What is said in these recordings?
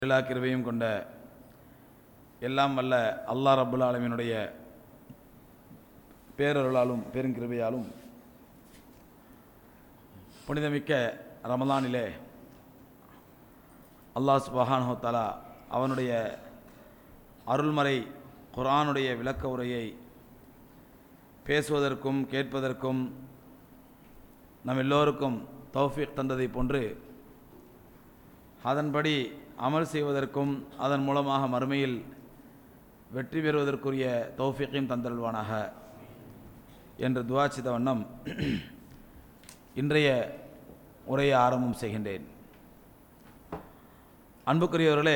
எல்லா கிருபையும் கொண்ட எல்லாம் வல்ல அல்லாஹ் ரப்புல் ஆலமீனுடைய பேரருளாலும் பெருங்கிருபையாலும் புனிதமிக்க ரமலானிலே அல்லாஹ் சுபஹானஹு தஆலா அவனுடைய அருள்மறை குர்ஆனுடைய விளக்க உரையை பேசுவதற்கும் கேட்பதற்கும் நம் எல்லோருக்கும் தௌஃபீக் தந்ததை போன்று அதன்படி அமல் செய்வதற்கும் அதன் மூலமாக மறுமையில் வெற்றி பெறுவதற்குரிய தௌஃபீக்கையும் தந்தருள்வானாக என்று துவாச்சித வண்ணம் இன்றைய உரையை ஆரம்பம் செய்கின்றேன் அன்புக்குரியவர்களே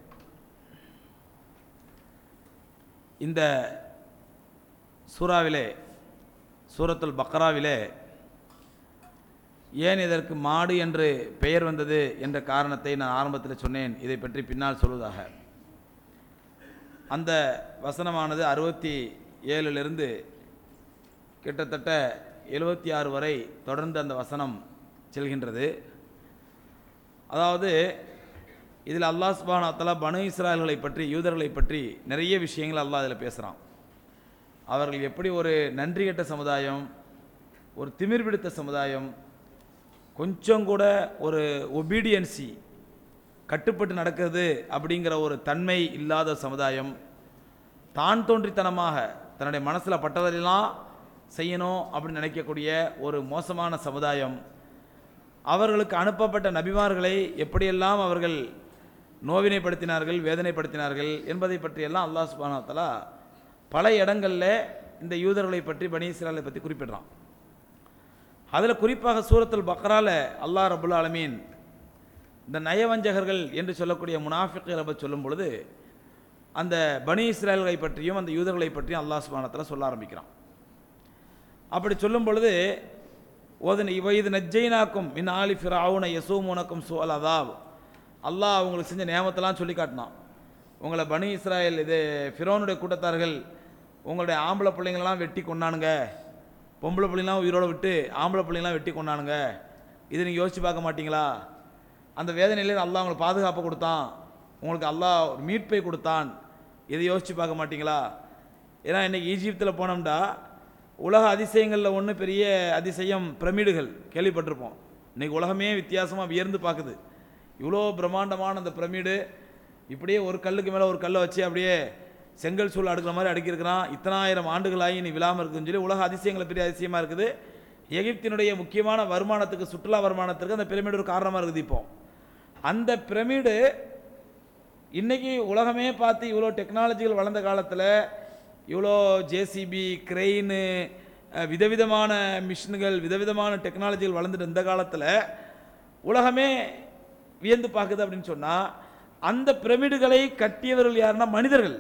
இந்த சூறாவிலே சூரத்துல் பக்ராவிலே ஏன் இதற்கு மாடு என்று பெயர் வந்தது என்ற காரணத்தை நான் ஆரம்பத்தில் சொன்னேன் இதை பற்றி பின்னால் சொல்வதாக அந்த வசனமானது அறுபத்தி ஏழிலிருந்து கிட்டத்தட்ட எழுபத்தி ஆறு வரை தொடர்ந்து அந்த வசனம் செல்கின்றது அதாவது இதில் அல்லாஹ் சுபானா தலா பனு இஸ்ராயல்களை பற்றி யூதர்களை பற்றி நிறைய விஷயங்கள் அல்லாஹ் இதில் பேசுகிறான் அவர்கள் எப்படி ஒரு நன்றி கெட்ட சமுதாயம் ஒரு திமிர் பிடித்த சமுதாயம் கொஞ்சம் கூட ஒரு ஒபீடியன்சி கட்டுப்பட்டு நடக்கிறது அப்படிங்கிற ஒரு தன்மை இல்லாத சமுதாயம் தான் தோன்றித்தனமாக தன்னுடைய மனசில் பட்டதெல்லாம் செய்யணும் அப்படின்னு நினைக்கக்கூடிய ஒரு மோசமான சமுதாயம் அவர்களுக்கு அனுப்பப்பட்ட நபிமார்களை எப்படியெல்லாம் அவர்கள் நோவினைப்படுத்தினார்கள் வேதனைப்படுத்தினார்கள் என்பதை பற்றியெல்லாம் அல்லாஹ் சுபானா தஆலா பல இடங்களில் இந்த யூதர்களை பற்றி பனி இஸ்ராயலை பற்றி குறிப்பிடுறான் அதில் குறிப்பாக சூரத்துல் பக்ரால அல்லாஹ் ரபுல் ஆலமீன் இந்த நயவஞ்சகர்கள் என்று சொல்லக்கூடிய முனாஃபிக்களை பற்றி சொல்லும் பொழுது அந்த பனி இஸ்ராயல்களை பற்றியும் அந்த யூதர்களை பற்றியும் அல்லாஹ் சுபானத்தில் சொல்ல ஆரம்பிக்கிறான் அப்படி சொல்லும் பொழுது ஓதன் இவ இது நஜ்ஜைனாக்கும் மின் ஆலி ஃபிராவுன யசூமுனக்கும் சுவல் அதாவ் அல்லாஹ் அவங்களுக்கு செஞ்ச நியமத்தெல்லாம் சொல்லி காட்டினான் உங்களை பனி இஸ்ராயல் இது ஃபிரோனுடைய கூட்டத்தார்கள் உங்களுடைய ஆம்பளை பிள்ளைங்களெல்லாம் வெட்டி கொண்டானுங்க பொம்பளை பிள்ளைங்களாம் உயிரோட விட்டு ஆம்பளை பிள்ளைங்களாம் வெட்டி கொண்டானுங்க இது நீங்கள் யோசிச்சு பார்க்க மாட்டீங்களா அந்த வேதனையிலே அல்லாஹ் உங்களுக்கு பாதுகாப்பை கொடுத்தான் உங்களுக்கு அல்லாஹ் ஒரு மீட்பை கொடுத்தான் இதை யோசிச்சு பார்க்க மாட்டீங்களா ஏன்னா இன்றைக்கி ஈஜிப்தில் போனோம்டா உலக அதிசயங்களில் ஒன்று பெரிய அதிசயம் பிரமிடுகள் கேள்விப்பட்டிருப்போம் இன்றைக்கி உலகமே வித்தியாசமாக வியர்ந்து பார்க்குது இவ்வளோ பிரம்மாண்டமான அந்த பிரமிடு இப்படியே ஒரு கல்லுக்கு மேலே ஒரு கல்லை வச்சு அப்படியே செங்கல் சூழ் அடுக்கிற மாதிரி அடுக்கியிருக்கிறான் இத்தனாயிரம் ஆண்டுகளாகி நீ விழாமல் இருக்குன்னு சொல்லி உலக அதிசயங்களை பெரிய அதிசயமாக இருக்குது எகிப்தினுடைய முக்கியமான வருமானத்துக்கு சுற்றுலா வருமானத்துக்கு அந்த பிரமிடு ஒரு காரணமாக இருக்குது இப்போ அந்த பிரமிடு இன்னைக்கு உலகமே பார்த்து இவ்வளோ டெக்னாலஜிகள் வளர்ந்த காலத்தில் இவ்வளோ ஜேசிபி கிரெயின் விதவிதமான மிஷின்கள் விதவிதமான டெக்னாலஜிகள் வளர்ந்துட்டு இந்த காலத்தில் உலகமே வியந்து பார்க்குது அப்படின்னு சொன்னால் அந்த பிரமிடுகளை கட்டியவர்கள் யாருன்னா மனிதர்கள்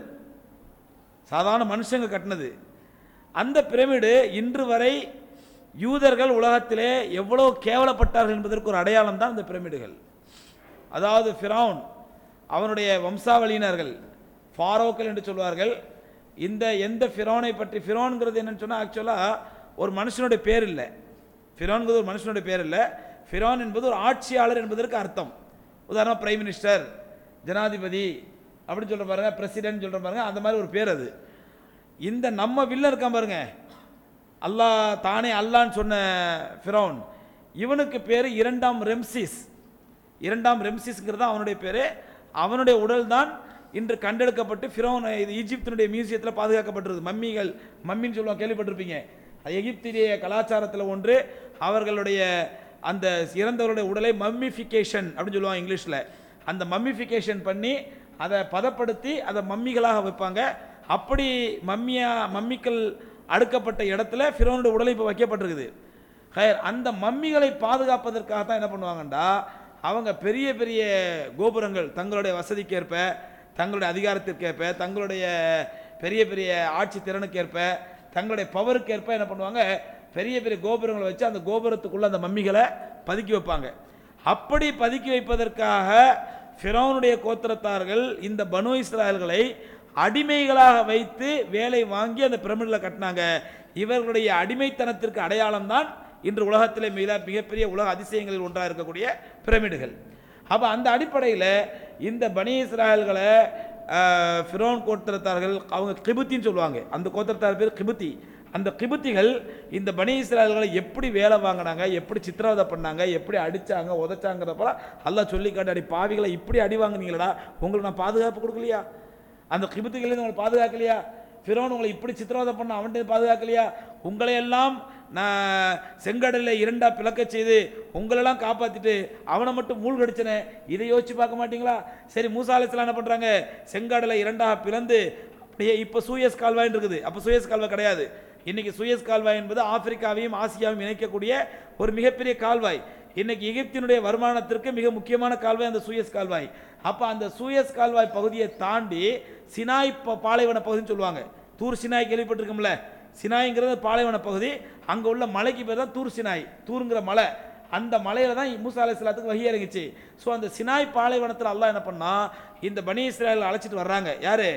சாதாரண மனுஷங்க கட்டினது அந்த பிரமிடு இன்று வரை யூதர்கள் உலகத்திலே எவ்வளோ கேவலப்பட்டார்கள் என்பதற்கு ஒரு அடையாளம் தான் இந்த பிரமிடுகள் அதாவது ஃபிரௌன் அவனுடைய வம்சாவளியினர்கள் ஃபாரோக்கள் என்று சொல்வார்கள் இந்த எந்த ஃபிரோனை பற்றி ஃபிரோன்கிறது என்னன்னு சொன்னால் ஆக்சுவலாக ஒரு மனுஷனுடைய பேர் இல்லை ஃபிரோன்கிறது ஒரு மனுஷனுடைய பேர் இல்லை ஃபிரோன் என்பது ஒரு ஆட்சியாளர் என்பதற்கு அர்த்தம் உதாரணம் பிரைம் மினிஸ்டர் ஜனாதிபதி அப்படின்னு சொல்கிற பாருங்க பிரசிடென்ட் சொல்கிற பாருங்க அந்த மாதிரி ஒரு பேர் அது இந்த நம்ம வில்ல இருக்கான் பாருங்க அல்லாஹ் தானே அல்லான்னு சொன்ன ஃபிரௌன் இவனுக்கு பேர் இரண்டாம் ரெம்சிஸ் இரண்டாம் ரெம்சிஸ்ங்கிறது தான் அவனுடைய பேர் அவனுடைய உடல் தான் இன்று கண்டெடுக்கப்பட்டு ஃபிரௌன் இது ஈஜிப்தினுடைய மியூசியத்தில் பாதுகாக்கப்பட்டிருக்கு மம்மிகள் மம்மின்னு சொல்லுவாங்க கேள்விப்பட்டிருப்பீங்க அது எகிப்திலேய கலாச்சாரத்தில் ஒன்று அவர்களுடைய அந்த இறந்தவருடைய உடலை மம்மிஃபிகேஷன் அப்படின்னு சொல்லுவாங்க இங்கிலீஷில் அந்த மம்மிஃபிகேஷன் பண்ணி அதை பதப்படுத்தி அதை மம்மிகளாக வைப்பாங்க அப்படி மம்மியா மம்மிக்கள் அடுக்கப்பட்ட இடத்துல ஃபிரோனுடைய உடலை இப்போ வைக்கப்பட்டிருக்குது ஹயர் அந்த மம்மிகளை பாதுகாப்பதற்காக தான் என்ன பண்ணுவாங்கண்டா அவங்க பெரிய பெரிய கோபுரங்கள் தங்களுடைய வசதிக்கேற்ப தங்களுடைய அதிகாரத்திற்கேற்ப தங்களுடைய பெரிய பெரிய ஆட்சி திறனுக்கேற்ப தங்களுடைய பவருக்கேற்ப என்ன பண்ணுவாங்க பெரிய பெரிய கோபுரங்களை வச்சு அந்த கோபுரத்துக்குள்ள அந்த மம்மிகளை பதுக்கி வைப்பாங்க அப்படி பதுக்கி வைப்பதற்காக ஃபிரௌனுடைய கோத்திரத்தார்கள் இந்த பனு இஸ்ராயல்களை அடிமைகளாக வைத்து வேலை வாங்கி அந்த பிரமிடில் கட்டினாங்க இவர்களுடைய அடிமைத்தனத்திற்கு அடையாளம் தான் இன்று உலகத்திலே மிக மிகப்பெரிய உலக அதிசயங்களில் ஒன்றாக இருக்கக்கூடிய பிரமிடுகள் அப்போ அந்த அடிப்படையில் இந்த பனி இஸ்ராயல்களை ஆஹ், ஃபிரோன் கோத்திரத்தார்கள் அவங்க கிபுத்தின்னு சொல்லுவாங்க அந்த கோத்திரத்தார் பேர் கிபுத்தி அந்த கிபுத்திகள் இந்த பனி இஸ்ராயல்களை எப்படி வேலை வாங்கினாங்க எப்படி சித்திரவதை பண்ணாங்க எப்படி அடிச்சாங்க உதைச்சாங்கிறப்ப அல்லாஹ் சொல்லி காட்டு அடி பாவிகளை இப்படி அடி வாங்குனீங்களடா உங்களுக்கு நான் பாதுகாப்பு கொடுக்கலையா அந்த கிபுத்திகளிலிருந்து உங்களை பாதுகாக்கலையா ஃபிரோன் உங்களை இப்படி சித்திரவதை பண்ண அவன்கிட்ட பாதுகாக்கலையா உங்களை எல்லாம் நான் செங்கடலில் இரண்டா பிளக்க செய்து உங்களெல்லாம் காப்பாத்திட்டு அவனை மட்டும் மூழ்கடிச்சனே இதை யோசிச்சு பார்க்க மாட்டீங்களா சரி மூசா அலைஹிஸ்ஸலாம் என்ன பண்றாங்க செங்கடலை இரண்டா பிளந்து அப்படியே இப்போ சூயஸ் கால்வாய்ன்னு இருக்குது அப்போ சூயஸ் கால்வாய் கிடையாது இன்னைக்கு சூயஸ் கால்வாய் என்பது ஆப்பிரிக்காவையும் ஆசியாவையும் இணைக்கக்கூடிய ஒரு மிகப்பெரிய கால்வாய் இன்னைக்கு எகிப்தினுடைய வருமானத்திற்கு மிக முக்கியமான கால்வாய் அந்த சூயஸ் கால்வாய் அப்போ அந்த சூயஸ் கால்வாய் பகுதியை தாண்டி சினாய் ப- பாலைவன பகுதின்னு சொல்லுவாங்க தூர் சினாய் கேள்விப்பட்டிருக்கோம்ல சினாய்ங்கிறது பாலைவன பகுதி அங்கே உள்ள மலைக்கு பேர் தான் தூர் சினாய் தூருங்கிற மலை அந்த மலையில தான் மூசா அலைஹிஸ்ஸலாத்துக்கு வகி இறங்கிச்சு ஸோ அந்த சினாய் பாலைவனத்தில் அல்லாஹ் என்ன பண்ணா இந்த பனி இஸ்ராயல் அழைச்சிட்டு வர்றாங்க யாரு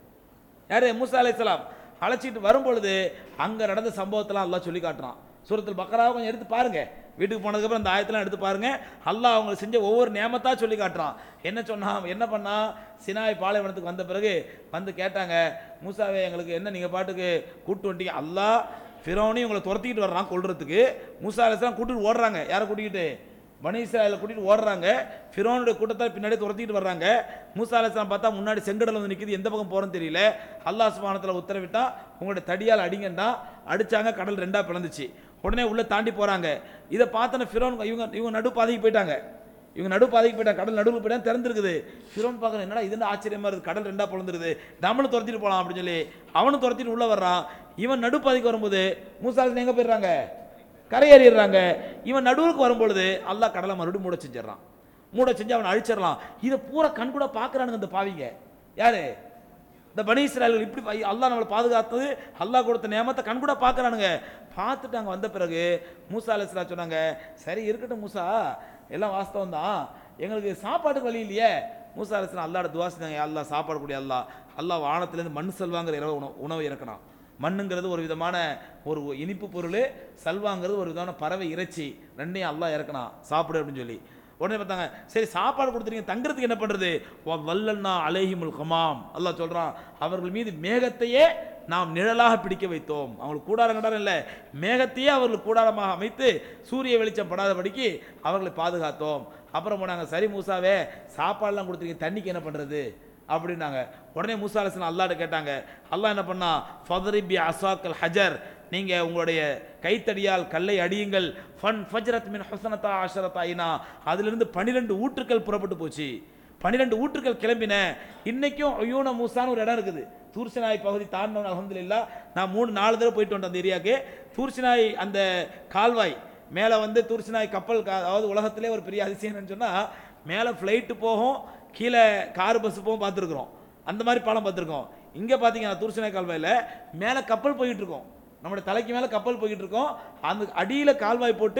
யாரு மூசா அலைஹிஸ்ஸலாம் அழைச்சிட்டு வரும்பொழுது அங்க நடந்த சம்பவத்தெல்லாம் அல்லாஹ் சொல்லி காட்டுறான் சூரத்தில் பக்கராவை கொஞ்சம் எடுத்து பாருங்க வீட்டுக்கு போனதுக்கப்புறம் அந்த ஆயத்தெல்லாம் எடுத்து பாருங்க அல்லாஹ் அவங்க செஞ்ச ஒவ்வொரு நியமத்தா சொல்லி காட்டுறான் என்ன சொன்னா என்ன பண்ணா சினாய் பாலைவனத்துக்கு வந்த பிறகு வந்து கேட்டாங்க மூசாவே எங்களுக்கு என்ன நீங்க பாட்டுக்கு கூட்டு வந்துட்டீங்க அல்லாஹ் ஃபிரோனையும் உங்களை துரத்திக்கிட்டு வர்றான் கொல்றதுக்கு மூசா அலைஹிஸ்ஸலாம் கூட்டிட்டு ஓடுறாங்க யாரை கூட்டிக்கிட்டு பனி இஸ்ராயலை கூட்டிட்டு ஓடுறாங்க ஃபிரோனுடைய கூட்டத்தை பின்னாடி துரத்திட்டு வர்றாங்க மூசா அலைஹிஸ்ஸலாம் பார்த்தா முன்னாடி செங்கடல் வந்து நிக்குது எந்த பக்கம் போறோன்னு தெரியல அல்லாஹ் சுப்ஹானஹு உத்தரவிட்டா உங்களுடைய தடியால் அடிங்கன்னா அடிச்சாங்க கடல் ரெண்டா பிளந்துச்சு உடனே உள்ள தாண்டி போறாங்க இதை பார்த்தன ஃபிரோன் இவங்க இவங்க நடு பாதைக்கு போயிட்டாங்க இவங்க நடு பாதைக்கு போயிட்டாங்க கடல் நடுவில் போயிட்டா திறந்துருக்குது ஃபிரோன் பார்க்குறேன் என்னடா இது என்ன ஆச்சரியமா இருக்குது கடல் ரெண்டா பிளந்துருது நம்மளும் துரத்திட்டு போகலாம் அப்படின்னு சொல்லி அவனும் துரத்திட்டு உள்ள வர்றான் இவன் நடுப்பாதைக்கு வரும்போது மூசா அலைஹிஸ்ஸலாம் எங்க போயிடுறாங்க கரையேறிடுறாங்க இவன் நடுவுக்கு வரும்பொழுது அல்லாஹ் கடலை மறுபடியும் மூட செஞ்சிடறான் மூட செஞ்சு அவனை அழிச்சிடலாம் இதை பூரா கண் கூட பார்க்குறானுங்க இந்த பாவிங்க யாரு இந்த பனி இஸ்ராயல்கள் இப்படி பா- அல்லாஹ் நம்மளை பாதுகாத்தது அல்லாஹ் கொடுத்த நியமத்தை கண் கூட பார்க்குறானுங்க பார்த்துட்டு அங்கே வந்த பிறகு மூசா அலைஹிஸ்ஸலாம் சொன்னாங்க சரி இருக்கட்டும் மூசா எல்லாம் வாஸ்தவம் தான் எங்களுக்கு சாப்பாட்டுக்கு வழி இல்லையே மூசா அலைஹிஸ்ஸலாம் அல்லாட துவா செஞ்சாங்க "யா அல்லாஹ் சாப்பாடு கூடிய அல்லாஹ் அல்லாஹ் வானத்திலேருந்து மண் செல்வாங்கிற இரவு உணவு உணவு இறக்கணும் மண்ணுங்கிறது ஒரு விதமான ஒரு இனிப்பு பொருள் சல்வாங்கிறது ஒரு விதமான பறவை இறைச்சி ரெண்டையும் அல்லாஹ் இறக்கணும் சாப்பிடு அப்படின்னு சொல்லி உடனே பார்த்தாங்க சரி சாப்பாடு கொடுத்துருங்க தங்குறதுக்கு என்ன பண்றது வல்லன்னா அலைஹிமுல் கமாம் அல்லாஹ் சொல்றான் அவர்கள் மீது மேகத்தையே நாம் நிழலாக பிடிக்க வைத்தோம் அவங்களுக்கு கூடாரம் கடாரம் இல்லை மேகத்தையே அவர்கள் கூடாரமாக அமைத்து சூரிய வெளிச்சம் படாதபடிக்கு அவர்களை பாதுகாத்தோம் அப்புறம் போனாங்க சரி மூசாவே சாப்பாடுலாம் கொடுத்துருக்கீங்க தண்ணிக்கு என்ன பண்றது அப்படின்னாங்க உடனே மூசா அலிஸ்லாம் அல்லாட்ட கேட்டாங்க அல்லாஹ் என்ன பண்ணா ஃபதரிபி அசாக்கல் ஹஜர் நீங்க உங்களுடைய கைத்தடியால் கல்லை அடியுங்கள் ஃபன் ஃபஜ்ரத் மின் ஹுசனத்தா அஷரத் ஐனா அதிலிருந்து பன்னிரெண்டு ஊற்றுக்கள் புறப்பட்டு போச்சு பன்னிரெண்டு ஊற்றுக்கள் கிளம்பின இன்னைக்கும் அய்யூன மூசான்னு ஒரு இடம் இருக்குது தூர்சினாய் பகுதி தாண்டவன் அலமதுல்லா நான் மூணு நாலு தடவை போயிட்டு வந்தேன் அந்த ஏரியாவுக்கு தூர்சினாய் அந்த கால்வாய் மேலே வந்து தூர்சினாய் கப்பல் கா- அதாவது உலகத்திலே ஒரு பெரிய அதிசயம் என்னன்னு சொன்னால் மேலே ஃப்ளைட்டு போகும் கீழே கார் பஸ் போகும் பார்த்துருக்குறோம் அந்த மாதிரி பாலம் பார்த்துருக்கோம் இங்கே பார்த்தீங்கன்னா தூர்சினாய் கால்வாயில் மேலே கப்பல் போயிட்டு இருக்கோம் நம்முடைய தலைக்கு மேலே கப்பல் போய்கிட்டு இருக்கோம் அந்த அடியில் கால்வாய் போட்டு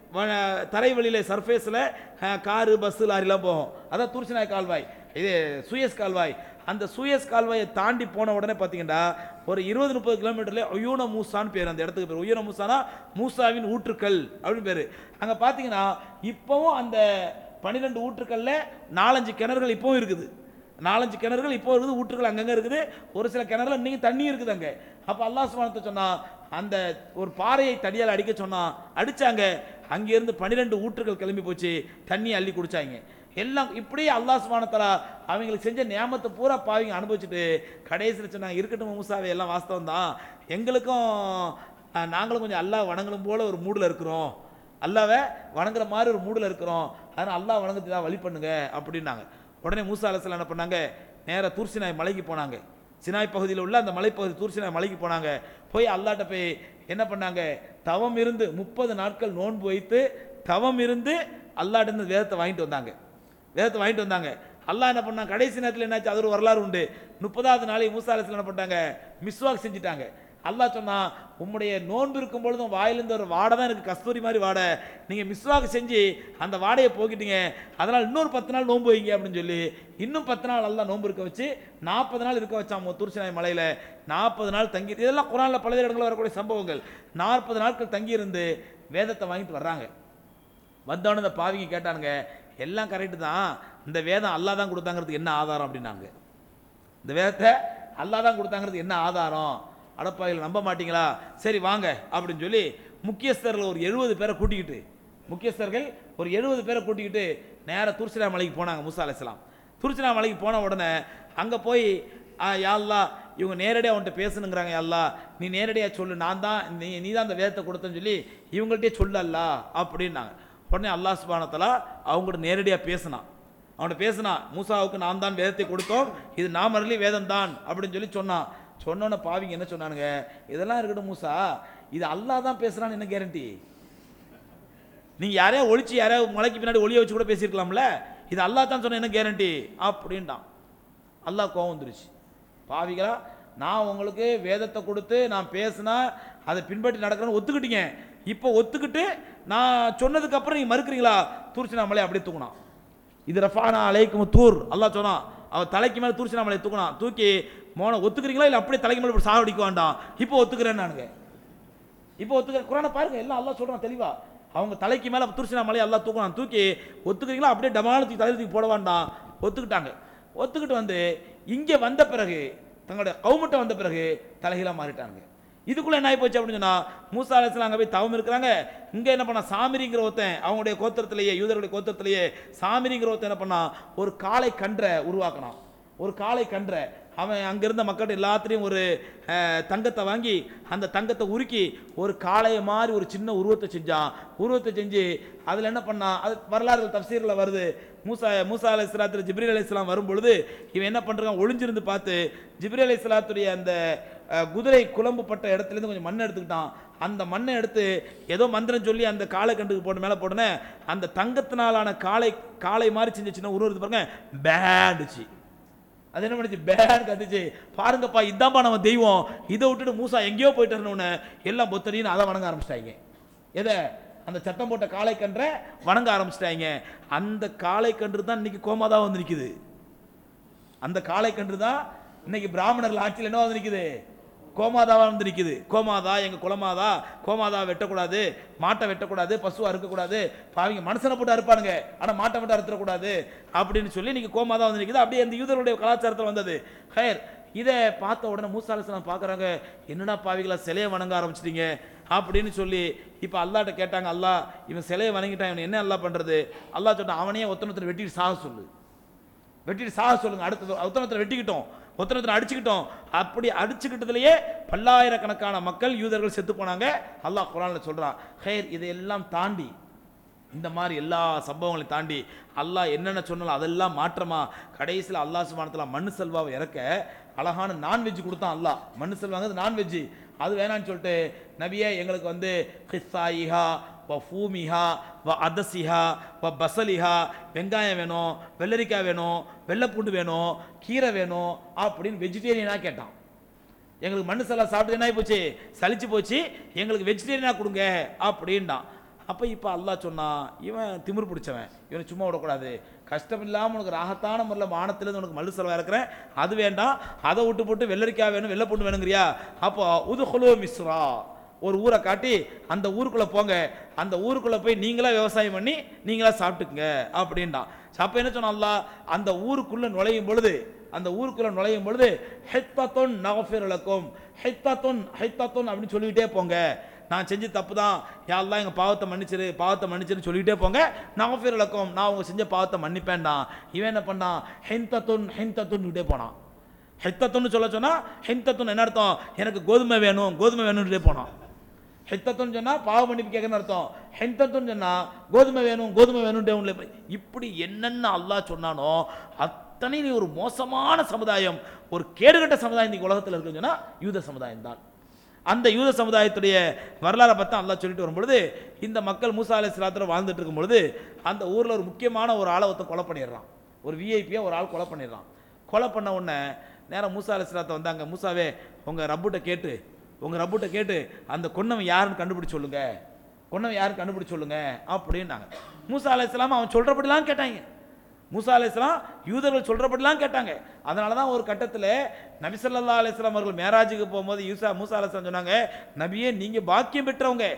வ- தரை வழியில் சர்ஃபேஸில் காரு பஸ்ஸு லாரிலாம் போகும் அதான் தூர்சினாய் கால்வாய் இது சூயஸ் கால்வாய் அந்த சூயஸ் கால்வாயை தாண்டி போன உடனே பார்த்தீங்கன்னா ஒரு இருபது முப்பது கிலோமீட்டர்ல ஒயூன மூசான்னு பேர் அந்த இடத்துக்கு பேர் ஒயூன மூசானா மூசாவின் ஊற்றுக்கள் அப்படின்னு பேர் அங்கே பார்த்தீங்கன்னா இப்போவும் அந்த பன்னிரெண்டு ஊற்றுக்கள்ல நாலஞ்சு கிணறுகள் இப்போவும் இருக்குது நாலஞ்சு கிணறுகள் இப்போ இருக்குது ஊற்றுகள் அங்கங்கே இருக்குது ஒரு சில கிணறுல இன்னைக்கு தண்ணி இருக்குது அங்கே அப்போ அல்லாஹ் சுபானத்தை சொன்னா அந்த ஒரு பாறையை தடியால் அடிக்க சொன்னா அடிச்சாங்க அங்கிருந்து பன்னிரெண்டு ஊற்றுகள் கிளம்பி போச்சு தண்ணி அள்ளி குடிச்சாங்க எல்லாம் இப்படியே அல்லாஹ் சுபானத்தலா அவங்களுக்கு செஞ்ச நியாமத்தை பூரா பாவிங்க அனுபவிச்சுட்டு கடைசியில் சொன்னாங்க இருக்கட்டும் மூசாவே எல்லாம் வாஸ்தவம் தான் எங்களுக்கும் அஹ், நாங்களும் கொஞ்சம் அல்லாஹ் வணங்கலும் போல ஒரு மூடில் இருக்கிறோம் அல்லாவை வணங்குற மாதிரி ஒரு மூடில் இருக்கிறோம் அதனால் அல்லாஹ் வணங்கத்தை தான் வழி பண்ணுங்க அப்படின்னாங்க உடனே மூசா அலைஹிஸ்ஸலாம் என்ன பண்ணாங்க நேரா தூர்சினாய் மலைக்கு போனாங்க சினாய் பகுதியில் உள்ள அந்த மலைப்பகுதி தூர்சினாய் மலைக்கு போனாங்க போய் அல்லாட்ட போய் என்ன பண்ணாங்க தவம் இருந்து முப்பது நாட்கள் நோன்பு வைத்து தவம் இருந்து அல்லாட்ட இருந்து வேதத்தை வாங்கிட்டு வந்தாங்க வேதத்தை வாங்கிட்டு வந்தாங்க அல்லாஹ் என்ன பண்ணாங்க கடைசி நேரத்தில் என்னாச்சு அது ஒரு வரலாறு உண்டு முப்பதாவது நாளை மூசா அலைஹிஸ்ஸலாம் என்ன பண்ணாங்க மிஸ்வாக் செஞ்சுட்டாங்க அல்லாஹ் சொன்னா உம்முடைய நோன்பு இருக்கும் பொழுதும் வாயிலிருந்து ஒரு வாடை தான் எனக்கு கஸ்தூரி மாதிரி வாடை நீங்க மிஸ்வாக் செஞ்சு அந்த வாடையை போக்கிட்டீங்க அதனால் இன்னொரு பத்து நாள் நோன்பு வைங்க அப்படின்னு சொல்லி இன்னும் பத்து நாள் அல்லாஹ் நோன்பு இருக்க வச்சு நாற்பது நாள் இருக்க வச்சான் தூர்ச்சினாய் மலையில நாற்பது நாள் தங்கி இதெல்லாம் குரான்ல பல இடங்களில் வரக்கூடிய சம்பவங்கள் நாற்பது நாட்கள் தங்கி இருந்து வேதத்தை வாங்கிட்டு வர்றாங்க வந்தவன இந்த பாவிங்க கேட்டானுங்க எல்லாம் கரெக்டு தான் இந்த வேதம் அல்லாஹ் தான் கொடுத்தாங்கிறதுக்கு என்ன ஆதாரம் அப்படின்னாங்க இந்த வேதத்தை அல்லாஹ் தான் கொடுத்தாங்கிறது என்ன ஆதாரம் அடப்பாயில் நம்ப மாட்டீங்களா சரி வாங்க அப்படின்னு சொல்லி முக்கியஸ்தர்கள் ஒரு எழுபது பேரை கூட்டிக்கிட்டு முக்கியஸ்தர்கள் ஒரு எழுபது பேரை கூட்டிக்கிட்டு நேராக துர்சிரா மலைக்கு போனாங்க மூசா அலைஹிஸ்ஸலாம் துர்சிரா மலைக்கு போன உடனே அங்கே போய் ஆ யாழ்லா இவங்க நேரடியாக அவன்கிட்ட பேசணுங்கிறாங்க யாழ்லா நீ நேரடியாக சொல்லு நான் தான் நீ நீ தான் அந்த வேதத்தை கொடுத்தேன்னு சொல்லி இவங்கள்ட்டே சொல்லல்லா அப்படின்னாங்க உடனே அல்லாஹ் சுபானத்தலா அவங்கள்ட்ட நேரடியாக பேசினான் அவன்கிட்ட பேசினா மூசாவுக்கு நான் தான் வேதத்தை கொடுத்தோம் இது நாம் அருளி வேதம் தான் அப்படின்னு சொல்லி சொன்னான் சொன்னோன்னே பாவிங்க என்ன சொன்னானுங்க இதெல்லாம் இருக்கட்டும் மூசா இது அல்லாஹ் தான் பேசுறான்னு என்ன கேரண்டி நீங்க யாரையா ஒழிச்சு யாரையா மலைக்கு பின்னாடி ஒளிய வச்சு கூட பேசியிருக்கலாம்ல இது அல்லாஹ் தான் சொன்ன என்ன கேரண்டி அப்படின்ட்டான் அல்லாஹ் கோவம் வந்துருச்சு பாவிகளா நான் உங்களுக்கு வேதத்தை கொடுத்து நான் பேசினா அதை பின்பற்றி நடக்கிறேன்னு ஒத்துக்கிட்டீங்க இப்போ ஒத்துக்கிட்டு நான் சொன்னதுக்கு அப்புறம் நீங்க மறுக்கிறீங்களா தூர்ச்சி மலை அப்படியே தூக்குனான் இது ரஃபானா அலைக்கும் தூர் அல்லாஹ் சொன்னான் அவன் தலைக்கு மேலே தூர்ச்சி மலையை தூக்குனான் தூக்கி மோனை ஒத்துக்கிறீங்களா இல்லை அப்படியே தலைக்கு மேலே இப்படி சாவடிக்க வேண்டாம் இப்போ ஒத்துக்கிறேன் நானுங்க இப்போ ஒத்துக்கிற குரானை பாருங்க எல்லாம் அல்லாஹ் சொல்றான் தெளிவா அவங்க தலைக்கு மேல துருசினா மலையை எல்லாம் தூக்கினான் தூக்கி ஒத்துக்கிறீங்களா அப்படியே டமாலத்துக்கு தலையில தூக்கி போட வேண்டாம் ஒத்துக்கிட்டாங்க ஒத்துக்கிட்டு வந்து இங்க வந்த பிறகு தங்களுடைய கவுமட்ட வந்த பிறகு தலைகீழா மாறிட்டாங்க இதுக்குள்ள என்ன ஆகி போச்சு அப்படின்னு சொன்னா மூசா அலைஹிஸ்ஸலாம் அங்க போய் தவம் இருக்கிறாங்க இங்க என்ன பண்ணா சாமிரிங்கிற ஒருத்தன் அவங்களுடைய கோத்திரத்திலேயே யூதருடைய கோத்திரத்திலேயே சாமிரிங்கிற ஒருத்தன் என்ன பண்ணா ஒரு காளை கன்றை உருவாக்கினான் ஒரு காளை கன்றை அவன் அங்கிருந்த மக்கள்கிட்ட எல்லாத்துலேயும் ஒரு அஹ், தங்கத்தை வாங்கி அந்த தங்கத்தை உருக்கி ஒரு காளையை மாதிரி ஒரு சின்ன உருவத்தை செஞ்சான் உருவத்தை செஞ்சு அதில் என்ன பண்ணான் அது வரலாறு தப்சீரில் வருது மூசா மூசா அலை இஸ்லாத்தில் ஜிப்ரி அலை இஸ்லாம் வரும்பொழுது இவன் என்ன பண்ணுறான் ஒளிஞ்சிருந்து பார்த்து ஜிப்ரி அலை இஸ்லாத்துடைய அந்த அஹ், குதிரை குழம்புப்பட்ட இடத்துலேருந்து கொஞ்சம் மண் எடுத்துக்கிட்டான் அந்த மண்ணை எடுத்து ஏதோ மந்திரம் சொல்லி அந்த காளை கண்டுக்கு போட்டு மேலே போடனே அந்த தங்கத்தினாலான காளை காளை மாதிரி செஞ்ச சின்ன உருவத்தை பாருங்க பேண்டுச்சு அது என்ன பண்ணுச்சு பேன் கத்துச்சு பாருங்கப்பா இதான்ப்பா நம்ம தெய்வம் இதை விட்டுட்டு மூசா எங்கேயோ போயிட்டு எல்லாம் பொத்தடின்னு அதை வணங்க ஆரம்பிச்சிட்டாங்க எதை அந்த சத்தம் போட்ட காளை கன்றை வணங்க ஆரம்பிச்சிட்டாங்க அந்த காளை கன்று தான் இன்னைக்கு கோமாதா வந்து நிக்குது அந்த காளை கன்று தான் இன்னைக்கு பிராமணர்கள் ஆட்சியில் என்ன வந்து நிக்குது கோமாதாவா வந்து நிக்குது கோமாதா எங்க குலமாதா கோமாதா வெட்டக்கூடாது மாட்டை வெட்டக்கூடாது பசுவை அறுக்கக்கூடாது பாவிங்க மனுஷனை போட்டு அறுப்பானுங்க ஆனா மாட்டை மட்டும் அறுத்துடக்கூடாது அப்படின்னு சொல்லி இன்னைக்கு கோமாதா வந்து நிக்குது அப்படியே இந்த யூதருடைய கலாச்சாரத்தில் வந்தது ஹேர் இதை பார்த்த உடனே மூசா அலிஸ்லாம் பார்க்குறாங்க என்னடா பாவிகளா சிலையை வணங்க ஆரம்பிச்சிட்டீங்க அப்படின்னு சொல்லி இப்போ அல்லாட்ட கேட்டாங்க அல்லாஹ் இவன் சிலையை வணங்கிட்டான் இவன் என்ன அல்லாஹ் பண்றது அல்லாஹ் சொன்னான் அவனையே ஒத்தனத்தில் வெட்டிட்டு சாக சொல்லு வெட்டிட்டு சாக சொல்லுங்க அடுத்த ஒத்தனத்தில் வெட்டிக்கிட்டோம் ஒத்தனத்தில் அடிச்சுக்கிட்டோம் அப்படி அடிச்சுக்கிட்டதுலயே பல்லாயிரக்கணக்கான மக்கள் யூதர்கள் செத்து போனாங்க அல்லாஹ் குரான்ல சொல்றான் ஹேர் இதையெல்லாம் தாண்டி இந்த மாதிரி எல்லா சம்பவங்களையும் தாண்டி அல்லாஹ் என்னென்ன சொன்னாலும் அதெல்லாம் மாற்றமா கடைசியில் அல்லாஹ் சுபானத்தில் மண்ணு செல்வாவை இறக்க அழகான நான்வெஜ் கொடுத்தான் அல்லாஹ் மண்ணு செல்வாங்கிறது நான்வெஜ் அது வேணான்னு சொல்லிட்டு நபியே எங்களுக்கு வந்து ஹிஸ்ஸாயிஹா வ ஃபூமிஹா வ அதசிஹா வ பசலிஹா வெங்காயம் வேணும் வெள்ளரிக்காய் வேணும் வெள்ளைப்பூண்டு வேணும் கீரை வேணும் அப்படின்னு வெஜிடேரியனாக கேட்டான் எங்களுக்கு மண்ணு சலா சாப்பிட்டு என்ன ஆகி போச்சு சலிச்சு போச்சு எங்களுக்கு வெஜிடேரியனாக கொடுங்க அப்படின்டான் அப்போ இப்போ அல்லாஹ் சொன்னான் இவன் திமிரு பிடிச்சவன் இவனை சும்மா விடக்கூடாது கஷ்டம் இல்லாமல் உனக்கு ராகத்தான முறையில் வானத்திலேருந்து உனக்கு மல்லு செலவாக இருக்கிறேன் அது வேண்டாம் அதை விட்டு போட்டு வெள்ளரிக்காய் வேணும் வெள்ளை பூண்டு வேணுங்கிறியா அப்போ உதுஹுலு மிஸ்ரா ஒரு ஊரை காட்டி அந்த ஊருக்குள்ளே போங்க அந்த ஊருக்குள்ளே போய் நீங்களா விவசாயம் பண்ணி நீங்களா சாப்பிட்டுக்குங்க அப்படின்டான் அப்போ என்ன சொன்னான் அல்லாஹ் அந்த ஊருக்குள்ளே நுழையும் பொழுது அந்த ஊருக்குள்ள நுழையும் பொழுது ஹெத்தாத்தொன் நகஃபிரலக்கும் ஹெத்தாத்தொன் ஹெத்தாத்தொன் அப்படின்னு சொல்லிக்கிட்டே போங்க நான் செஞ்ச தப்பு தான் யாரெல்லாம் எங்கள் பாவத்தை மன்னிச்சிரு பாவத்தை மன்னிச்சிருன்னு சொல்லிக்கிட்டே போங்க நகஃபிரலக்கும் நான் உங்க செஞ்ச பாவத்தை மன்னிப்பேன்டான் இவன் என்ன பண்ணான் ஹெந்தத்துன் ஹெந்தத்துன்னுட்டே போனான் ஹெத்தத்துன்னு சொல்ல சொன்னா ஹெந்தத்துன் என்ன அர்த்தம் எனக்கு கோதுமை வேணும் கோதுமை வேணும்னுட்டே போனான் ஹெத்தத்துன்னு சொன்னா பாவ மன்னிப்பு கேட்கணும்னு அர்த்தம் ஹெந்தத்துன்னு சொன்னா கோதுமை வேணும் கோதுமை வேணும்ட்டே உள்ள இப்படி என்னென்ன அல்லாஹ் சொன்னானோ அத்தனை ஒரு மோசமான சமுதாயம் ஒரு கேடுகட்ட சமுதாயம் இன்னைக்கு உலகத்தில் இருக்குன்னு சொன்னா யூத சமுதாயம் தான் அந்த யூத சமுதாயத்துடைய வரலாறை பற்றி அல்லாஹ் சொல்லிட்டு வரும்பொழுது இந்த மக்கள் மூசா அலை சிலாத்தில் வாழ்ந்துட்டு இருக்கும் பொழுது அந்த ஊரில் ஒரு முக்கியமான ஒரு ஆளை ஒருத்தன் கொலை பண்ணிடுறான் ஒரு விஐபியாக ஒரு ஆள் கொலை பண்ணிடுறான் கொலை பண்ண உடனே நேரா மூசா அலை சிலாத்தை வந்தாங்க மூசாவே உங்கள் ரப்புட்ட கேட்டு உங்கள் ரப்புட்ட கேட்டு அந்த கொன்னவன் யாருன்னு கண்டுபிடிச்சு சொல்லுங்க கொன்னவன் யாருன்னு கண்டுபிடிச்சு சொல்லுங்க அப்படின்னாங்க மூசா அலை அவன் சொல்கிறபடிலாம் கேட்டாங்க மூசா அலைஹிஸ்ஸலாம் யூதர்கள் சொல்றபடிலாம் கேட்டாங்க அதனால தான் ஒரு கட்டத்தில் நபி ஸல்லல்லாஹு அலைஹி வஸல்லம் அவர்கள் மேராஜுக்கு போகும்போது யூசா மூசா அலைஹிஸ்ஸலாம் சொன்னாங்க நபியே நீங்க பாக்கியம் பெற்றவங்க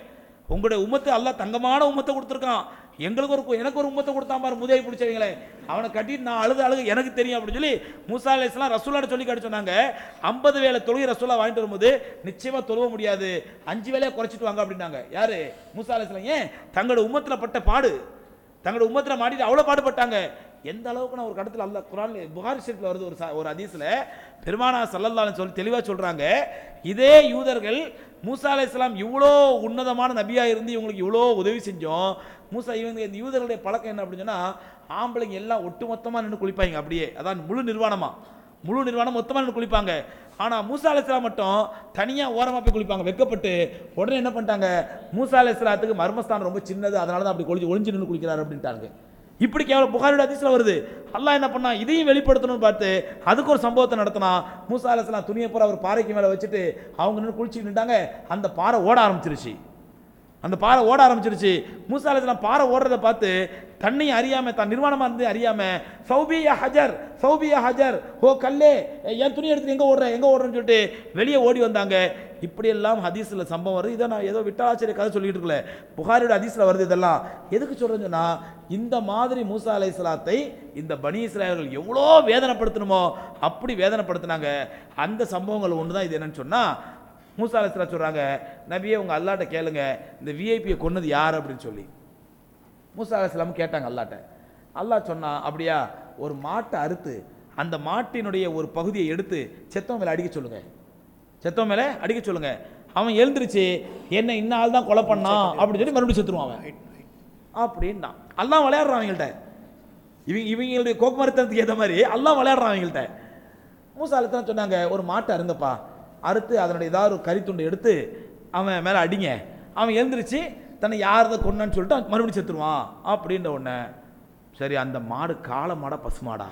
உங்களுடைய உம்மத்து அல்லாஹ் தங்கமான உம்மத்தை கொடுத்துருக்கான் எங்களுக்கு ஒரு கு- எனக்கு ஒரு உம்மத்தை கொடுத்தான் பாரு முதையை பிடிச்சவங்களே அவனை கட்டிட்டு நான் அழுது அழுது எனக்கு தெரியும் அப்படின்னு சொல்லி மூசா அலைஹிஸ்ஸலாம் ரசூலாட்ட சொல்லி காட்ட சொன்னாங்க ஐம்பது வேளை தொழுகை ரசூலா வாங்கிட்டு வரும்போது நிச்சயமா தொழுவ முடியாது அஞ்சு வேலையை குறைச்சிட்டு வாங்க அப்படின்னாங்க யாரு மூசா அலைஹிஸ்ஸலாம் ஏன் தங்களோட உம்மத்துல பட்ட பாடு தங்களோட உம்மத்துல மாட்டிட்டு அவ்வளவு பாடுபட்டாங்க எந்த அளவுக்கு நான் ஒரு கடத்தில் அல்ல குரான் புகாரி ஷெரீஃப்ல வருது ஒரு ச- ஒரு ஹதீஸ்ல பெருமானா சல்லல்லாஹு சொல்லி தெளிவா சொல்றாங்க இதே யூதர்கள் மூசா அலைஹிஸ்ஸலாம் இவ்வளோ உன்னதமான நபியா இருந்து இவங்களுக்கு இவ்வளோ உதவி செஞ்சோம் மூசா இவங்க இந்த யூதர்களுடைய பழக்கம் என்ன அப்படின்னு சொன்னா ஆம்பளைங்க எல்லாம் ஒட்டுமொத்தமா நின்று குளிப்பாங்க அப்படியே அதான் முழு நிர்வாணமா முழு நிர்வாணம் மொத்தமாக நின்று குளிப்பாங்க ஆனால் மூசா அலைஹிஸ்ஸலாம் மட்டும் தனியாக ஓரமாக போய் குளிப்பாங்க வெக்கப்பட்டு உடனே என்ன பண்ணிட்டாங்க மூசா அலைஹிஸ்ஸலாத்துக்கு மர்மஸ்தானம் ரொம்ப சின்னது அதனால தான் அப்படி ஒளிஞ்சு ஒளிஞ்சு நின்று குளிக்கிறாரு அப்படின்ட்டாங்க இப்படி கேவலம் புகாரியோட அதிசயம் வருது அல்லாஹ் என்ன பண்ணா இதையும் வெளிப்படுத்தணும்னு பார்த்து அதுக்கு ஒரு சம்பவத்தை நடத்தினா மூசா அலைஹிஸ்ஸலாம் துணியை பூரா ஒரு பாறைக்கு மேலே வச்சுட்டு அவங்க நின்று குளிச்சுட்டு நின்றாங்க அந்த பாறை ஓட ஆரம்பிச்சிருச்சு அந்த பாறை ஓட ஆரம்பிச்சிருச்சு மூசா அலைஹிஸ்ஸலாம் பாறை ஓடுறத பார்த்து தன்னையும் அறியாம தான் நிர்வாணமா இருந்து அறியாம சௌபியா ஹஜர் சௌபியா ஹஜர் ஓ கல்லே என் துணி எடுத்து எங்க ஓடுற எங்க ஓடுறேன்னு சொல்லிட்டு வெளியே ஓடி வந்தாங்க இப்படி எல்லாம் ஹதீஸ்ல சம்பவம் வருது இதை நான் ஏதோ விட்டாலாச்சரிய கதை சொல்லிட்டு இருக்கல புகாரியோட ஹதீஸ்ல வருது இதெல்லாம் எதுக்கு சொல்றேன்னு சொன்னா இந்த மாதிரி மூசா அலைஹிஸ்ஸலாத்தை இந்த பனி இஸ்ராயல்கள் எவ்வளோ வேதனைப்படுத்தணுமோ அப்படி வேதனைப்படுத்தினாங்க அந்த சம்பவங்கள் ஒன்று தான் இது என்னன்னு சொன்னா மூசா அலைஹிஸ்ஸலாம் சொல்றாங்க நபியே உங்க அல்லாட்ட கேளுங்க இந்த விஐபியை கொன்னது யார் அப்படின்னு சொல்லி மூசா அலைஹிஸ்ஸலாம் கேட்டாங்க அல்லாட்ட அல்லாஹ் சொன்னா அப்படியா ஒரு மாட்டை அறுத்து அந்த மாட்டினுடைய ஒரு பகுதியை எடுத்து செத்தவன் மேலே அடிக்க சொல்லுங்க செத்தவன் மேலே அடிக்க சொல்லுங்க அவன் எழுந்திருச்சு என்ன இன்ன ஆள் தான் கொலை பண்ணான் அப்படின்னு சொல்லி மறுபடியும் செத்துருவான் அவன் அப்படின்னா அல்லாஹ் விளையாடுறான் அவங்கள்ட்ட இவங்க இவங்களுடைய கோக்குமரத்தனத்துக்கு ஏற்ற மாதிரி அல்லாஹ் விளையாடுறான் அவங்கள்ட்ட மூசா அழுத்தான் சொன்னாங்க ஒரு மாட்டை அருங்கப்பா அறுத்து அதனுடைய ஏதாவது ஒரு கறித்துண்டை எடுத்து அவன் மேலே அடிங்க அவன் எழுந்திருச்சு தன்னை யாரதை கொன்னான்னு சொல்லிட்டு அவன் மறுபடியும் செத்துருவான் அப்படின்ற உடனே சரி அந்த மாடு காளை மாடா பசு மாடா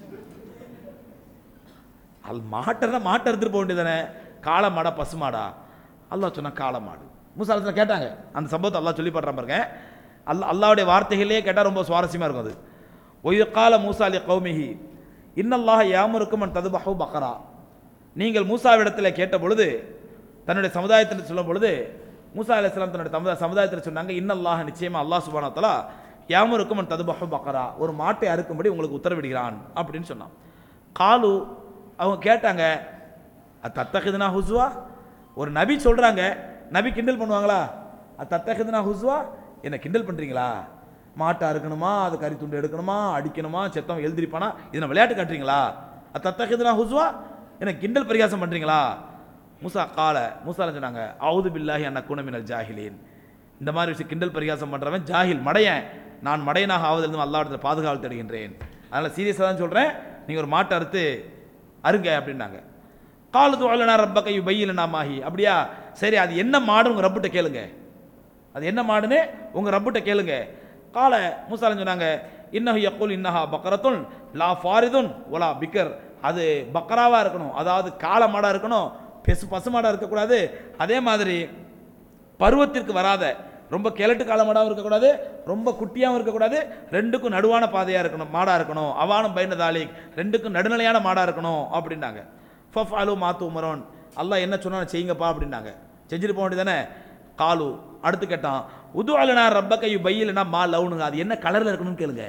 அது மாட்டை மாட்டை எடுத்துட்டு போக வேண்டியதானே காளை மாடா பசு மாடா அல்லாஹ் சொன்னா காளை மாடு மூசா அலுவலாம் கேட்டாங்க அந்த சம்பவத்தை அல்லாஹ் சொல்லி படுறான் பாருங்க அல்ல அல்லாவுடைய வார்த்தைகளே கேட்டால் ரொம்ப சுவாரஸ்யமாக இருக்கும் அது ஒய்ய கால மூசா அலி கௌமிஹி இன்னல்லாஹ யாமருக்கும் அன் ததுபஹு பக்கரா நீங்கள் மூசாவிடத்தில் கேட்ட பொழுது தன்னுடைய சமுதாயத்தில் சொல்லும் பொழுது மூசா அலைஹிஸ்ஸலாம் தன்னுடைய சமுதாய சமுதாயத்தில் சொன்னாங்க இன்னல்லாஹ் நிச்சயமா அல்லாஹ் சுப்ஹானஹு வ தஆலா யாமருக்கும் அன் ததுபஹு பக்கரா ஒரு மாட்டை அறுக்கும்படி உங்களுக்கு உத்தரவிடுகிறான் அப்படின்னு சொன்னான் காலு அவங்க கேட்டாங்க அத்தத்தகுதுனா ஹுஸ்வா ஒரு நபி சொல்றாங்க நபி கிண்டல் பண்ணுவாங்களா அத்தத்தகுதுனா ஹுஸ்வா என்ன கிண்டல் பண்றீங்களா மாட்டா இருக்கணுமா அது கறி துண்டு எடுக்கணுமா அடிக்கணுமா செத்தம் எழுதிருப்பானா இதை விளையாட்டு காட்டுறீங்களா அத்தத்தகுதுனா ஹுஸ்வா என்ன கிண்டல் பரிகாசம் பண்றீங்களா மூசா கால மூசா சொன்னாங்க அவுது பில்லாஹி அன்ன குணமினல் ஜாஹிலீன் இந்த மாதிரி விஷயம் கிண்டல் பரிகாசம் பண்றவன் ஜாஹில் மடையன் நான் மடையனாக ஆவதிலிருந்து அல்லாஹ்விடத்தில் பாதுகாவல் தேடுகின்றேன் அதனால சீரியஸாக தான் சொல்றேன் நீங்க ஒரு மாட்டை அறுத்து அருங்க அப்படின்னாங்க காலு தோழனா ரப்ப கை பையிலனா மாஹி அப்படியா சரி அது என்ன மாடு உங்க ரப்பிட்ட கேளுங்க அது என்ன மாடுன்னு உங்க ரப்பிட்ட கேளுங்க கால மூசாலன் சொன்னாங்க இன்னஹு யக்குல் இன்னஹா பக்கரத்துன் லா ஃபாரிதுன் ஒலா பிக்கர் அது பக்கராவா இருக்கணும் அதாவது காளை மாடா இருக்கணும் பெசு பசு மாடா இருக்கக்கூடாது அதே மாதிரி பருவத்திற்கு வராத ரொம்ப கிழட்டு காலமாடாவும் இருக்கக்கூடாது ரொம்ப குட்டியாகவும் இருக்கக்கூடாது ரெண்டுக்கும் நடுவான பாதையாக இருக்கணும் மாடாக இருக்கணும் அவானும் பைன தாலிக் ரெண்டுக்கும் நடுநிலையான மாடாக இருக்கணும் அப்படின்னாங்க ஃபஃப் அலு மாத்து உமரோன் அல்லாஹ் என்ன சொன்னா செய்யுங்கப்பா அப்படின்னாங்க செஞ்சுட்டு போக வேண்டியதானே காலு அடுத்து கேட்டான் உது அலனா ரப்ப கையு பையிலனா மா லவுனுங்க அது என்ன கலரில் இருக்கணும்னு கேளுங்க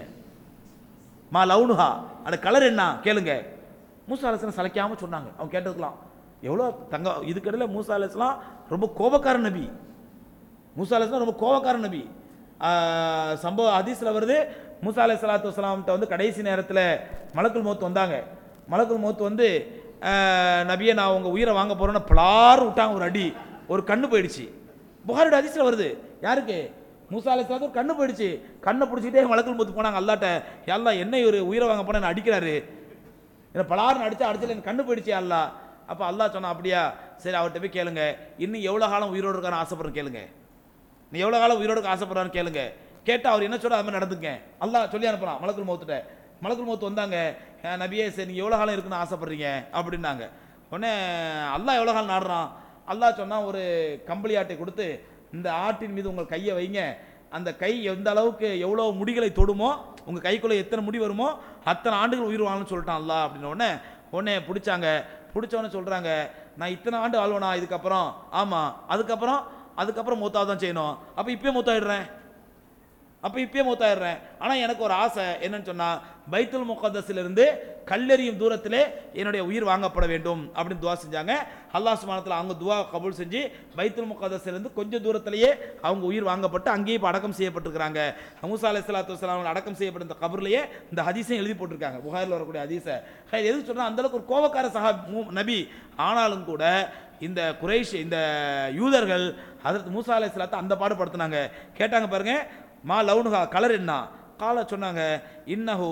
மா லவுனுஹா அந்த கலர் என்ன கேளுங்க மூசா அலிஸ்லாம் சளைக்காம சொன்னாங்க அவங்க கேட்டதுக்கலாம் எவ்வளோ தங்க இதுக்கடையில் மூசா அலிஸ்லாம் ரொம்ப கோபக்கார நபி மூசா அலிஸ்லாம் ரொம்ப கோபக்கார நபி ஆஹ் சம்பவ ஹதீஸில் வருது மூசா அலை சலாத்து வசலாம்கிட்ட வந்து கடைசி நேரத்தில் மலக்குல் மௌத் வந்தாங்க மலக்குல் மௌத் வந்து ஆஹ் நபியை நான் உங்கள் உயிரை வாங்க போகிறேன்னு பலார் விட்டாங்க ஒரு அடி ஒரு கண்ணு போயிடுச்சு புகாரோட ஹதீஸில் வருது யாருக்கு மூசா அலை சலாத்து ஒரு கண்ணு போயிடுச்சு கண்ணை பிடிச்சிட்டே மலக்குல் மௌத் போனாங்க அல்லாட்ட எல்லாம் என்ன இவர் உயிரை வாங்க போன என்ன அடிக்கிறாரு என்ன பலார்னு அடிச்சா அடிச்சல எனக்கு கண்ணு போயிடுச்சு அல்லா அப்போ அல்லாஹ் சொன்னா அப்படியா சரி அவர்கிட்ட போய் கேளுங்க இன்னும் எவ்வளோ காலம் உயிரோடு இருக்கான்னு ஆசைப்படுறேன் கேளுங்க நீ எவ்வளோ காலம் உயிரோடு இருக்க ஆசைப்படுறான்னு கேளுங்க கேட்டால் அவர் என்ன சொல்ற அது மாதிரி நடந்துங்க அல்லாஹ் சொல்லி அனுப்பலாம் மலக்குள் மௌத்துட்ட மலக்குள் மௌத்து வந்தாங்க "அஹ் நபியே சரி நீ எவ்வளோ காலம் இருக்குன்னு ஆசைப்படுறீங்க அப்படின்னாங்க உடனே அல்லாஹ் எவ்வளோ காலம் நாடுறான் அல்லாஹ் சொன்னா ஒரு கம்பளி ஆட்டை கொடுத்து இந்த ஆட்டின் மீது உங்கள் கையை வைங்க அந்த கை எந்த அளவுக்கு எவ்வளோ முடிகளை தொடுமோ உங்கள் கைக்குள்ளே எத்தனை முடி வருமோ அத்தனை ஆண்டுகள் உயிர் வாழணும்னு சொல்லிட்டான் அல்லாஹ் அப்படின்ன உடனே உடனே பிடிச்சாங்க பிடிச்ச உடனே சொல்கிறாங்க நான் இத்தனை ஆண்டு வாழ்வனா இதுக்கப்புறம் ஆமாம் அதுக்கப்புறம் அதுக்கப்புறம் மூத்தாக தான் செய்யணும் அப்போ இப்பயே மூத்தாயிடுறேன் அப்போ இப்பயே மூத்தாயிடுறேன் ஆனால் எனக்கு ஒரு ஆசை என்னன்னு சொன்னால் பைத்துல் முகத்தஸிலிருந்து கல்லெறியும் தூரத்திலே என்னுடைய உயிர் வாங்கப்பட வேண்டும் அப்படின்னு துவா செஞ்சாங்க அல்லாஹ் சுமானத்தில் அவங்க துவா கபூல் செஞ்சு பைத்துல் முகத்தஸிலிருந்து கொஞ்சம் தூரத்திலேயே அவங்க உயிர் வாங்கப்பட்டு அங்கேயே இப்போ அடக்கம் செய்யப்பட்டிருக்கிறாங்க மூசா அலி சலாத்து வலாம் அடக்கம் செய்யப்பட்ட இந்த கபர்லேயே இந்த ஹதீஸையும் எழுதி போட்டிருக்காங்க புகாரில் வரக்கூடிய ஹதீஸை ஹே, எதுக்கு சொன்னால் அந்தளவுக்கு ஒரு கோபக்கார சஹா நபி ஆனாலும் கூட இந்த குறைஷ் இந்த யூதர்கள் அதற்கு மூசா அலை அந்த பாடுபடுத்தினாங்க கேட்டாங்க பாருங்க மா லவுனுகா கலர் என்ன கால சொன்னாங்க இன்னஹு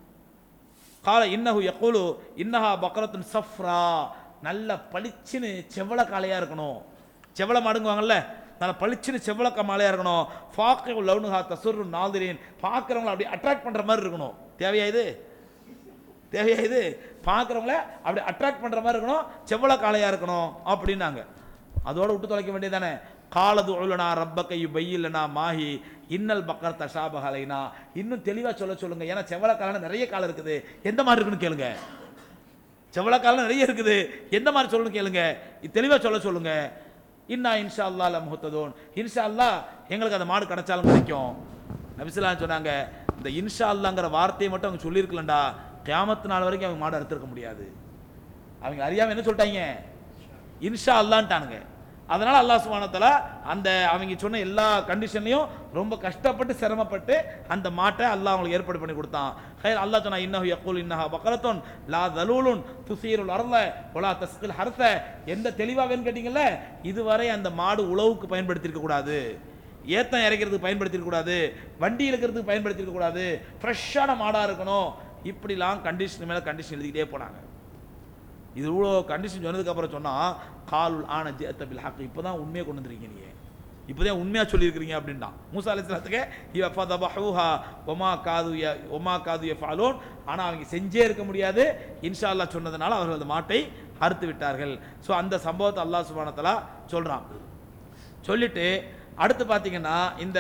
கால இன்னஹு யக்கூலு இன்னஹா பக்ரத்துன் சஃப்ரா நல்ல பளிச்சுன்னு செவ்வள காளையாக இருக்கணும் செவ்வள மாடுங்குவாங்கல்ல நல்ல பளிச்சுன்னு செவ்வள மாலையாக இருக்கணும் ஃபாக்கு லவுனுகா தசுரு நாதிரின் பார்க்குறவங்கள அப்படியே அட்ராக்ட் பண்ணுற மாதிரி இருக்கணும் தேவையா இது தேவையா இது பார்க்குறவங்கள அப்படி அட்ராக்ட் பண்ணுற மாதிரி இருக்கணும் செவ்வள காளையாக இருக்கணும் அப்படின்னாங்க அதோட விட்டு தொலைக்க வேண்டியதானே காலது உலனா ரப்ப கையு பையில்லனா மாஹி இன்னல் பக்கர் தஷாபகலைனா இன்னும் தெளிவாக சொல்ல சொல்லுங்க ஏன்னா செவ்வள காலம் நிறைய காலம் இருக்குது எந்த மாதிரி இருக்குன்னு கேளுங்க செவ்வள காலம் நிறைய இருக்குது எந்த மாதிரி சொல்லணும் கேளுங்க தெளிவாக சொல்ல சொல்லுங்க இன்னா இன்ஷா அல்லா ல முஹத்ததோன் இன்ஷா அல்லா எங்களுக்கு அந்த மாடு கிடைச்சாலும் கிடைக்கும் நபிசுல்லாம் சொன்னாங்க இந்த இன்ஷா அல்லாங்கிற வார்த்தையை மட்டும் அவங்க சொல்லியிருக்கலண்டா கியாமத்து நாள் வரைக்கும் அவங்க மாடு அறுத்திருக்க முடியாது அவங்க அறியாம என்ன சொல்லிட்டாங்க இன்ஷா அல்லான்ட்டானுங்க அதனால அல்லாஹ் சுப்ஹானஹு அந்த அவங்க சொன்ன எல்லா கண்டிஷன்லையும் ரொம்ப கஷ்டப்பட்டு சிரமப்பட்டு அந்த மாட்டை அல்லாஹ் அவங்களுக்கு ஏற்பாடு பண்ணி கொடுத்தான் ஹைர் அல்லாஹ் சொன்னா இன்னஹு யக்கூல் இன்னஹா பக்கரத்துன் லா தலூலுன் துசீருல் அர்ல வலா தஸ்கில் ஹர்ஸ எந்த தெளிவா வேணும் கேட்டீங்கல்ல இதுவரை அந்த மாடு உழவுக்கு பயன்படுத்தியிருக்க கூடாது ஏத்தம் இறைக்கிறதுக்கு பயன்படுத்தியிருக்க கூடாது வண்டி இழுக்கிறதுக்கு பயன்படுத்தியிருக்க கூடாது ஃப்ரெஷ்ஷான மாடா இருக்கணும் இப்படிலாம் கண்டிஷன் மேல கண்டிஷன் எழுதிக்கிட்டே போனாங்க இது இவ்வளோ கண்டிஷன் சொன்னதுக்கப்புறம் சொன்னால் காலுல் ஆன ஜேத்தபில் ஹக்கு இப்போ தான் உண்மையை கொண்டு வந்துருக்கீங்க நீங்கள் இப்போ தான் உண்மையாக சொல்லியிருக்கிறீங்க அப்படின்ட்டான் மூசா அலிஸ்லாத்துக்கு இவ ஃபதபஹூஹா ஒமா காது ய ஒமா காது ய ஃபாலோன் ஆனால் அவங்க செஞ்சே இருக்க முடியாது இன்ஷா அல்லாஹ் சொன்னதுனால அவர்கள் அந்த மாட்டை அறுத்து விட்டார்கள் ஸோ அந்த சம்பவத்தை அல்லாஹ் சுபானத்தலா சொல்கிறான் சொல்லிட்டு அடுத்து பார்த்தீங்கன்னா இந்த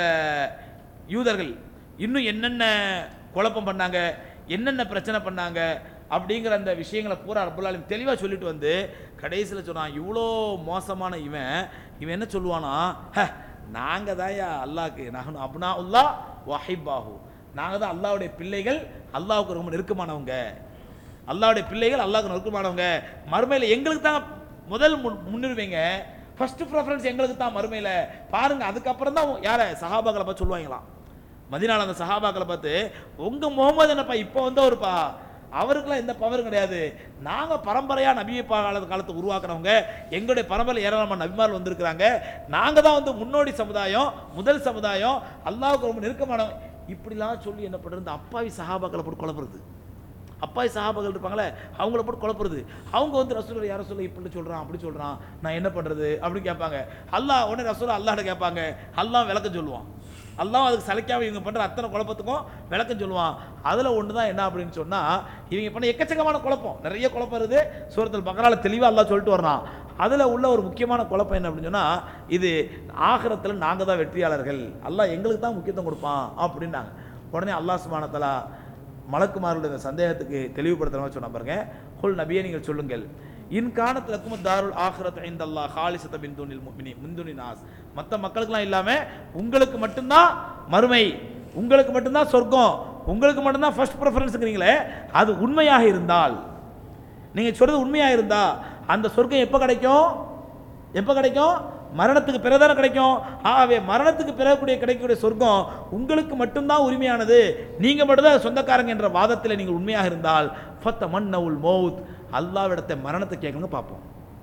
யூதர்கள் இன்னும் என்னென்ன குழப்பம் பண்ணாங்க என்னென்ன பிரச்சனை பண்ணாங்க அப்படிங்கிற அந்த விஷயங்களை பூரா ரப்புல்லாலும் தெளிவாக சொல்லிட்டு வந்து கடைசியில் சொன்னான் இவ்வளோ மோசமான இவன் இவன் என்ன சொல்லுவானா "ஹ, நாங்க தாயா அல்லாஹ்க்கு நகனு அப்னா உல்லா வஹிபாஹு நாங்கள் தான் அல்லாஹ்வுடைய பிள்ளைகள் அல்லாஹ்வுக்கு ரொம்ப நெருக்கமானவங்க அல்லாஹ்வுடைய பிள்ளைகள் அல்லாஹ்வுக்கு நெருக்கமானவங்க மறுமையில் எங்களுக்கு தான் முதல் முன் முன்னுரிமைங்க ஃபர்ஸ்ட் ப்ரிஃபரன்ஸ் எங்களுக்கு தான் மறுமையில் பாருங்க அதுக்கப்புறம் தான் யாரை சஹாபாக்களை பார்த்து சொல்லுவாங்களாம் மதினால அந்த சஹாபாக்களை பார்த்து உங்க முகமது என்னப்பா இப்போ வந்தவருப்பா அவருக்கெல்லாம் எந்த பவரும் கிடையாது நாங்க பரம்பரையா நபியை காலத்து காலத்தை உருவாக்குறவங்க எங்களுடைய பரம்பரை ஏராளமான நபிமார்கள் வந்திருக்கிறாங்க நாங்க தான் வந்து முன்னோடி சமுதாயம் முதல் சமுதாயம் அல்லாஹ்வுக்கு ரொம்ப நெருக்கமானவங்க இப்படிலாம் சொல்லி என்ன பண்றது இந்த அப்பாவி சஹாபாக்களை போட்டு குழப்புறது அப்பாவி சஹாபாக்கள் இருப்பாங்களே அவங்கள போட்டு குழப்புறது அவங்க வந்து ரசூலர் யார சொல்ல இப்படி சொல்றான் அப்படி சொல்றான் நான் என்ன பண்றது அப்படின்னு கேட்பாங்க அல்லாஹ் உடனே ரசூல் அல்லாஹ்ட்ட கேட்பாங்க அல்லாஹ் விளக்கம் சொல்லுவான் அல்லாஹ் அதுக்கு சலிக்காம இவங்க பண்ற அத்தனை குழப்பத்துக்கும் விளக்கம் சொல்லுவான் அதுல ஒன்று தான் என்ன அப்படின்னு சொன்னா இவங்க பண்ண எக்கச்சக்கமான குழப்பம் நிறைய குழப்பம் இருக்குது சூரத்தில் பக்கரால தெளிவா அல்லாஹ் சொல்லிட்டு வர்றான் அதுல உள்ள ஒரு முக்கியமான குழப்பம் என்ன அப்படின்னு சொன்னா இது ஆகிரத்தில் நாங்க தான் வெற்றியாளர்கள் அல்லாஹ் எங்களுக்கு தான் முக்கியத்துவம் கொடுப்பான் அப்படின்னாங்க உடனே அல்லாஹ் சுபானத்தலா மலக்குமார்களுடைய இந்த சந்தேகத்துக்கு தெளிவுபடுத்துற மாதிரி சொன்ன பாருங்க குல் நபியே நீங்கள் சொல்லுங்கள் இன் காணத்துலக்கும் தாருல் ஆஹ்ரத் ஐந்தல்லா ஹாலிசத்த பிந்துனில் முமினி முந்துனி நாஸ் மற்ற மக்களுக்கெல்லாம் இல்லாம உங்களுக்கு மட்டும்தான் மறுமை உங்களுக்கு மட்டும்தான் சொர்க்கம் உங்களுக்கு மட்டும்தான் ஃபர்ஸ்ட் ப்ரிஃபரன்ஸுங்கிறீங்களே அது உண்மையாக இருந்தால் நீங்க சொல்றது உண்மையா இருந்தா அந்த சொர்க்கம் எப்போ கிடைக்கும் எப்போ கிடைக்கும் மரணத்துக்கு பிறகுதானே கிடைக்கும் ஆகவே மரணத்துக்கு பிறகு கூடிய கிடைக்கக்கூடிய சொர்க்கம் உங்களுக்கு மட்டும்தான் உரிமையானது நீங்க மட்டும்தான் சொந்தக்காரங்க என்ற வாதத்தில் நீங்கள் உண்மையாக இருந்தால் ஃபத்த மன்னவுல் மௌத் அல்லாவிடத்தை மரணத்தை கேட்குங்க பார்ப்போம்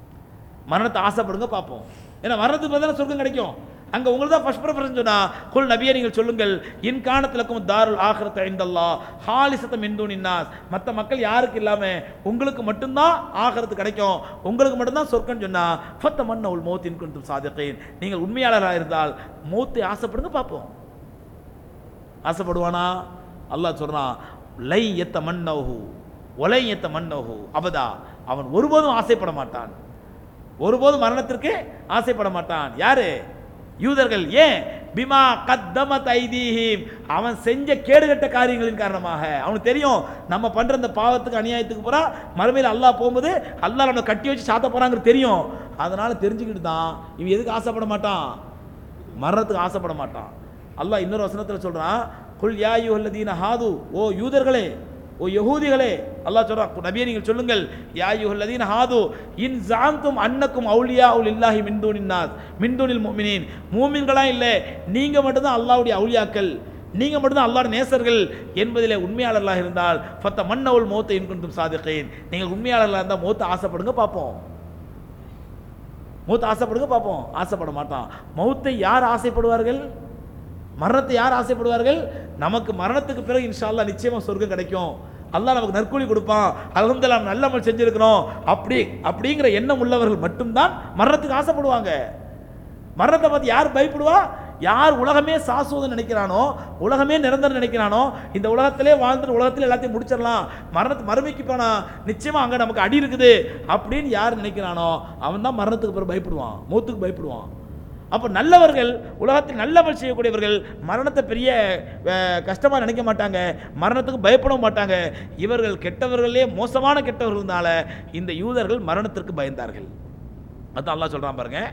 மரணத்தை ஆசைப்படுங்க பார்ப்போம் ஏன்னா மரணத்துக்கு பிறகு தானே சொர்க்கம் கிடைக்கும் அங்க உங்களுக்கு தான் ஃபர்ஸ்ட் ப்ரிஃபரன்ஸ் சொன்னா குல் நபியை நீங்கள் சொல்லுங்கள் இன் காணத்திலக்கும் தாருல் ஆஹ்ரத் ஐந்தல்லா ஹாலிசத்தம் இந்து நாஸ் மற்ற மக்கள் யாருக்கு இல்லாம உங்களுக்கு மட்டும்தான் ஆகிறது கிடைக்கும் உங்களுக்கு மட்டும்தான் சொர்க்கம் சொன்னா ஃபத்த மன்ன உள் மௌத்தின் குந்தும் சாதிக்கேன் நீங்கள் உண்மையாளராக இருந்தால் மௌத்தை ஆசைப்படுங்க பார்ப்போம் ஆசைப்படுவானா அல்லாஹ் சொல்றான் லை எத்த மன்னோஹு ஒலை எத்த மன்னோஹு அபதா அவன் ஒருபோதும் ஆசைப்பட மாட்டான் ஒருபோதும் மரணத்திற்கு ஆசைப்பட மாட்டான் யாரு யூதர்கள் ஏன் பிமா கத்தம தைதீஹிம் அவன் செஞ்ச கேடுகட்ட காரியங்களின் காரணமாக அவனுக்கு தெரியும் நம்ம பண்ற இந்த பாவத்துக்கு அநியாயத்துக்கு போறா மறுமையில் அல்லாஹ் போகும்போது அல்லாஹ் நம்மளை கட்டி வச்சு சாத்த போறாங்கிறது தெரியும் அதனால தெரிஞ்சுக்கிட்டு தான் இவன் எதுக்கு ஆசைப்பட மாட்டான் மரணத்துக்கு ஆசைப்பட மாட்டான் அல்லாஹ் இன்னொரு வசனத்தில் சொல்றான் குல் யா யுஹல்லதீன ஹாது ஓ யூதர்களே ஓ யஹூதிகளே அல்லாஹ் சொல்றான் நபியே நீங்கள் சொல்லுங்கள் யா யுஹல்லதீன ஹாது இன் ஜாம்தும் அன்னக்கும் அவுலியா உல் இல்லாஹி மின்தூனின் நாஸ் மின்தூனில் முஃமினீன் மூமின்களா இல்லை நீங்க மட்டும்தான் அல்லாஹ்வுடைய அவுலியாக்கள் நீங்க மட்டும்தான் அல்லாஹ் நேசர்கள் என்பதிலே உண்மையாளர்களாக இருந்தால் ஃபத்த மன்னவுல் மௌத்தை இன்குண்டும் சாதிக்கேன் நீங்கள் உண்மையாளர்களாக இருந்தால் மௌத்தை ஆசைப்படுங்க பார்ப்போம் மௌத்தை ஆசைப்படுங்க பார்ப்போம் ஆசைப்பட மாட்டான் மௌத்தை யார் ஆசைப்படுவார்கள் மரணத்தை யார் ஆசைப்படுவார்கள் நமக்கு மரணத்துக்கு பிறகு இன்ஷா அல்லாஹ் நிச்சயமா சொர்க்கம் கிடைக்கும் அல்லாஹ் நமக்கு நற்கூலி கொடுப்பான் அல்ஹம்துலில்லாஹ் நல்ல அமல் செஞ்சிருக்கிறோம் அப்படி அப்படிங்கிற எண்ணம் உள்ளவர்கள் மட்டும்தான் மரணத்துக்கு ஆசைப்படுவாங்க மரணத்தை பார்த்து யார் பயப்படுவா யார் உலகமே சாசுவதம் நினைக்கிறானோ உலகமே நிரந்தரம் நினைக்கிறானோ இந்த உலகத்திலே வாழ்ந்துட்டு உலகத்திலே எல்லாத்தையும் முடிச்சிடலாம் மரணத்து மறுமைக்கு போனா நிச்சயமா அங்க நமக்கு அடி இருக்குது அப்படின்னு யார் நினைக்கிறானோ அவன் தான் மரணத்துக்கு பிறகு பயப்படுவான் மூத்துக்கு பயப்படுவான் அப்போ நல்லவர்கள் உலகத்தில் நல்லவள் செய்யக்கூடியவர்கள் மரணத்தை பெரிய அஹ், கஷ்டமா நினைக்க மாட்டாங்க மரணத்துக்கு பயப்படவும் மாட்டாங்க இவர்கள் கெட்டவர்களே மோசமான கெட்டவர்கள்னால இந்த யூதர்கள் மரணத்திற்கு பயந்தார்கள் அதான் அல்லாஹ் சொல்றான் பாருங்க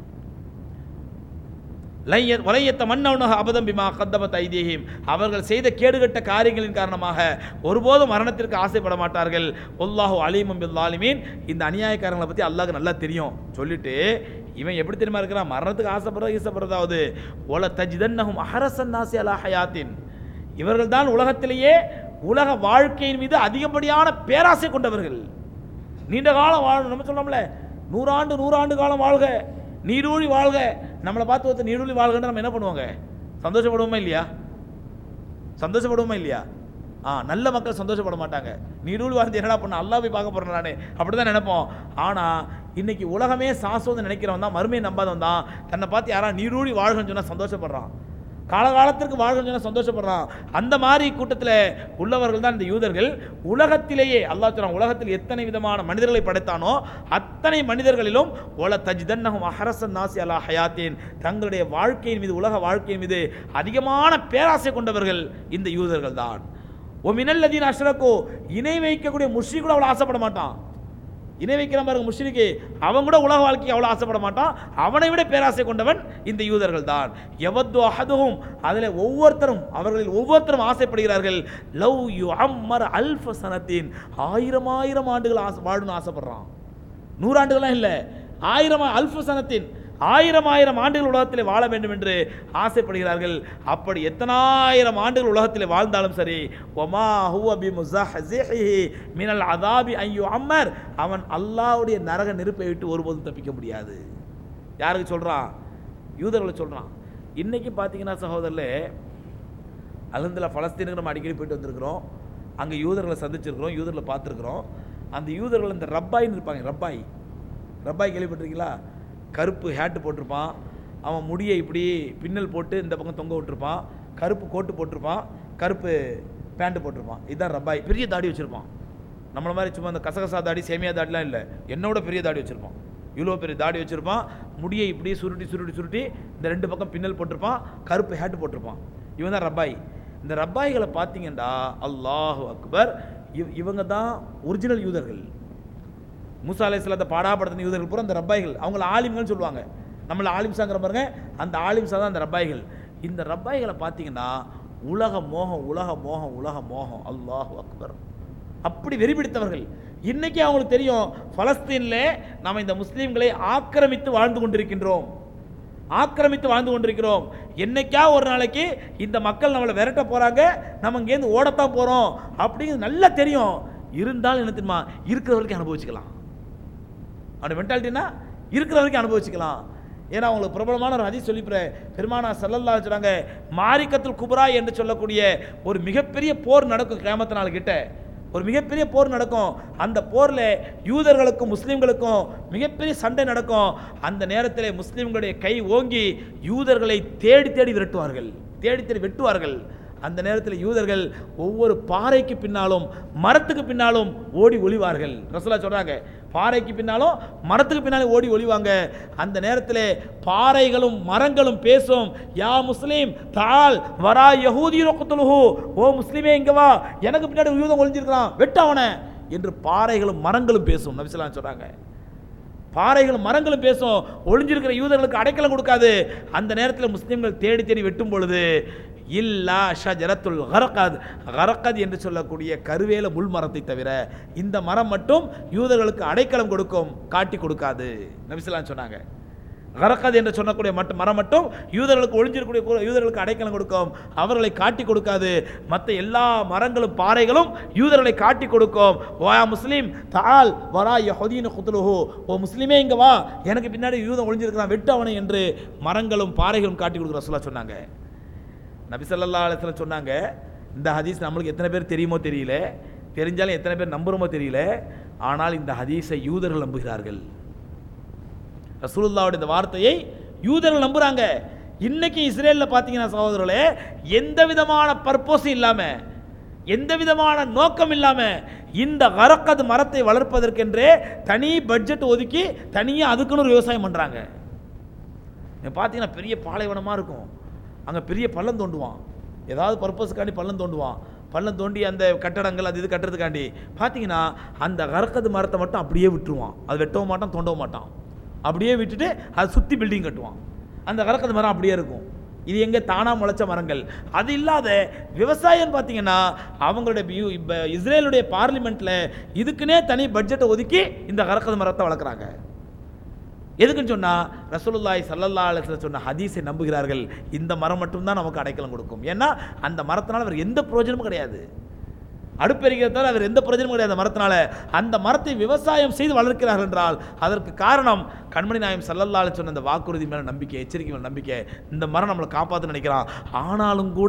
லைய- வலையத்த மன்னவுனக அபதம் பிமா கத்தமத் ஐதீஹிம் அவர்கள் செய்த கேடுகட்ட காரியங்களின் காரணமாக ஒருபோதும் மரணத்திற்கு ஆசைப்பட மாட்டார்கள் ஒல்லாஹு அலீமும் பில்லாலிமீன் இந்த அநியாயக்காரங்களை பற்றி அல்லாஹ்க்கு நல்லா தெரியும் சொல்லிட்டு இவன் எப்படி தெரியுமா இருக்கிறான் மரணத்துக்கு ஆசைப்படுறது ஈசப்படுறதாவது ஒல தஜிதன்னஹும் அஹரசன் நாசி அலா ஹயாத்தின் இவர்கள் தான் உலகத்திலேயே உலக வாழ்க்கையின் மீது அதிகப்படியான பேராசை கொண்டவர்கள் நீண்ட காலம் வாழணும் நம்ம சொல்றோம்ல நூறாண்டு நூறாண்டு காலம் வாழ்க நீடூழி வாழ்க நம்மளை பார்த்து ஒருத்தர் நீடூழி வாழ்கன்னு நம்ம என்ன பண்ணுவாங்க சந்தோஷப்படுவோமா இல்லையா சந்தோஷப்படுவோமா இல்லையா ஆ நல்ல மக்கள் சந்தோஷப்பட மாட்டாங்க நீடூழி வாழ்ந்து என்னடா பண்ண அல்லா போய் பார்க்க போறேன் நானே அப்படி தான் நினைப்போம் ஆனால் இன்னைக்கு உலகமே சாஸ்வதம் நினைக்கிறவன் தான் மறுமையை நம்பாதவன் தான் தன்னை பார்த்து யாரா நீடூழி வாழ்கன்னு சொன்னால் சந்தோஷப்படுறான் காலகாலத்திற்கு வாழ்கன்னு சொன்னா சந்தோஷப்படுறான் அந்த மாதிரி கூட்டத்தில் உள்ளவர்கள் தான் இந்த யூதர்கள் உலகத்திலேயே அல்லாஹ் சொல்றான் உலகத்தில் எத்தனை விதமான மனிதர்களை படைத்தானோ அத்தனை மனிதர்களிலும் ஒல தஜ்தன்னஹும் அஹரசன் நாசி அலா ஹயாத்தீன் தங்களுடைய வாழ்க்கையின் மீது உலக வாழ்க்கையின் மீது அதிகமான பேராசை கொண்டவர்கள் இந்த யூதர்கள் தான் ஓ மினல்லதீன் அஷ்ரகோ இணை வைக்கக்கூடிய முஷ்ரி கூட அவ்வளோ ஆசைப்பட மாட்டான் இணை வைக்கிறான் பாருங்க முஷ்ரிக்கு அவன் கூட உலக வாழ்க்கைக்கு அவ்வளோ ஆசைப்பட மாட்டான் அவனை விட பேராசை கொண்டவன் இந்த யூதர்கள் தான் எவத்து அஹதுகும் அதில் ஒவ்வொருத்தரும் அவர்களில் ஒவ்வொருத்தரும் ஆசைப்படுகிறார்கள் லவ் யு அம்மர் அல்ஃப சனத்தின் ஆயிரம் ஆயிரம் ஆண்டுகள் ஆசை வாழணும்னு ஆசைப்படுறான் நூறாண்டுகள்லாம் இல்லை ஆயிரம் அல்ஃப சனத்தின் ஆயிரம் ஆயிரம் ஆண்டுகள் உலகத்தில் வாழ வேண்டும் என்று ஆசைப்படுகிறார்கள் அப்படி எத்தனாயிரம் ஆண்டுகள் உலகத்தில் வாழ்ந்தாலும் சரி ஒமா ஹுவ பி முஸஹ்ஸிஹி மினல் அதாபி ஐயோ அம்மர் அவன் அல்லாஹ்வுடைய நரக நெருப்பை விட்டு ஒருபோதும் தப்பிக்க முடியாது யாருக்கு சொல்றான் யூதர்களை சொல்றான் இன்னைக்கு பார்த்தீங்கன்னா சகோதரர்களே அலந்தில் பலஸ்தீனுக்கு நம்ம அடிக்கடி போயிட்டு வந்திருக்கிறோம் அங்கே யூதர்களை சந்திச்சிருக்கிறோம் யூதர்களை பார்த்துருக்குறோம் அந்த யூதர்கள் இந்த ரப்பாயின்னு இருப்பாங்க ரப்பாய் ரப்பாய் கேள்விப்பட்டிருக்கீங்களா கருப்பு ஹேட்டு போட்டிருப்பான் அவன் முடியை இப்படி பின்னல் போட்டு இந்த பக்கம் தொங்க விட்டுருப்பான் கருப்பு கோட்டு போட்டிருப்பான் கருப்பு பேண்ட் போட்டிருப்பான் இதுதான் ரப்பாய் பெரிய தாடி வச்சுருப்பான் நம்மள மாதிரி சும்மா இந்த கசகசா தாடி சேமியா தாடிலாம் இல்லை என்னோட பெரிய தாடி வச்சுருப்பான் இவ்வளோ பெரிய தாடி வச்சுருப்பான் முடியை இப்படி சுருட்டி சுருட்டி சுருட்டி இந்த ரெண்டு பக்கம் பின்னல் போட்டிருப்பான் கருப்பு ஹேட்டு போட்டிருப்பான் இவன் தான் ரப்பாய் இந்த ரப்பாய்களை பார்த்தீங்கன்னா அல்லாஹு அக்பர் இவ் இவங்க தான் ஒரிஜினல் யூதர்கள் மூசா அலைஹிஸ்ஸலாத்தை பாடாப்படுத்தின யூதர்கள் பூரா அந்த ரப்பாய்கள் அவங்கள ஆலிம்கள்னு சொல்லுவாங்க நம்மள ஆலிம்சாங்கிற பாருங்க அந்த ஆலிம்சா தான் அந்த ரப்பாய்கள் இந்த ரப்பாய்களை பார்த்தீங்கன்னா உலக மோகம் உலக மோகம் உலக மோகம் அல்லாஹ் அக்பர் அப்படி வெறி பிடித்தவர்கள் இன்னைக்கு அவங்களுக்கு தெரியும் பலஸ்தீன்ல நாம் இந்த முஸ்லீம்களை ஆக்கிரமித்து வாழ்ந்து கொண்டிருக்கின்றோம் ஆக்கிரமித்து வாழ்ந்து கொண்டிருக்கிறோம் என்னைக்கா ஒரு நாளைக்கு இந்த மக்கள் நம்மளை விரட்ட போறாங்க நம்ம இங்கேருந்து ஓடத்தான் போறோம் அப்படிங்கிறது நல்லா தெரியும் இருந்தாலும் என்ன தெரியுமா இருக்கிற வரைக்கும் அனுபவிச்சுக்கலாம் அவனோட மென்டாலிட்டினா இருக்கிற வரைக்கும் அனுபவிச்சுக்கலாம் ஏன்னா அவங்களுக்கு பிரபலமான ஒரு ஹதீஸ் சொல்லி பெருமானா சல்லல்லா சொல்றாங்க மாரிக்கத்துல் குப்ரா என்று சொல்லக்கூடிய ஒரு மிகப்பெரிய போர் நடக்கும் கிராமத்து நாள் கிட்ட ஒரு மிகப்பெரிய போர் நடக்கும் அந்த போரில் யூதர்களுக்கும் முஸ்லீம்களுக்கும் மிகப்பெரிய சண்டை நடக்கும் அந்த நேரத்தில் முஸ்லீம்களுடைய கை ஓங்கி யூதர்களை தேடி தேடி விரட்டுவார்கள் தேடி தேடி வெட்டுவார்கள் அந்த நேரத்தில் யூதர்கள் ஒவ்வொரு பாறைக்கு பின்னாலும் மரத்துக்கு பின்னாலும் ஓடி ஒளிவார்கள் ரசூலா சொல்றாங்க பாறைக்கு பின்னாலும் மரத்துக்கு பின்னாலும் ஓடி ஒளிவாங்க அந்த நேரத்தில் பாறைகளும் மரங்களும் பேசும் யா முஸ்லீம் தால் வரா யஹூதி ரொக்கத்துலுஹு ஓ முஸ்லீமே இங்க வா எனக்கு பின்னாடி ஒரு யூதம் ஒளிஞ்சிருக்கிறான் வெட்டு அவனை என்று பாறைகளும் மரங்களும் பேசும் நபிசலாம் சொல்றாங்க பாறைகளும் மரங்களும் பேசும் ஒளிஞ்சிருக்கிற யூதர்களுக்கு அடைக்கலம் கொடுக்காது அந்த நேரத்தில் முஸ்லிம்கள் தேடி தேடி வெட்டும் பொழுது இல்லா ஷஜரத்துல் கரக்காத் கரக்கத் என்று சொல்லக்கூடிய கருவேல முள் மரத்தை தவிர இந்த மரம் மட்டும் யூதர்களுக்கு அடைக்கலம் கொடுக்கும் காட்டி கொடுக்காது நபிசுல்லாம் சொன்னாங்க கரக்கத் என்று சொல்லக்கூடிய மற்ற மரம் மட்டும் யூதர்களுக்கு ஒளிஞ்சிருக்கக்கூடிய கு- யூதர்களுக்கு அடைக்கலம் கொடுக்கும் அவர்களை காட்டி கொடுக்காது மற்ற எல்லா மரங்களும் பாறைகளும் யூதர்களை காட்டி கொடுக்கும் ஓயா முஸ்லீம் தால் வரா யஹுதீன குத்துலுஹு ஓ முஸ்லீமே இங்க வா எனக்கு பின்னாடி யூதன் ஒளிஞ்சிருக்கிறான் வெட்டு அவனை என்று மரங்களும் பாறைகளும் காட்டி கொடுக்குற ரசூலா சொன்னாங்க நபி ஸல்லல்லாஹு அலைஹி வஸல்லம் சொன்னாங்க இந்த ஹதீஸ் நம்மளுக்கு எத்தனை பேர் தெரியுமோ தெரியல தெரிஞ்சாலும் எத்தனை பேர் நம்புறோமோ தெரியல ஆனால் இந்த ஹதீஸை யூதர்கள் நம்புகிறார்கள் ரசூலுல்லாவுடைய இந்த வார்த்தையை யூதர்கள் நம்புறாங்க இன்னைக்கு இஸ்ரேலில் பார்த்தீங்கன்னா சகோதரர்களே எந்த விதமான பர்பஸும் இல்லாமல் எந்த விதமான நோக்கம் இல்லாமல் இந்த கரக்கது மரத்தை வளர்ப்பதற்கென்றே தனி பட்ஜெட் ஒதுக்கி தனியாக அதுக்குன்னு ஒரு விவசாயம் பண்ணுறாங்க பார்த்தீங்கன்னா பெரிய பாலைவனமாக இருக்கும் அங்கே பெரிய பள்ளம் தோண்டுவான் ஏதாவது பர்பஸுக்காண்டி பள்ளம் தோண்டுவான் பள்ளம் தோண்டி அந்த கட்டடங்கள் அது இது கட்டுறதுக்காண்டி பார்த்தீங்கன்னா அந்த கரக்கது மரத்தை மட்டும் அப்படியே விட்டுருவான் அது வெட்டவும் மாட்டான் தோண்டவும் மாட்டான் அப்படியே விட்டுட்டு அதை சுற்றி பில்டிங் கட்டுவான் அந்த கரக்கது மரம் அப்படியே இருக்கும் இது எங்கே தானாக முளைச்ச மரங்கள் அது இல்லாத விவசாயம் பார்த்தீங்கன்னா அவங்களுடைய பியூ இப்போ இஸ்ரேலுடைய பார்லிமெண்ட்டில் இதுக்குன்னே தனி பட்ஜெட்டை ஒதுக்கி இந்த கரக்கது மரத்தை வளர்க்குறாங்க எதுக்குன்னு சொன்னா ரசூலுல்லாஹி ஸல்லல்லாஹு அலைஹி வஸல்லம் சொன்ன ஹதீஸை நம்புகிறார்கள் இந்த மரம் மட்டும்தான் நமக்கு அடைக்கலம் கொடுக்கும் ஏன்னா அந்த மரத்தினால அவர் எந்த பிரயோஜனமும் கிடையாது அடுப்பெரிக்கிறதால அவர் எந்த பிரயோஜனமும் கிடையாது அந்த மரத்தினால அந்த மரத்தை விவசாயம் செய்து வளர்க்கிறார்கள் என்றால் அதற்கு காரணம் கண்மணி நாயம் ஸல்லல்லாஹு அலைஹி சொன்ன அந்த வாக்குறுதி மேல நம்பிக்கை எச்சரிக்கை மேல நம்பிக்கை இந்த மரம் நம்மளை காப்பாற்ற நினைக்கிறான் ஆனாலும் கூட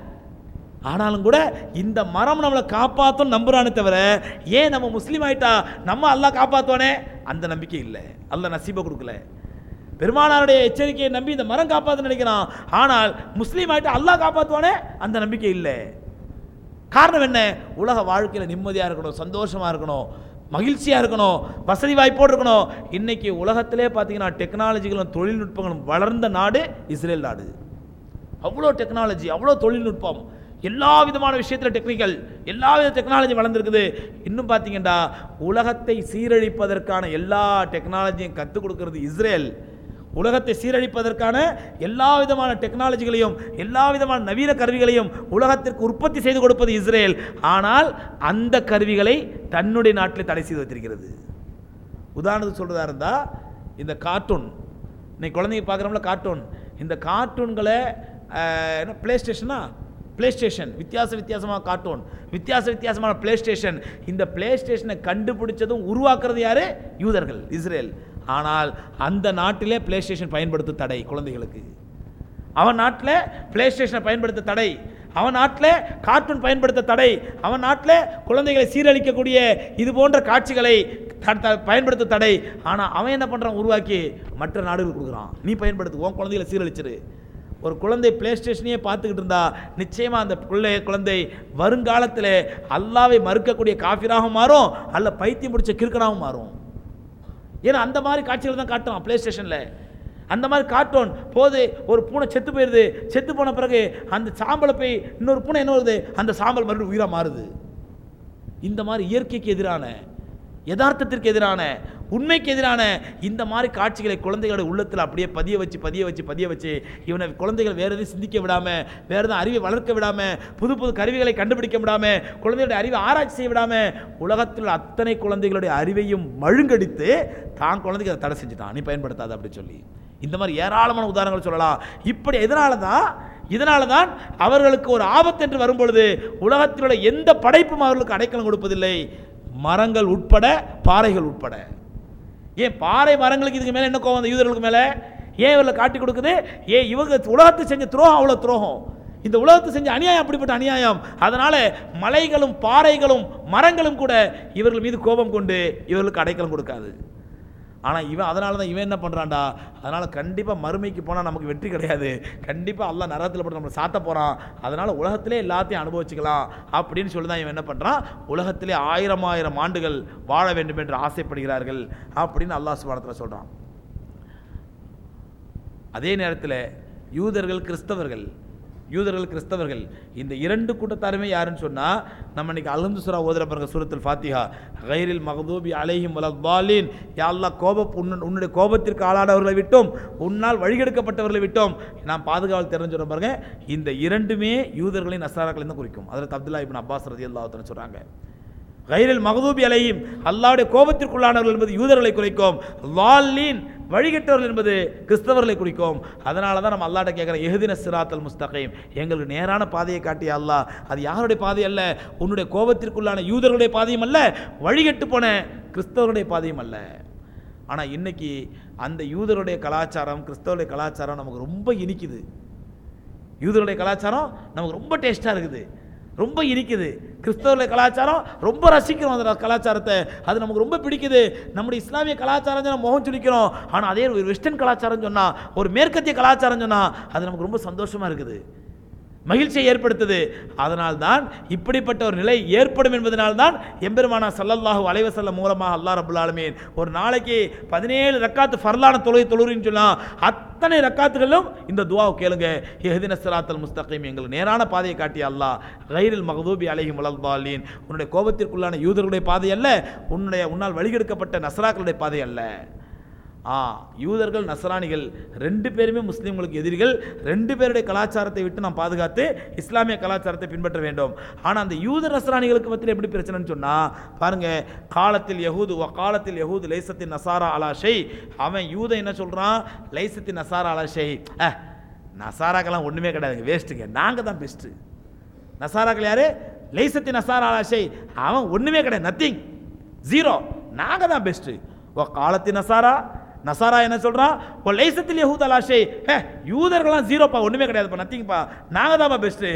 ஆனாலும் கூட இந்த மரம் நம்மளை காப்பாற்றும் நம்புறானே தவிர ஏன் நம்ம முஸ்லீம் ஆயிட்டா நம்ம அல்லாஹ் காப்பாற்றுவானே அந்த நம்பிக்கை இல்லை அல்லாஹ் நசீபை கொடுக்கல பெருமானாருடைய எச்சரிக்கையை நம்பி இந்த மரம் காப்பாற்ற நினைக்கிறான் ஆனால் முஸ்லீம் ஆயிட்டா அல்லாஹ் காப்பாற்றுவானே அந்த நம்பிக்கை இல்லை காரணம் என்ன உலக வாழ்க்கையில் நிம்மதியாக இருக்கணும் சந்தோஷமாக இருக்கணும் மகிழ்ச்சியாக இருக்கணும் வசதி வாய்ப்போடு இருக்கணும் இன்னைக்கு உலகத்திலே பார்த்தீங்கன்னா டெக்னாலஜிகளும் தொழில்நுட்பங்களும் வளர்ந்த நாடு இஸ்ரேல் நாடு அவ்வளோ டெக்னாலஜி அவ்வளோ தொழில்நுட்பம் எல்லா விதமான விஷயத்தில் டெக்னிக்கல் எல்லா வித டெக்னாலஜி வளர்ந்துருக்குது இன்னும் பார்த்தீங்கன்னா உலகத்தை சீரழிப்பதற்கான எல்லா டெக்னாலஜியும் கற்றுக் கொடுக்கறது இஸ்ரேல் உலகத்தை சீரழிப்பதற்கான எல்லா விதமான டெக்னாலஜிகளையும் எல்லா விதமான நவீன கருவிகளையும் உலகத்திற்கு உற்பத்தி செய்து கொடுப்பது இஸ்ரேல் ஆனால் அந்த கருவிகளை தன்னுடைய நாட்டில் தடை செய்து வைத்திருக்கிறது உதாரணத்துக்கு சொல்றதா இருந்தா இந்த கார்ட்டூன் இன்னைக்கு குழந்தைங்க பார்க்குறோம்ல கார்ட்டூன் இந்த கார்ட்டூன்களை அஹ், என்ன ப்ளே ஸ்டேஷனா ப்ளே ஸ்டேஷன் வித்தியாச வித்தியாசமான கார்ட்டூன் வித்தியாச வித்தியாசமான ப்ளே ஸ்டேஷன் இந்த ப்ளே ஸ்டேஷனை கண்டுபிடிச்சதும் உருவாக்குறது யாரு யூதர்கள் இஸ்ரேல் ஆனால் அந்த நாட்டிலே ப்ளே ஸ்டேஷன் பயன்படுத்த தடை குழந்தைகளுக்கு அவன் நாட்டில் ப்ளே ஸ்டேஷனை பயன்படுத்த தடை அவன் நாட்டில் கார்ட்டூன் பயன்படுத்த தடை அவன் நாட்டில் குழந்தைகளை சீரழிக்கக்கூடிய இது போன்ற காட்சிகளை த- த- பயன்படுத்த தடை ஆனால் அவன் என்ன பண்ணுறான் உருவாக்கி மற்ற நாடுகளுக்கு கொடுக்குறான் நீ பயன்படுத்து உன் குழந்தைகளை சீரழிச்சிரு ஒரு குழந்தை ப்ளே ஸ்டேஷனையே பார்த்துக்கிட்டு இருந்தா நிச்சயமா அந்த பிள்ளை குழந்தை வருங்காலத்தில் அல்லாவை மறுக்கக்கூடிய காஃபிராக மாறும் அல்ல பைத்தியம் பிடிச்ச கிறுக்கனாகவும் மாறும் ஏன்னா அந்த மாதிரி காட்சிகள் தான் காட்டுறான் ப்ளே ஸ்டேஷனில் அந்த மாதிரி கார்ட்டூன் போது ஒரு பூனை செத்து போயிடுது செத்து போன பிறகு அந்த சாம்பலை போய் இன்னொரு பூனை என்ன வருது அந்த சாம்பல் மறுபடியும் உயிராக மாறுது இந்த மாதிரி இயற்கைக்கு எதிரான யதார்த்தத்திற்கு எதிரான உண்மைக்கு எதிரான இந்த மாதிரி காட்சிகளை குழந்தைகளுடைய உள்ளத்தில் அப்படியே பதிய வச்சு பதிய வச்சு பதிய வச்சு இவனை குழந்தைகள் வேறு எதையும் சிந்திக்க விடாம வேற எதுவும் அறிவை வளர்க்க விடாம புது புது கருவிகளை கண்டுபிடிக்க விடாம குழந்தைகளுடைய அறிவை ஆராய்ச்சி செய்ய விடாம உலகத்தில் உள்ள அத்தனை குழந்தைகளுடைய அறிவையும் மழுங்கடித்து தான் குழந்தைக்கு அதை தடை செஞ்சுட்டான் நீ பயன்படுத்தாத அப்படி சொல்லி இந்த மாதிரி ஏராளமான உதாரணங்கள் சொல்லலாம் இப்படி எதனால தான் இதனால தான் அவர்களுக்கு ஒரு ஆபத்து என்று வரும்பொழுது உலகத்தில் உள்ள எந்த படைப்பும் அவர்களுக்கு அடைக்கலம் கொடுப்பதில்லை மரங்கள் உட்பட பாறைகள் உட்பட ஏன் பாறை மரங்களுக்கு இதுக்கு மேலே என்ன கோவம் அந்த யூதர்களுக்கு மேலே ஏன் இவர்களை காட்டி கொடுக்குது ஏன் இவங்க உலகத்தை செஞ்ச துரோகம் அவ்வளோ துரோகம் இந்த உலகத்தை செஞ்ச அநியாயம் அப்படிப்பட்ட அநியாயம் அதனால மலைகளும் பாறைகளும் மரங்களும் கூட இவர்கள் மீது கோபம் கொண்டு இவர்களுக்கு அடைக்கலம் கொடுக்காது ஆனால் இவன் அதனால தான் இவன் என்ன பண்ணுறான்டா அதனால் கண்டிப்பாக மறுமைக்கு போனால் நமக்கு வெற்றி கிடையாது கண்டிப்பாக அல்லாஹ் நரகத்தில் போட்டு நம்மளை சாத்த போகிறான் அதனால் உலகத்திலே எல்லாத்தையும் அனுபவிச்சுக்கலாம் அப்படின்னு சொல்லி தான் இவன் என்ன பண்ணுறான் உலகத்திலே ஆயிரம் ஆயிரம் ஆண்டுகள் வாழ வேண்டும் என்று ஆசைப்படுகிறார்கள் அப்படின்னு அல்லாஹ் சுபானத்தில் சொல்கிறான் அதே நேரத்தில் யூதர்கள் கிறிஸ்தவர்கள் யூதர்கள் கிறிஸ்தவர்கள் இந்த இரண்டு கூட்டத்தாருமே யாருன்னு சொன்னால் நம்ம இன்னைக்கு அலந்து சுரா ஓதுற பாருங்க சூரத்தில் ஃபாத்திஹா கைரில் மகதூபி அலைஹிம் வலத்தாலின் யாழ்லா கோப உன்னு- உன்னுடைய கோபத்திற்கு ஆளானவர்களை விட்டோம் உன்னால் வழிகெடுக்கப்பட்டவர்களை விட்டோம் நாம் பாதுகாவல் தெரிஞ்சு சொல்ற பாருங்க இந்த இரண்டுமே யூதர்களின் நசாராக்களை தான் குறிக்கும் அதில் அப்துல்லா இப்னு அப்பாஸ் ரதி அல்லாஹ் சொல்கிறாங்க கைரில் மகதூபி அலையும் அல்லாவுடைய கோபத்திற்குள்ளானவர்கள் என்பது யூதர்களை குறிக்கும் லால்லீன் வழிகட்டவர்கள் என்பது கிறிஸ்தவர்களை குறிக்கும் அதனால தான் நம்ம அல்லாட்ட கேட்குறோம் எஹதின சிராத்தல் முஸ்தகையும் எங்களுக்கு நேரான பாதையை காட்டிய அல்லாஹ் அது யாருடைய பாதை அல்ல உன்னுடைய கோபத்திற்குள்ளான யூதர்களுடைய பாதையும் அல்ல வழிகட்டு போன கிறிஸ்தவருடைய பாதையும் அல்ல ஆனால் இன்னைக்கு அந்த யூதருடைய கலாச்சாரம் கிறிஸ்தவருடைய கலாச்சாரம் நமக்கு ரொம்ப இனிக்குது யூதருடைய கலாச்சாரம் நமக்கு ரொம்ப டேஸ்ட்டாக இருக்குது ரொம்ப இனிக்குது கிறிஸ்தவருடைய கலாச்சாரம் ரொம்ப ரசிக்கிறோம் அந்த கலாச்சாரத்தை அது நமக்கு ரொம்ப பிடிக்குது நம்முடைய இஸ்லாமிய கலாச்சாரம் நம்ம முகம் சுளிக்கிறோம் ஆனால் அதே ஒரு வெஸ்டர்ன் கலாச்சாரம் சொன்னால் ஒரு மேற்கத்திய கலாச்சாரம் சொன்னால் அது நமக்கு ரொம்ப சந்தோஷமாக இருக்குது மகிழ்ச்சியை ஏற்படுத்துது அதனால்தான் இப்படிப்பட்ட ஒரு நிலை ஏற்படும் என்பதனால்தான் எம்பெருமானா சல்லல்லாஹு அலைவசல்லம் மூலமாக அல்லாஹ் ரபுல் ஆலமீன் ஒரு நாளைக்கு பதினேழு ரக்காத்து ஃபர்லான தொழுகை தொழுறின்னு சொன்னால் அத்தனை ரக்காத்துகளும் இந்த துவாவை கேளுங்க எஹதின சிராத்தல் முஸ்தகீம் எங்களுக்கு நேரான பாதையை காட்டிய அல்லாஹ் கைரில் மகதூபி அலைஹிம் வலல்தாலீன் உன்னுடைய கோபத்திற்குள்ளான யூதர்களுடைய பாதை அல்ல உன்னுடைய உன்னால் வழிகெடுக்கப்பட்ட நசராக்களுடைய பாதை அல்ல ஆ யூதர்கள் நசராணிகள் ரெண்டு பேருமே முஸ்லீம்களுக்கு எதிரிகள் ரெண்டு பேருடைய கலாச்சாரத்தை விட்டு நாம் பாதுகாத்து இஸ்லாமிய கலாச்சாரத்தை பின்பற்ற வேண்டும் ஆனால் அந்த யூத நசராணிகளுக்கு மத்தியில் எப்படி பிரச்சனைன்னு சொன்னால் பாருங்க காலத்தில் யஹூது வ காலத்தில் யஹூது லைசத்தின் நசாரா அலா ஷை அவன் யூத என்ன சொல்கிறான் லைசத்தின் நசாரா அலா ஷை அஹ் நசாராக்கெல்லாம் ஒன்றுமே கிடையாதுங்க வேஸ்ட்டுங்க நாங்கள் தான் பெஸ்ட்டு நசாராக்கள் யாரு லைசத்தின் நசாரா அலா ஷை அவன் ஒன்றுமே கிடையாது நத்திங் ஜீரோ நாங்கள் தான் பெஸ்ட்டு ஓ காலத்தின் நசாரா நசாரா என்ன சொல்றான் ஓ லைசத்தில் யஹூத் அலாஷை ஹே யூதர்கள்லாம் ஜீரோப்பா ஒன்றுமே கிடையாதுப்பா நத்திங்ப்பா நாங்கள் தான்ப்பா பெஸ்ட்டு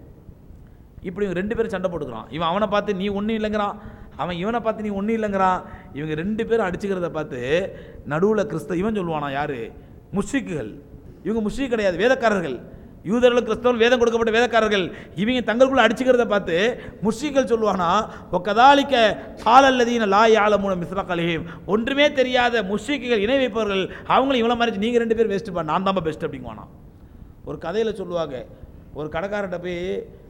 இப்படி இவங்க ரெண்டு பேரும் சண்டை போட்டுக்கிறான் இவன் அவனை பார்த்து நீ ஒன்றும் இல்லைங்கிறான் அவன் இவனை பார்த்து நீ ஒன்றும் இல்லைங்கிறான் இவங்க ரெண்டு பேரும் அடிச்சுக்கிறத பார்த்து நடுவில் கிறிஸ்தவ இவன் சொல்லுவானா யாரு முஷ்ரிக்குகள் இவங்க முஷ்ரிக் கிடையாது வேதக்காரர்கள் யூதர்களும் கிறிஸ்தவர்கள் வேதம் கொடுக்கப்பட்ட வேதக்காரர்கள் இவங்க தங்களுக்குள்ள அடிச்சுக்கிறத பார்த்து முஷ்ரிக்கள் சொல்லுவானா ஒக்கதாலிக்க காலல்லதீன லா யாழமூன மிஸ்ரா கலிஹிம் ஒன்றுமே தெரியாத முஷ்ரிக்குகள் இணை வைப்பவர்கள் அவங்களும் இவ்வளோ மாதிரி நீங்கள் ரெண்டு பேர் பெஸ்ட்டுப்பா நான் தான் பெஸ்ட் அப்படிங்குவானா ஒரு கதையில் சொல்லுவாங்க ஒரு கடைக்காரர்கிட்ட போய்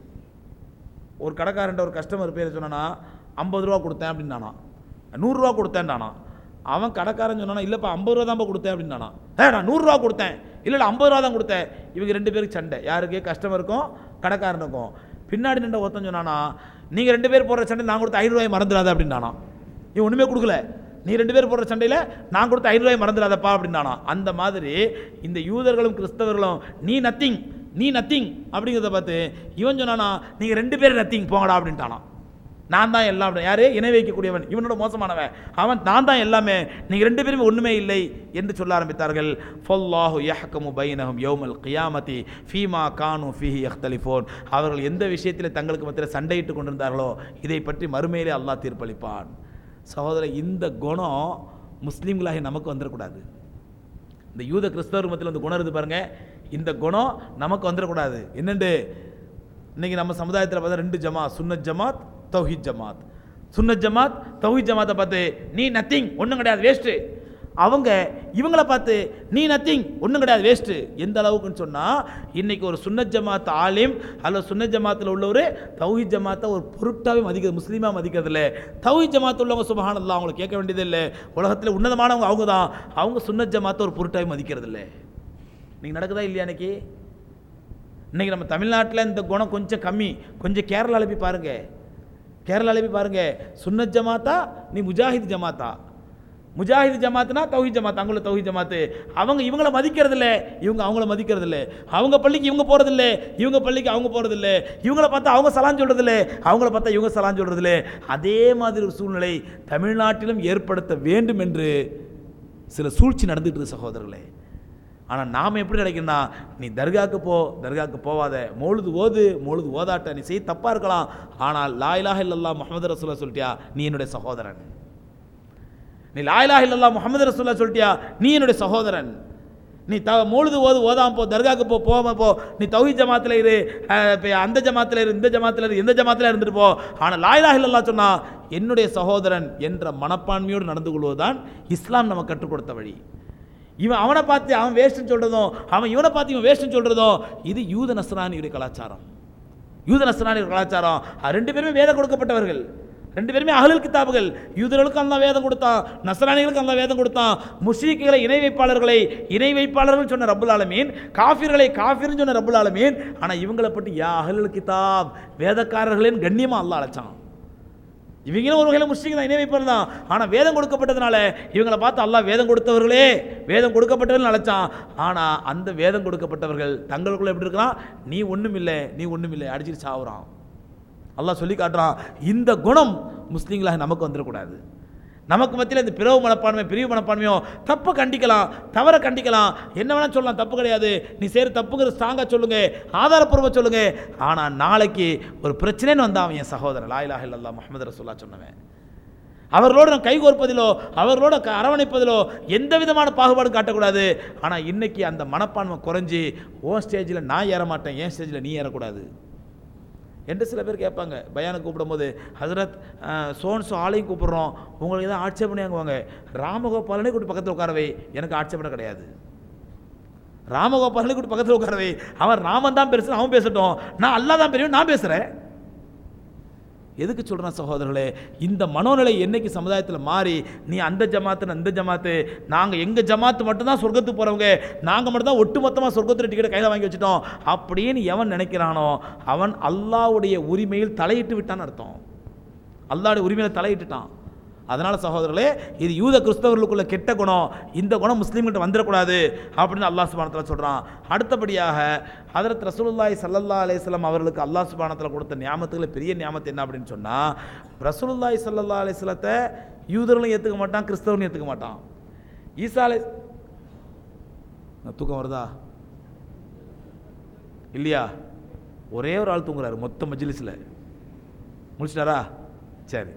ஒரு கடைக்காரன்ட்ட ஒரு கஸ்டமர் பேர் சொன்னானா ஐம்பது ரூபா கொடுத்தேன் அப்படின்னானா நூறுரூவா கொடுத்தேன்டானா அவன் கடைக்காரன் சொன்னானா இல்லைப்பா ஐம்பது ரூபா தான்ப்பா கொடுத்தேன் அப்படின்னானா ஏ நான் நூறுரூவா கொடுத்தேன் இல்லை இல்லை ஐம்பது ரூபா தான் கொடுத்தேன் இவங்க ரெண்டு பேருக்கு சண்டை யாருக்கு கஸ்டமருக்கும் கடைக்காரனுக்கும் பின்னாடி நின்ற ஒருத்தன் சொன்னானா நீங்கள் ரெண்டு பேர் போடுற சண்டை நான் கொடுத்த ஐநூறுரூவாய் மறந்துடாத அப்படின்னானா இவன் ஒன்றுமே கொடுக்கல நீ ரெண்டு பேர் போடுற சண்டையில் நான் கொடுத்த ஐநூறுரூவாய் மறந்துடாதப்பா அப்படின்னானா அந்த மாதிரி இந்த யூதர்களும் கிறிஸ்தவர்களும் நீ நத்திங் நீ நத்திங் அப்படிங்கிறத பார்த்து இவன் சொன்னானா நீங்கள் ரெண்டு பேரும் நத்திங் போங்கடா அப்படின்ட்டானா நான் தான் எல்லாம் அப்படி- யாரு இணை வைக்கக்கூடியவன் இவனோட மோசமானவன் அவன் நான் தான் எல்லாமே நீங்கள் ரெண்டு பேருமே ஒன்றுமே இல்லை என்று சொல்ல ஆரம்பித்தார்கள் ஃபல்லாஹு யஹ்கமு பைனஹும் யௌமல் கியாமதி ஃபீமா கானு ஃபீஹி யஹ்தலிஃபோன் அவர்கள் எந்த விஷயத்தில் தங்களுக்கு மத்தியில் சண்டையிட்டு கொண்டிருந்தார்களோ இதை பற்றி மறுமையிலே அல்லாஹ் தீர்ப்பளிப்பான் சகோதரர் இந்த குணம் முஸ்லீம்களாகி நமக்கு வந்துடக்கூடாது இந்த யூத கிறிஸ்தவர் மத்தியில் இந்த குணம் இருக்குது பாருங்க இந்த குணம் நமக்கு வந்துடக்கூடாது என்னண்டு இன்னைக்கு நம்ம சமுதாயத்தில் பார்த்தா ரெண்டு ஜமாத் சுன்னத் ஜமாத் தௌஹீத் ஜமாத் சுன்னத் ஜமாத் தௌஹீத் ஜமாத்தை பார்த்து நீ நத்திங் ஒன்றும் கிடையாது வேஸ்ட்டு அவங்க இவங்கள பார்த்து நீ நத்திங் ஒன்றும் கிடையாது வேஸ்ட்டு எந்த அளவுக்குன்னு சொன்னால் இன்னைக்கு ஒரு சுன்னத் ஜமாத் ஆலிம் அல்லது சுன்னத் ஜமாத்தில் உள்ளவர் தௌஹீத் ஜமாத்தை ஒரு பொருட்டாவே மதிக்கிறது முஸ்லீமாக மதிக்கிறது இல்லை தௌஹீத் ஜமாத் உள்ளவங்க சுபஹானல்லாஹ் அவங்களை கேட்க வேண்டியது இல்லை உலகத்தில் உன்னதமானவங்க அவங்க தான் அவங்க சுன்னத் ஜமாத்தை ஒரு பொருட்டாவே மதிக்கிறது இல்லை நீங்கள் நடக்குதா இல்லையா இன்னைக்கு இன்னைக்கு நம்ம தமிழ்நாட்டில் இந்த குணம் கொஞ்சம் கம்மி கொஞ்சம் கேரளாவில் போய் பாருங்க கேரளாவில் போய் பாருங்க சுன்னத் ஜமாத்தா நீ முஜாஹித் ஜமாத்தா முஜாஹித் ஜமாத்னா தௌஹீத் ஜமாத் அங்குள்ள தௌஹீத் ஜமாத்து அவங்க இவங்கள மதிக்கிறது இல்லை இவங்க அவங்கள மதிக்கிறது இல்லை அவங்க பள்ளிக்கு இவங்க போகிறது இல்லை இவங்க பள்ளிக்கு அவங்க போகிறது இல்லை இவங்கள பார்த்தா அவங்க சலான் சொல்கிறது இல்லை அவங்கள பார்த்தா இவங்க சலான் சொல்கிறது இல்லை அதே மாதிரி ஒரு சூழ்நிலை தமிழ்நாட்டிலும் ஏற்படுத்த வேண்டும் என்று சில சூழ்ச்சி நடந்துட்டு இருக்கு சகோதரர்களே ஆனால் நாம் எப்படி நினைக்கணும்னா நீ தர்காக்கு போ தர்காக்கு போவாத மொழுது ஓது மொழுது ஓதாட்ட நீ செய்ய தப்பாக இருக்கலாம் ஆனால் லா இலாஹ இல்லல்லா முஹம்மது ரசூல்லா சொல்லிட்டியா நீ என்னுடைய சகோதரன் நீ லா இலாஹ இல்லல்லா முஹம்மது ரசூல்லா சொல்லிட்டியா நீ என்னுடைய சகோதரன் நீ த மொழுது ஓது ஓதாம போ தர்காக்கு போ போகாம போ நீ தௌஹி ஜமாத்தில் இரு அஹ், இப்ப அந்த ஜமாத்தில் இரு இந்த ஜமாத்தில் இரு எந்த ஜமாத்தில் இருந்துட்டு போ ஆனால் லா இலாஹ இல்லல்லா சொன்னா என்னுடைய சகோதரன் என்ற மனப்பான்மையோடு நடந்து கொள்வதுதான் இஸ்லாம் நமக்கு கற்றுக் கொடுத்த வழி இவன் அவனை பார்த்து அவன் வேஸ்ட்னு சொல்றதும் அவன் இவனை பார்த்து இவன் வேஸ்ட்னு சொல்றதும் இது யூத நஸ்ரானியுடைய கலாச்சாரம் யூத நஸ்ரானிய கலாச்சாரம் அது ரெண்டு பேருமே வேதம் கொடுக்கப்பட்டவர்கள் ரெண்டு பேருமே அகலுல் கிதாபுகள் யூதர்களுக்கு அந்த வேதம் கொடுத்தான் நஸ்ரானிகளுக்கு அந்த வேதம் கொடுத்தான் முஸ்லீக்குகளை இணை வைப்பாளர்களை இணை வைப்பாளர்கள் சொன்ன ரப்புல் ஆலமீன் காஃபிர்களை காஃபிர்னு சொன்ன ரப்புல் ஆலமீன் ஆனால் இவங்களை பற்றி யா அகலுல் கிதாப் வேதக்காரர்களின் கண்ணியமாக அல்லாஹ் அழைச்சான் இவங்களும் ஒரு வகையில் முஸ்லீம் தான் இணை வைப்பவர் தான் ஆனால் வேதம் கொடுக்கப்பட்டதுனால இவங்களை பார்த்து அல்லாஹ் வேதம் கொடுத்தவர்களே வேதம் கொடுக்கப்பட்டவர்கள் நினைச்சான் ஆனால் அந்த வேதம் கொடுக்கப்பட்டவர்கள் தங்களுக்குள்ள எப்படி இருக்கிறான் நீ ஒன்றும் இல்லை நீ ஒன்றும் இல்லை அடிச்சுட்டு சாவுறான் அல்லாஹ் சொல்லி காட்டுறான் இந்த குணம் முஸ்லீம்களாக நமக்கு வந்துடக்கூடாது நமக்கு மத்தியில் இந்த பிறவு மனப்பான்மை பிரிவு மனப்பான்மையோ தப்பு கண்டிக்கலாம் தவறை கண்டிக்கலாம் என்ன வேணால் சொல்லலாம் தப்பு கிடையாது நீ செய்கிற தப்புங்கிற ஸ்ட்ராங்காக சொல்லுங்க ஆதாரப்பூர்வமாக சொல்லுங்க ஆனால் நாளைக்கு ஒரு பிரச்சனைன்னு வந்தா அவன் என் சகோதரன் லாயிலாக இல்லல்லா முகமது ரசூல்லா சொன்னவன் அவர்களோடு நான் கைகோர்ப்பதிலோ அவர்களோட க- அரவணைப்பதிலோ எந்த விதமான பாகுபாடும் காட்டக்கூடாது ஆனால் இன்னைக்கு அந்த மனப்பான்மை குறைஞ்சி ஓ ஸ்டேஜில் நான் ஏற மாட்டேன் என் ஸ்டேஜில் நீ ஏறக்கூடாது என்று சில பேர் கேட்பாங்க பயானை கூப்பிடும்போது ஹசரத் சோன்ஸோ ஆளையும் கூப்பிடுறோம் உங்களுக்கு எதாவது ஆட்சேபனை வாங்குவாங்க ராமகோபாலனே கூப்பிட்டு பக்கத்தில் உட்காரவை எனக்கு ஆட்சேபனை கிடையாது ராமகோபாலனே கூப்பிட்டு பக்கத்தில் உட்காரவை அவன் ராமன் தான் பெருசு அவன் பேசட்டும் நான் அல்லா தான் பெரியவன் நான் பேசுகிறேன் எதுக்கு சொல்கிறேன் சகோதரர்களே இந்த மனோநிலை என்னைக்கு சமுதாயத்தில் மாறி நீ அந்த ஜமாத்து நான் இந்த ஜமாத்து நாங்கள் எங்கள் ஜமாத்து மட்டும்தான் சொர்க்கத்துக்கு போகிறவங்க நாங்கள் மட்டும்தான் ஒட்டுமொத்தமாக சொர்க்கத்தில் டிக்கெட் கையில் வாங்கி வச்சுட்டோம் அப்படின்னு எவன் நினைக்கிறானோ அவன் அல்லாவுடைய உரிமையில் தலையிட்டு விட்டான்னு அர்த்தம் அல்லாவுடைய உரிமையில் தலையிட்டுட்டான் அதனால் சகோதரர்களே இது யூத கிறிஸ்தவர்களுக்குள்ள கெட்ட குணம் இந்த குணம் முஸ்லீம்கிட்ட வந்துடக்கூடாது அப்படின்னு அல்லாஹ் சுபானத்தில் சொல்கிறான் அடுத்தபடியாக ஹதரத் ரசூலுல்லாஹி ஸல்லல்லாஹு அலைஹி வஸல்லம் அவர்களுக்கு அல்லாஹ் சுபானத்தில் கொடுத்த ஞாபகத்துல பெரிய ஞாபகத்து என்ன அப்படின்னு சொன்னால் ரசூலுல்லாஹி ஸல்லல்லாஹு அலைஹி வஸல்லத்தை யூதர்களும் ஏற்றுக்க மாட்டான் கிறிஸ்தவனும் ஏற்றுக்க மாட்டான் ஈசா அலை நான் தூக்கம் வருதா இல்லையா ஒரே ஒரு ஆள் தூங்குறாரு மொத்த மஜ்லிஸில் முடிச்சிட்டாரா சரி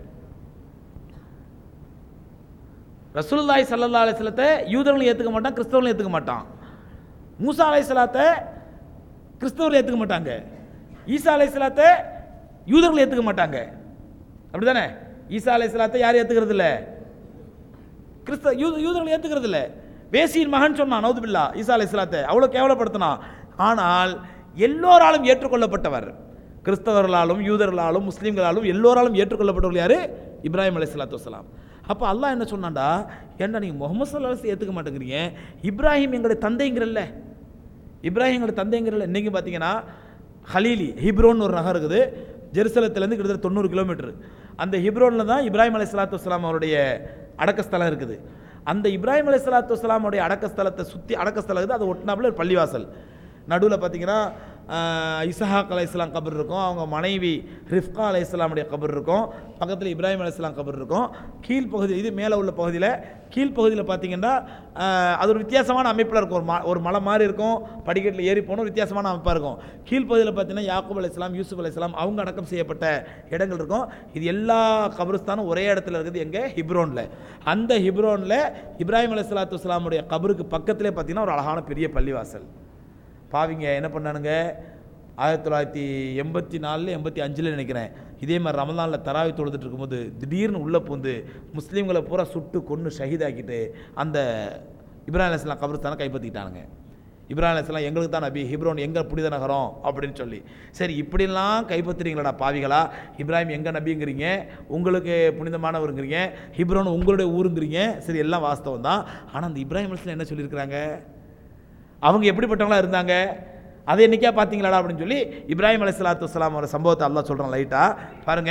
ரசூலுல்லாஹி ஸல்லல்லாஹு அலைஹி வஸல்லத்தை யூதர்களும் ஏற்றுக்க மாட்டான் கிறிஸ்தவர்களும் ஏற்றுக்க மாட்டான் மூசா அலைஹிஸ்ஸலாத்தை கிறிஸ்தவர்கள் ஏற்றுக்க மாட்டாங்க ஈசா அலைஹிஸ்ஸலாத்தை யூதர்கள் ஏற்றுக்க மாட்டாங்க அப்படிதானே ஈசா அலைஹிஸ்ஸலாத்தை யார் ஏற்றுக்கிறது இல்லை கிறிஸ்த யூ யூதர்கள் ஏற்றுக்கிறது இல்லை வேசியின் மகன் சொன்னான் நௌதுபில்லா ஈசா அலைஹிஸ்ஸலாத்தை அவ்வளோ கேவலப்படுத்தினான் ஆனால் எல்லோராலும் ஏற்றுக்கொள்ளப்பட்டவர் கிறிஸ்தவர்களாலும் யூதர்களாலும் முஸ்லீம்களாலும் எல்லோராலும் ஏற்றுக்கொள்ளப்பட்டவர்கள் யார் இப்ராஹிம் அலைஹிஸ்ஸலாத்து வஸ்ஸலாம் அப்போ அல்லாஹ் என்ன சொன்னான்டா ஏன்டா நீங்கள் முகமது சல்லாஹ் ஏற்றுக்க மாட்டேங்கிறீங்க இப்ராஹிம் எங்களுடைய தந்தைங்கிறல்ல இப்ராஹிம் எங்களுடைய தந்தைங்கிறல்ல இன்றைக்கி பார்த்தீங்கன்னா ஹலீலி ஹிப்ரோன்னு ஒரு நகர் இருக்குது ஜெருசலத்துலேருந்து கிட்டத்தட்ட தொண்ணூறு கிலோமீட்டர் அந்த ஹிப்ரோனில் தான் இப்ராஹிம் அலை சலாத்து வஸ்லாம் அவருடைய அடக்கஸ்தலம் இருக்குது அந்த இப்ராஹிம் அலை சலாத்து வஸ்லாமுடைய அடக்கஸ்தலத்தை சுற்றி அடக்கஸ்தலம் இருக்குது அது ஒட்டினாப்புல ஒரு பள்ளிவாசல் நடுவில் பார்த்தீங்கன்னா ஆஹ், இசஹாக் அலை இஸ்லாம் கபர் இருக்கும் அவங்க மனைவி ரிஃப்கா அலை இஸ்லாமுடைய கபர் இருக்கும் பக்கத்தில் இப்ராஹிம் அலை இஸ்லாம் கபர் இருக்கும் கீழ்ப்பகுதி இது மேலே உள்ள பகுதியில் கீழ்ப்பகுதியில் பார்த்தீங்கன்னா ஆஹ், அது ஒரு வித்தியாசமான அமைப்பில் இருக்கும் ஒரு ம ஒரு மலை மாதிரி இருக்கும் படிக்கட்டில் ஏறி போகணும் வித்தியாசமான அமைப்பாக இருக்கும் கீழ்ப்பகுதியில் பார்த்தீங்கன்னா யாக்கூப் அலை இஸ்லாம் யூசுப் அலை இஸ்லாம் அவங்க அடக்கம் செய்யப்பட்ட இடங்கள் இருக்கும் இது எல்லா கபருஸ்தானும் ஒரே இடத்துல இருக்குது எங்கே ஹிப்ரோனில் அந்த ஹிப்ரோனில் இப்ராஹிம் அலை சலாத்து வஸ்லாமுடைய கபருக்கு பக்கத்திலே பார்த்தீங்கன்னா ஒரு அழகான பெரிய பள்ளிவாசல் பாவிங்க என்ன பண்ணானுங்க ஆயிரத்தி தொள்ளாயிரத்தி எண்பத்தி நாலில் எண்பத்தி அஞ்சில் நினைக்கிறேன் இதே மாதிரி ரமலானில் தராவி தொழுதுட்டு இருக்கும்போது திடீர்னு உள்ளே பூந்து முஸ்லீம்களை பூரா சுட்டு கொன்று ஷஹீதாக்கிட்டு அந்த இப்ராஹிம் அலைஹிஸ்ஸலாம் கபருஸ்தானை கைப்பற்றிக்கிட்டானுங்க இப்ராஹிம் அலைஹிஸ்ஸலாம் எங்களுக்கு தான் நபி ஹிப்ரோன் எங்கள் புனித நகரம் அப்படின்னு சொல்லி சரி இப்படிலாம் கைப்பற்றுறீங்களாடா பாவிகளா இப்ராஹிம் எங்கள் நபிங்கிறீங்க உங்களுக்கு புனிதமானவருங்கிறீங்க ஹிப்ரோன் உங்களுடைய ஊருங்கிறீங்க சரி எல்லாம் வாஸ்தவம் தான் ஆனால் அந்த இப்ராஹிம் அலைஹிஸ்ஸலாம் என்ன சொல்லியிருக்கிறாங்க அவங்க எப்படிப்பட்டவங்களா இருந்தாங்க அதை என்னைக்கா பார்த்தீங்களாடா அப்படின்னு சொல்லி இப்ராஹிம் அலைஹிஸ்ஸலாத்து வஸ்ஸலாம் ஒரு சம்பவத்தை அல்லாஹ் சொல்கிறான் லைட்டாக பாருங்க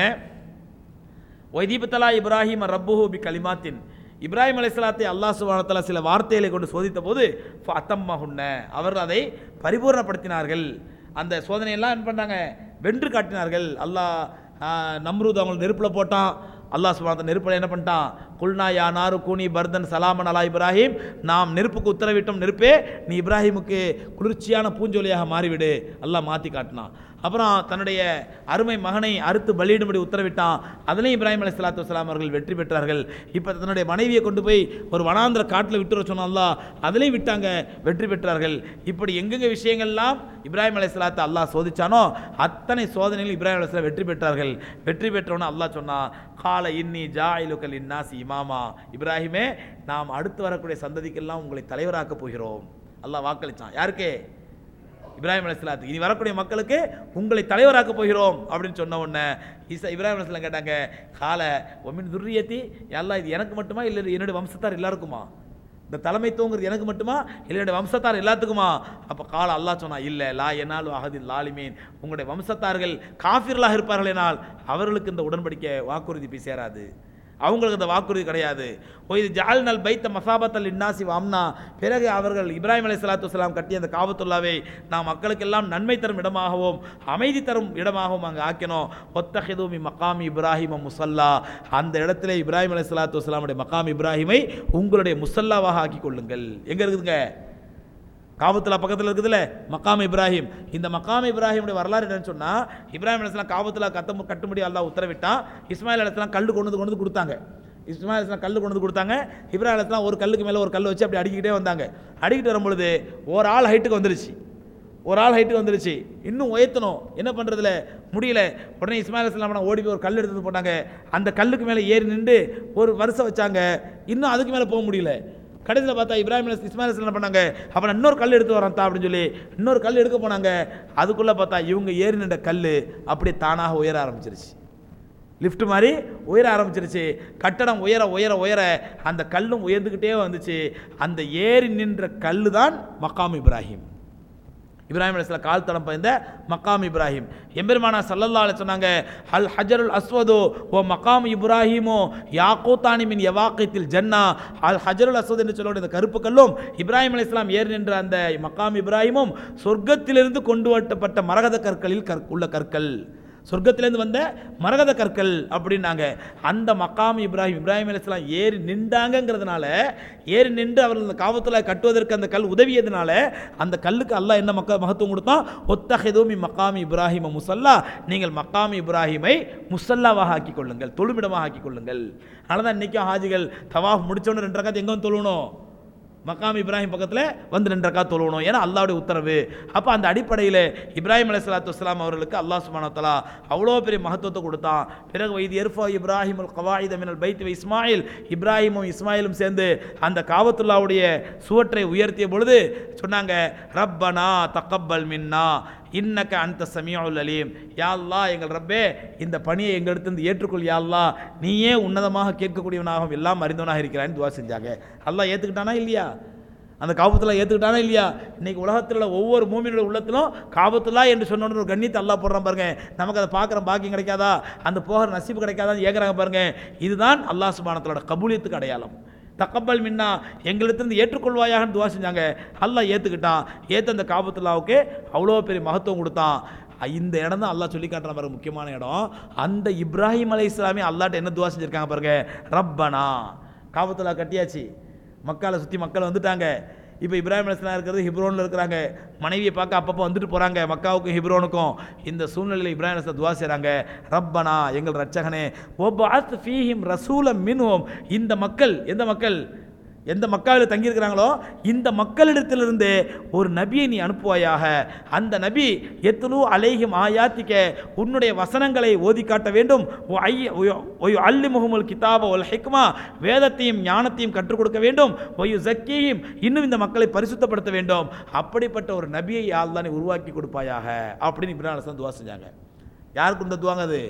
ஒய்தீபத்தலா இப்ராஹிம் ரப்புஹு பி கலிமாத்தின் இப்ராஹிம் அலைஹிஸ்ஸலாத்தை அல்லாஹ் சுப்ஹானஹு சில வார்த்தைகளை கொண்டு சோதித்த போது அத்தம்மஹுன்ன அவர்கள் அதை பரிபூர்ணப்படுத்தினார்கள் அந்த சோதனையெல்லாம் என்ன பண்ணாங்க வென்று காட்டினார்கள் அல்லாஹ் ஆஹ், நம்ரூத் அவங்க நெருப்பில் போட்டான் அல்லாஹ் சுபாத்த நெருப்பில் என்ன பண்ணிட்டான் குல்னா யா நாரு கூனி பர்தன் சலாமன் அலா இப்ராஹிம் நாம் நெருப்புக்கு உத்தரவிட்டோம் நெருப்பே நீ இப்ராஹிமுக்கு குளிர்ச்சியான பூஞ்சொலியாக மாறிவிடு அல்லாஹ் மாற்றி காட்டினான் அப்புறம் தன்னுடைய அருமை மகனை அறுத்து பலியிடும்படி உத்தரவிட்டான் அதிலையும் இப்ராஹிம் அலி சலாத்து வலாம் அவர்கள் வெற்றி பெற்றார்கள் இப்போ தன்னுடைய மனைவியை கொண்டு போய் ஒரு வனாந்திர காட்டில் விட்டுற சொன்னா அதிலையும் விட்டாங்க வெற்றி பெற்றார்கள் இப்படி எங்கெங்க விஷயங்கள்லாம் இப்ராஹிம் அலி சலாத்து அல்லாஹ் சோதிச்சானோ அத்தனை சோதனைகள் இப்ராஹிம் அலி வெற்றி பெற்றார்கள் வெற்றி பெற்றவன அல்லாஹ் சொன்னா கால இன்னி ஜாயிலுக்கல் இன்னாசி இமாமா இப்ராஹிமே நாம் அடுத்து வரக்கூடிய சந்ததிக்கெல்லாம் உங்களை தலைவராக்க போகிறோம் அல்லாஹ் வாக்களிச்சான் யாருக்கு இப்ராஹிம் அலைஹிஸ்ஸலாத்துக்கு இனி வரக்கூடிய மக்களுக்கு உங்களை தலைவராக்க போகிறோம் அப்படின்னு சொன்ன உடனே ஈசா இப்ராஹிம் அலைஹிஸ்ஸலாம் கேட்டாங்க கால ஒமின் துர்ரியத்தி எல்லாம் இது எனக்கு மட்டுமா இல்லை என்னுடைய வம்சத்தார் எல்லாருக்குமா இந்த தலைமைத்துவங்கிறது எனக்கு மட்டுமா இல்லை என்னுடைய வம்சத்தார் எல்லாத்துக்குமா அப்போ கால அல்லாஹ் சொன்னா இல்லை லா என்னால் அகதில் லாலிமீன் உங்களுடைய வம்சத்தார்கள் காஃபிர்களாக இருப்பார்கள் எனால் அவர்களுக்கு இந்த உடன்படிக்கை வாக்குறுதி போய் சேராது அவங்களுக்கு அந்த வாக்குறுதி கிடையாது ஓ இது ஜால் நல் பைத்த மசாபத்தல் இன்னாசி வாம்னா பிறகு அவர்கள் இப்ராஹிம் அலை சலாத்து வலாம் கட்டிய அந்த காபத்துல்லாவை நாம் மக்களுக்கெல்லாம் நன்மை தரும் இடமாகவும் அமைதி தரும் இடமாகவும் அங்கே ஆக்கினோம் ஒத்தஹிதூமி மக்காமி இப்ராஹிம முசல்லா அந்த இடத்துல இப்ராஹிம் அலை சலாத்து வலாமுடைய மக்காம் இப்ராஹிமை உங்களுடைய முசல்லாவாக ஆக்கிக் கொள்ளுங்கள் எங்கே இருக்குதுங்க காபத்துல பக்கத்தில் இருக்குதுல்ல மக்காம் இப்ராஹிம் இந்த மக்காம் இப்ராஹிமுடைய வரலாறு என்னன்னு சொன்னால் இப்ராஹிம் அலிஸ்லாம் காபத்தில் கத்த கட்டும்படி அல்லாஹ் உத்தரவிட்டான் இஸ்மாயில் அலிஸ்லாம் கல் கொண்டு வந்து கொண்டு வந்து கொடுத்தாங்க இஸ்மாயில் அலிஸ்லாம் கல் கொண்டு வந்து கொடுத்தாங்க இப்ராஹிம் அலிஸ்லாம் ஒரு கல்லுக்கு மேலே ஒரு கல் வச்சு அப்படி அடிக்கிட்டே வந்தாங்க அடிக்கிட்டு வரும்பொழுது ஒரு ஆள் ஹைட்டுக்கு வந்துருச்சு ஒரு ஆள் ஹைட்டுக்கு வந்துருச்சு இன்னும் உயர்த்தணும் என்ன பண்ணுறதுல முடியல உடனே இஸ்மாயில் அலிஸ்லாம் ஓடி போய் ஒரு கல் எடுத்து வந்து போட்டாங்க அந்த கல்லுக்கு மேலே ஏறி நின்று ஒரு வருஷம் வச்சாங்க இன்னும் அதுக்கு மேலே போக முடியல கடைசியில் பார்த்தா இப்ராஹிம் அலைஹிஸ் இஸ்மாயில் அலைஹிஸ் என்ன பண்ணாங்க அப்புறம் இன்னொரு கல் எடுத்து வரேன் தா அப்படின்னு சொல்லி இன்னொரு கல் எடுக்க போனாங்க அதுக்குள்ளே பார்த்தா இவங்க ஏறி நின்ற கல் அப்படியே தானாக உயர ஆரம்பிச்சிருச்சு லிஃப்ட் மாதிரி உயர ஆரம்பிச்சிருச்சு கட்டடம் உயர உயர உயர அந்த கல்லும் உயர்ந்துக்கிட்டே வந்துச்சு அந்த ஏறி நின்ற கல் தான் மக்காம் இப்ராஹிம் இப்ராஹிம் அலைஹிஸ்ஸலாம் கால் தடம் பயந்த மக்காம் இப்ராஹிம் எம்பெருமானா சல்லல்லா அலைஹி சொன்னாங்க அல் ஹஜருல் அஸ்வதோ ஓ மக்காம் இப்ராஹிமோ யாக்கூத்தானி மின் யவாக்கத்தில் ஜன்னா அல் ஹஜருல் அஸ்வத் என்று சொல்லக்கூடிய இந்த கருப்பு கல்லும் இப்ராஹிம் அலைஹிஸ்ஸலாம் ஏறி நின்ற அந்த மக்காம் இப்ராஹிமும் சொர்க்கத்திலிருந்து கொண்டு வரப்பட்ட மரகத கற்களில் கற் உள்ள கற்கள் சொர்க்கத்திலேருந்து வந்த மரகத கற்கள் அப்படின்னாங்க அந்த மக்காம் இப்ராஹிம் இப்ராஹிம் அலைஹிஸ்ஸலாம் ஏறி நின்றாங்கங்கிறதுனால ஏறி நின்று அவர்கள் அந்த காவத்தில் கட்டுவதற்கு அந்த கல் உதவியதுனால அந்த கல்லுக்கு அல்லாஹ் என்ன மக்க மகத்துவம் கொடுத்தான் ஒத்தஹெதோமி மக்காமி இப்ராஹிம முசல்லா நீங்கள் மக்காமி இப்ராஹிமை முசல்லாவாக ஆக்கிக் கொள்ளுங்கள் தொழுமிடமாக ஆக்கிக் கொள்ளுங்கள் அதனால தான் இன்றைக்கும் ஹாஜிகள் தவாஃப் முடிச்சோன்னு ரெண்டு ரக்காத்து எங்கே வந்து தொழுவணும் மக்காம் இப்ராஹிம் பக்கத்தில் வந்து ரெண்டு ரக்கா தொழுவணும் ஏன்னா அல்லாவுடைய உத்தரவு அப்போ அந்த அடிப்படையில் இப்ராஹிம் அலை சலாத்து வஸ்லாம் அவர்களுக்கு அல்லாஹ் சுபானத்தலா அவ்வளோ பெரிய மகத்துவத்தை கொடுத்தான் பிறகு வைது எர்ஃபா இப்ராஹிம் அல் கவாயித் மினல் பைத் இஸ்மாயில் இப்ராஹிமும் இஸ்மாயிலும் சேர்ந்து அந்த காவத்துல்லாவுடைய சுவற்றை உயர்த்திய பொழுது சொன்னாங்க ரப்பனா தக்கப்பல் மின்னா இன்னக்க அந்த சமியுல் அலீம் யா அல்லாஹ் எங்கள் ரப்பே இந்த பணியை எங்களிடத்திலிருந்து ஏற்றுக்கொள் யா அல்லாஹ் நீயே உன்னதமாக கேட்கக்கூடியவனாகவும் எல்லாம் அறிந்தவனாக இருக்கிறான்னு துவா செஞ்சாங்க அல்லாஹ் ஏற்றுக்கிட்டானா இல்லையா அந்த காபத்துல்லா ஏற்றுக்கிட்டானா இல்லையா இன்னைக்கு உலகத்தில் உள்ள ஒவ்வொரு மூமியோட உள்ளத்திலும் காபத்துல்லா என்று சொன்ன ஒரு கண்ணியத்தை அல்லாஹ் போடுறான் பாருங்க நமக்கு அதை பார்க்குற பாக்கியம் கிடைக்காதா அந்த போகிற நசீப்பு கிடைக்காதான்னு ஏற்கிறாங்க பாருங்க இதுதான் அல்லாஹ் சுபானத்தோட கபூலியத்துக்கு அடையாளம் தக்கப்பல் மின்னா எங்களிடத்திலிருந்து ஏற்றுக்கொள்வாயாகன்னு துவா செஞ்சாங்க அல்லாஹ் ஏற்றுக்கிட்டான் ஏற்ற அந்த காபத்துல்லாவுக்கு அவ்வளோ பெரிய மகத்துவம் கொடுத்தான் இந்த இடம் தான் அல்லாஹ் சொல்லி காட்டுற பாருங்க முக்கியமான இடம் அந்த இப்ராஹிம் அலை இஸ்லாமே அல்லாட்ட என்ன துவா செஞ்சிருக்காங்க பாருங்க ரப்பனா காபத்துல்லா கட்டியாச்சு மக்களை சுற்றி மக்கள் வந்துட்டாங்க இப்போ இப்ராஹிம் அலிஸ்லாம் இருக்கிறது ஹிப்ரோனில் இருக்கிறாங்க மனைவியை பார்க்க அப்பப்போ வந்துட்டு போகிறாங்க மக்காவுக்கும் ஹிப்ரோனுக்கும் இந்த சூழ்நிலையில் இப்ராஹிம் அலிஸ்லாம் துவா செய்கிறாங்க ரப்பனா எங்கள் ரட்சகனே ஒபாத் ஃபீஹிம் ரசூலம் மின்ஹும் இந்த மக்கள் எந்த மக்கள் எந்த மக்காவில் தங்கியிருக்கிறாங்களோ இந்த மக்களிடத்திலிருந்து ஒரு நபியை நீ அனுப்புவாயாக அந்த நபி எத்துலு அலைஹிம் ஆயாத்திக்க உன்னுடைய வசனங்களை ஓதி காட்ட வேண்டும் ஒய் அல்லி முகமுல் கிதாப ஒல் ஹிக்மா வேதத்தையும் ஞானத்தையும் கற்றுக் கொடுக்க வேண்டும் ஒய்யு ஜக்கீஹிம் இன்னும் இந்த மக்களை பரிசுத்தப்படுத்த வேண்டும் அப்படிப்பட்ட ஒரு நபியை யாழ் தான் உருவாக்கி கொடுப்பாயாக அப்படின்னு இப்ராஹிம் அலிஸ்லாம் துவா செஞ்சாங்க யாருக்கு இந்த துவாங்க அது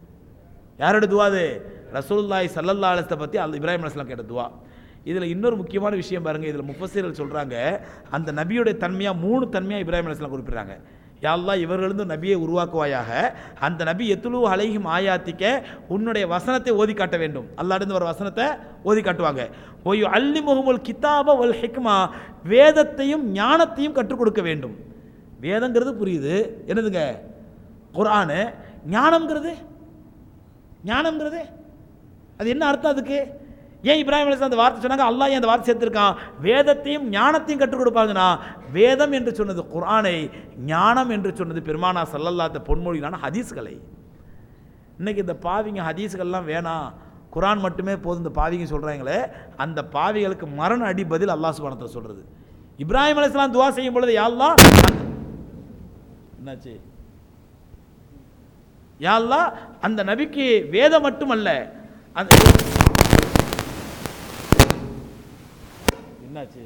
யாரோட துவா அது ரசூலுல்லாஹி சல்லல்லா அலிஸ்தை பற்றி அந்த இப்ராஹிம் அலிஸ்லாம் கேட்ட துவா இதில் இன்னொரு முக்கியமான விஷயம் பாருங்கள் இதில் முஃபசீர்கள் சொல்கிறாங்க அந்த நபியுடைய தன்மையாக மூணு தன்மையாக இப்ராஹிம் அலிஸ்லாம் குறிப்பிட்றாங்க யாழ்லா இவர்களிருந்து நபியை உருவாக்குவாயாக அந்த நபி எத்துலு அலைஹிம் ஆயாத்திக்க உன்னுடைய வசனத்தை ஓதி காட்ட வேண்டும் அல்லாடிருந்து ஒரு வசனத்தை ஓதி காட்டுவாங்க ஒய் அல்லி முகமுல் கிதாப ஒல் ஹிக்மா வேதத்தையும் ஞானத்தையும் கற்றுக் கொடுக்க வேண்டும் வேதங்கிறது புரியுது என்னதுங்க குரானு ஞானம்ங்கிறது ஞானம்ங்கிறது அது என்ன அர்த்தம் அதுக்கு ஏன் இப்ராஹிம் அலிஸ்லாம் அந்த வார்த்தை சொன்னாங்க அல்லாஹ் ஏன் அந்த வார்த்தை சேர்த்திருக்கான் வேதத்தையும் ஞானத்தையும் கற்றுக் கொடுப்பாங்கன்னா வேதம் என்று சொன்னது குர்ஆனை ஞானம் என்று சொன்னது பெருமானா சல்லல்லாத்த பொன்மொழியிலான ஹதீஸ்களை இன்னைக்கு இந்த பாவிங்க ஹதீஸ்கள்லாம் வேணாம் குரான் மட்டுமே போதும் இந்த பாவிங்க சொல்கிறாங்களே அந்த பாவிகளுக்கு மரண அடி பதில் அல்லாஹ் சுபானத்தை சொல்கிறது இப்ராஹிம் அலிஸ்லாம் துவா செய்யும் பொழுது யாழ்லா என்னாச்சு யாழ்லா அந்த நபிக்கு வேதம் மட்டுமல்ல அந்த என்னாச்சு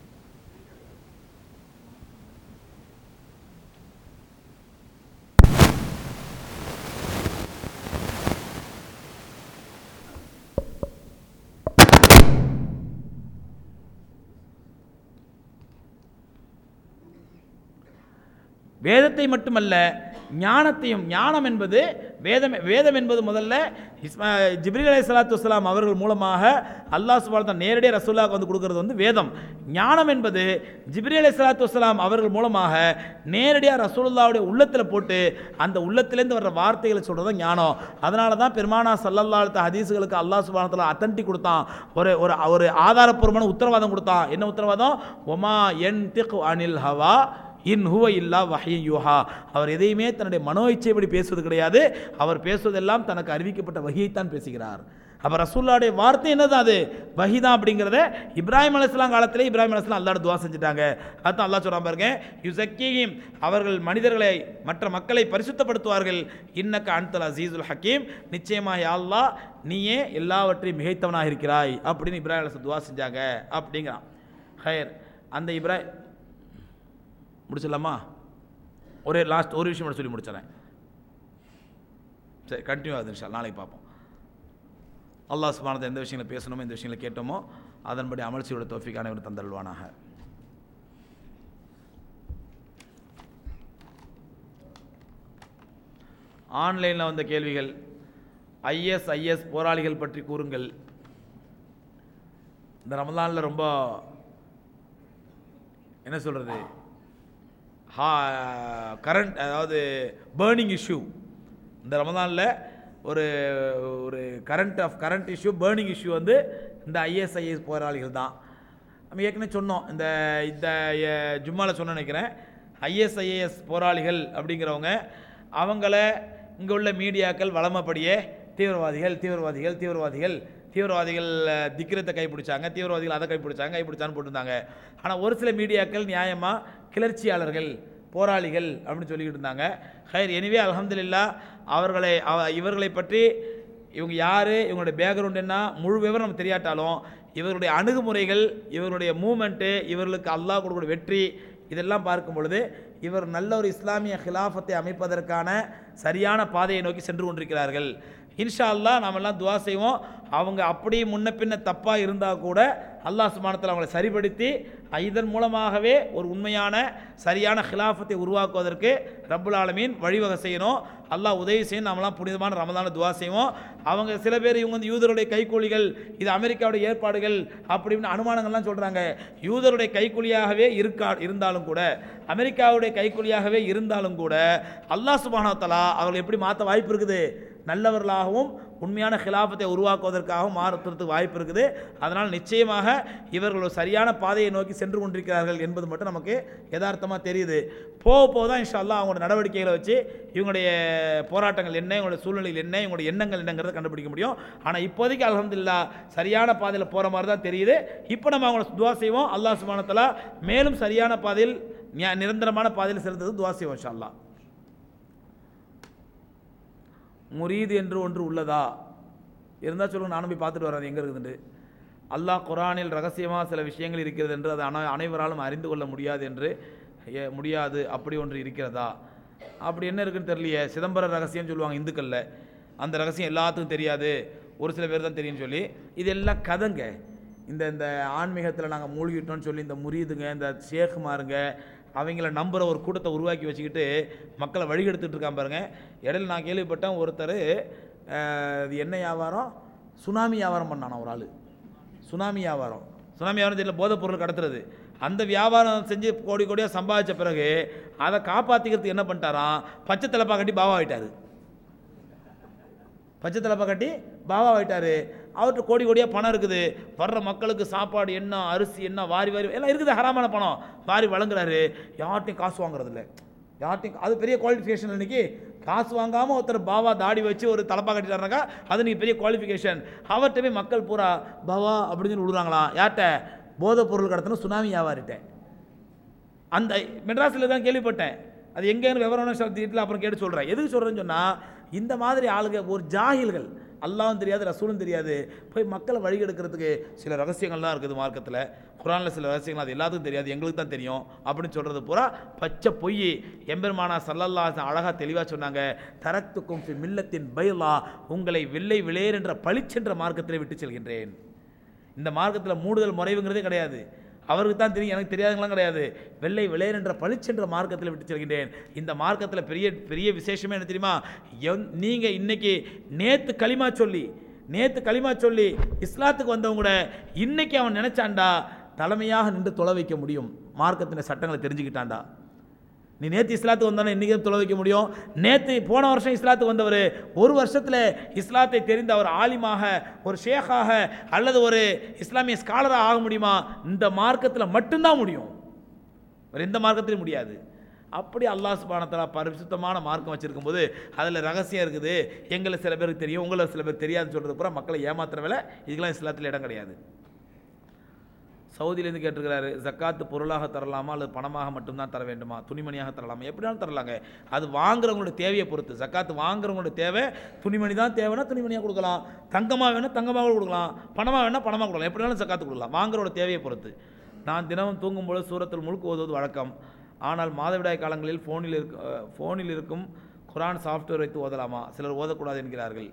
வேதத்தை மட்டுமல்ல ஞானத்தையும் ஞானம் என்பது வேதம் வேதம் என்பது முதல்ல இஸ்மா ஜிப்ரீல் அலை சலாத்து வஸ்லாம் அவர்கள் மூலமாக அல்லாஹ் சுபான நேரடியாக ரசூல்லாவுக்கு வந்து கொடுக்கறது வந்து வேதம் ஞானம் என்பது ஜிப்ரீல் அலை சலாத்து வஸ்லாம் அவர்கள் மூலமாக நேரடியாக ரசூலுல்லாவுடைய உள்ளத்தில் போட்டு அந்த உள்ளத்திலேருந்து வர்ற வார்த்தைகளை சொல்கிறது தான் ஞானம் அதனால தான் பெருமானா சல்லல்லா அழுத்த ஹதீஸுகளுக்கு அல்லாஹ் சுபானத்தில் அத்தன்டி கொடுத்தான் ஒரு ஒரு ஒரு ஆதாரப்பூர்வமான உத்தரவாதம் கொடுத்தான் என்ன உத்தரவாதம் ஒமா என் திக் அனில் ஹவா இன் ஹுவ இல்லா வஹி யூஹா அவர் எதையுமே தன்னுடைய மனோ இச்சைப்படி பேசுவது கிடையாது அவர் பேசுவதெல்லாம் தனக்கு அறிவிக்கப்பட்ட வகியைத்தான் பேசுகிறார் அப்போ ரசூல்லாவுடைய வார்த்தை என்னது அது வஹிதான் அப்படிங்கிறத இப்ராஹிம் அலிஸ்லாம் காலத்திலே இப்ராஹிம் அலிஸ்லாம் அல்லாட துவா செஞ்சுட்டாங்க அதான் அல்லாஹ் சொல்கிறான் பாருங்க யுசக்கீம் அவர்கள் மனிதர்களை மற்ற மக்களை பரிசுத்தப்படுத்துவார்கள் இன்னக்க அன்தல் அசீசுல் ஹக்கீம் நிச்சயமாக யா அல்லாஹ் நீயே எல்லாவற்றையும் மிகைத்தவனாக இருக்கிறாய் அப்படின்னு இப்ராஹிம் அலிஸ்லாம் துவா செஞ்சாங்க அப்படிங்கிறான் ஹயர் அந்த இப்ராஹிம் முடிச்சிடலாமா ஒரே லாஸ்ட் ஒரு விஷயம் மட்டும் சொல்லி முடிச்சிடறேன் சரி கண்டினியூ ஆகுது இன்ஷா நாளைக்கு பார்ப்போம் அல்லாஹ் சுபானத்தை எந்த விஷயங்களை பேசணுமோ எந்த விஷயங்களை கேட்டோமோ அதன்படி அமல் செய்யோட தோஃபிக் அனைவரும் தந்தல்வானாக ஆன்லைனில் வந்த கேள்விகள் ஐஎஸ் ஐஎஸ் போராளிகள் பற்றி கூறுங்கள் இந்த ரமலானில் ரொம்ப என்ன சொல்கிறது ஹா கரண்ட் அதாவது பேர்னிங் இஷ்யூ இந்த ரமதானில் ஒரு ஒரு current off current issue burning issue வந்து இந்த ஐஎஸ்ஐஎஸ் போராளிகள் தான் நம்ம ஏற்கனவே சொன்னோம் இந்த இந்த ஜும்மாவில் சொன்ன நினைக்கிறேன் ஐஎஸ்ஐஏஎஸ் போராளிகள் அப்படிங்கிறவங்க அவங்கள இங்கே உள்ள மீடியாக்கள் வளமப்படியே தீவிரவாதிகள் தீவிரவாதிகள் தீவிரவாதிகள் தீவிரவாதிகள் அஹ், திக்கிரத்தை கைப்பிடிச்சாங்க தீவிரவாதிகள் அதை கைப்பிடிச்சாங்க கைப்பிடிச்சான்னு போட்டிருந்தாங்க ஆனால் ஒரு சில மீடியாக்கள் நியாயமாக கிளர்ச்சியாளர்கள் போராளிகள் அப்படின்னு சொல்லிக்கிட்டு இருந்தாங்க ஹைர் எனிவே அல்ஹம்துலில்லா அவர்களை அவ- இவர்களை பற்றி இவங்க யார் இவங்களுடைய பேக்ரவுண்ட் என்ன முழு விவரம் நமக்கு தெரியாட்டாலும் இவருடைய அணுகுமுறைகள் இவருடைய மூமெண்ட்டு இவர்களுக்கு அல்லாஹ் கொடுக்கக்கூடிய வெற்றி இதெல்லாம் பார்க்கும் பொழுது இவர் நல்ல ஒரு இஸ்லாமிய ஹிலாஃபத்தை அமைப்பதற்கான சரியான பாதையை நோக்கி சென்று கொண்டிருக்கிறார்கள் இன்ஷா அல்லாஹ் நாம எல்லாம் துவா செய்வோம் அவங்க அப்படியே முன்ன பின்ன தப்பாக இருந்தால் கூட அல்லாஹ் சுமானத்தில் அவங்களை சரிப்படுத்தி இதன் மூலமாகவே ஒரு உண்மையான சரியான ஹிலாஃபத்தை உருவாக்குவதற்கு ரப்புல் ஆலமீன் வழிவகை செய்யணும் அல்லாஹ் உதவி செய்யணும் நாமெல்லாம் புனிதமான ரமதான துவா செய்வோம் அவங்க சில பேர் இவங்க வந்து யூதருடைய கைக்கூலிகள் இது அமெரிக்காவுடைய ஏற்பாடுகள் அப்படின்னு அனுமானங்கள்லாம் சொல்கிறாங்க யூதருடைய கைக்கூலியாகவே இருக்கா இருந்தாலும் கூட அமெரிக்காவுடைய கைக்கூலியாகவே இருந்தாலும் கூட அல்லாஹ் சுபானோ தலா அவர்கள் எப்படி மாற்ற வாய்ப்பு இருக்குது நல்லவர்களாகவும் உண்மையான ஹிலாஃபத்தை உருவாக்குவதற்காகவும் மாறுறதுக்கு வாய்ப்பு இருக்குது அதனால் நிச்சயமாக இவர்கள் ஒரு சரியான பாதையை நோக்கி சென்று கொண்டிருக்கிறார்கள் என்பது மட்டும் நமக்கு யதார்த்தமாக தெரியுது போக போக தான் இன்ஷா அல்லாஹ் அவங்களோட நடவடிக்கைகளை வச்சு இவங்களுடைய போராட்டங்கள் என்ன இவங்களுடைய சூழ்நிலைகள் என்ன இவங்களுடைய எண்ணங்கள் என்னங்கிறத கண்டுபிடிக்க முடியும் ஆனால் இப்போதைக்கு அல்ஹம்துலில்லாஹ் சரியான பாதையில் போகிற மாதிரி தான் தெரியுது இப்போ நம்ம அவங்கள துவா செய்வோம் அல்லாஹ் சுபானத்தலா மேலும் சரியான பாதையில் நியா- நிரந்தரமான பாதையில் செலுத்துறது துவா செய்வோம் இன்ஷா அல்லாஹ் முரீது என்று ஒன்று உள்ளதா இருந்தால் சொல்லுங்க நானும் போய் பார்த்துட்டு வரேன் எங்கே இருக்குதுண்டு அல்லாஹ் குரானில் ரகசியமாக சில விஷயங்கள் இருக்கிறது என்று அது அன அனைவராலும் அறிந்து கொள்ள முடியாது என்று ஏ, முடியாது அப்படி ஒன்று இருக்கிறதா அப்படி என்ன இருக்குன்னு தெரியலையே சிதம்பர ரகசியம் சொல்லுவாங்க இந்துக்களில் அந்த ரகசியம் எல்லாத்துக்கும் தெரியாது ஒரு சில பேர் தான் தெரியும்னு சொல்லி இது எல்லாம் கதைங்க இந்த இந்த ஆன்மீகத்தில் நாங்கள் மூழ்கிட்டோம்னு சொல்லி இந்த முறியுதுங்க இந்த ஷேக்குமாருங்க அவங்கள நம்புகிற ஒரு கூட்டத்தை உருவாக்கி வச்சுக்கிட்டு மக்களை வழிகெடுத்துட்டு இருக்கான் பாருங்க இடையில நான் கேள்விப்பட்டேன் ஒருத்தர் அஹ், இது என்ன வியாபாரம் சுனாமி வியாபாரம் பண்ணானா ஒரு ஆள் சுனாமி வியாபாரம் சுனாமி வியாபாரம் தெரியல போதைப் பொருள் கடத்துறது அந்த வியாபாரம் செஞ்சு கோடி கோடியாக சம்பாதிச்ச பிறகு அதை காப்பாற்றிக்கிறதுக்கு என்ன பண்ணிட்டாராம் பச்சை தலைப்பா கட்டி பாவா ஆயிட்டாரு பச்சை தலைப்பா கட்டி பாவா ஆயிட்டாரு அவர்கிட்ட கோடி கோடியாக பணம் இருக்குது வர்ற மக்களுக்கு சாப்பாடு என்ன அரிசி என்ன வாரி வாரி எல்லாம் இருக்குது ஹராமான பணம் வாரி வழங்குறாரு யார்ட்டையும் காசு வாங்குறது இல்லை யார்ட்டையும் அது பெரிய குவாலிஃபிகேஷன் இன்னைக்கு காசு வாங்காமல் ஒருத்தர் பாவா தாடி வச்சு ஒரு தலப்பா கட்டிட்டாருனாக்கா அது நீ பெரிய குவாலிஃபிகேஷன் அவர்கிட்ட போய் மக்கள் பூரா பாவா அப்படின்னு சொல்லி விடுறாங்களாம் யார்கிட்ட போதைப் பொருள் கடத்தணும் சுனாமி வியாபாரிட்ட அந்த மெட்ராஸில் தான் கேள்விப்பட்டேன் அது எங்கேன்னு விவரம் வீட்டில் அப்புறம் கேட்டு சொல்கிறேன் எதுக்கு சொல்கிறேன்னு சொன்னால் இந்த மாதிரி ஆளுங்க ஒரு ஜாகில்கள் அல்லாவும் தெரியாது ரசூலும் தெரியாது போய் மக்களை வழிகெடுக்கிறதுக்கு சில ரகசியங்கள்லாம் இருக்குது மார்க்கத்தில் குரானில் சில ரகசியங்கள் அது எல்லாத்துக்கும் தெரியாது எங்களுக்கு தான் தெரியும் அப்படின்னு சொல்கிறது பூரா பச்சை பொய் எம்பெருமானா சல்லல்லா அழகாக தெளிவாக சொன்னாங்க தரத்துக்கும் ஃபி மில்லத்தின் பைலா உங்களை வெள்ளை விளையர் என்ற பளிச்சென்ற மார்க்கத்திலே விட்டு செல்கின்றேன் இந்த மார்க்கத்தில் மூடுதல் முறைவுங்கிறதே கிடையாது அவருக்கு தான் தெரியும் எனக்கு தெரியாதுங்களாம் கிடையாது வெள்ளை விளையர் என்ற பளிச்சென்ற மார்க்கத்தில் விட்டு செல்கின்றேன் இந்த மார்க்கத்தில் பெரிய பெரிய விசேஷமே என்ன தெரியுமா நீங்கள் இன்னைக்கு நேற்று களிமா சொல்லி நேற்று களிமா சொல்லி இஸ்லாத்துக்கு வந்தவங்க கூட இன்னைக்கு அவன் நினைச்சான்டா தலைமையாக நின்று தொலை வைக்க முடியும் மார்க்கத்தின் சட்டங்களை தெரிஞ்சுக்கிட்டான்டா நீ நேற்று இஸ்லாத்துக்கு வந்தானே இன்றைக்கி தொலை வைக்க முடியும் நேற்று போன வருஷம் இஸ்லாத்துக்கு வந்தவர் ஒரு வருஷத்தில் இஸ்லாத்தை தெரிந்த ஒரு ஆலிமாக ஒரு ஷேக்காக அல்லது ஒரு இஸ்லாமிய ஸ்காலராக ஆக முடியுமா இந்த மார்க்கத்தில் மட்டும்தான் முடியும் வேறு எந்த மார்க்கத்திலும் முடியாது அப்படி அல்லாஹ் சுபானத்தலா பரிசுத்தமான மார்க்கம் வச்சுருக்கும்போது அதில் ரகசியம் இருக்குது எங்களை சில பேருக்கு தெரியும் உங்களை சில பேர் தெரியாதுன்னு சொல்கிறது பூரா மக்களை ஏமாத்துற வேலை இதுக்கெல்லாம் இஸ்லாத்தில் இடம் கிடையாது சவுதியிலேருந்து கேட்டிருக்கிறாரு ஜக்காத்து பொருளாக தரலாமா அல்லது பணமாக மட்டும்தான் தர வேண்டுமா துணிமணியாக தரலாமா எப்படினாலும் தரலாங்க அது வாங்குறவங்களோட தேவையை பொறுத்து ஜக்காத்து வாங்குறவங்களோட தேவை துணிமணி தான் தேவைன்னா துணிமணியாக கொடுக்கலாம் தங்கமாக வேணால் தங்கமாக கூட கொடுக்கலாம் பணமாக வேணால் பணமாக கொடுக்கலாம் எப்படினாலும் ஜக்காத்து கொடுக்கலாம் வாங்குறவோட தேவையை பொறுத்து நான் தினமும் தூங்கும்போது சூரத்தில் முழுக்க ஓதுவது வழக்கம் ஆனால் மாதவிடாய் காலங்களில் ஃபோனில் இருக்க ஃபோனில் இருக்கும் குரான் சாஃப்ட்வேர் வைத்து ஓதலாமா சிலர் ஓதக்கூடாது என்கிறார்கள்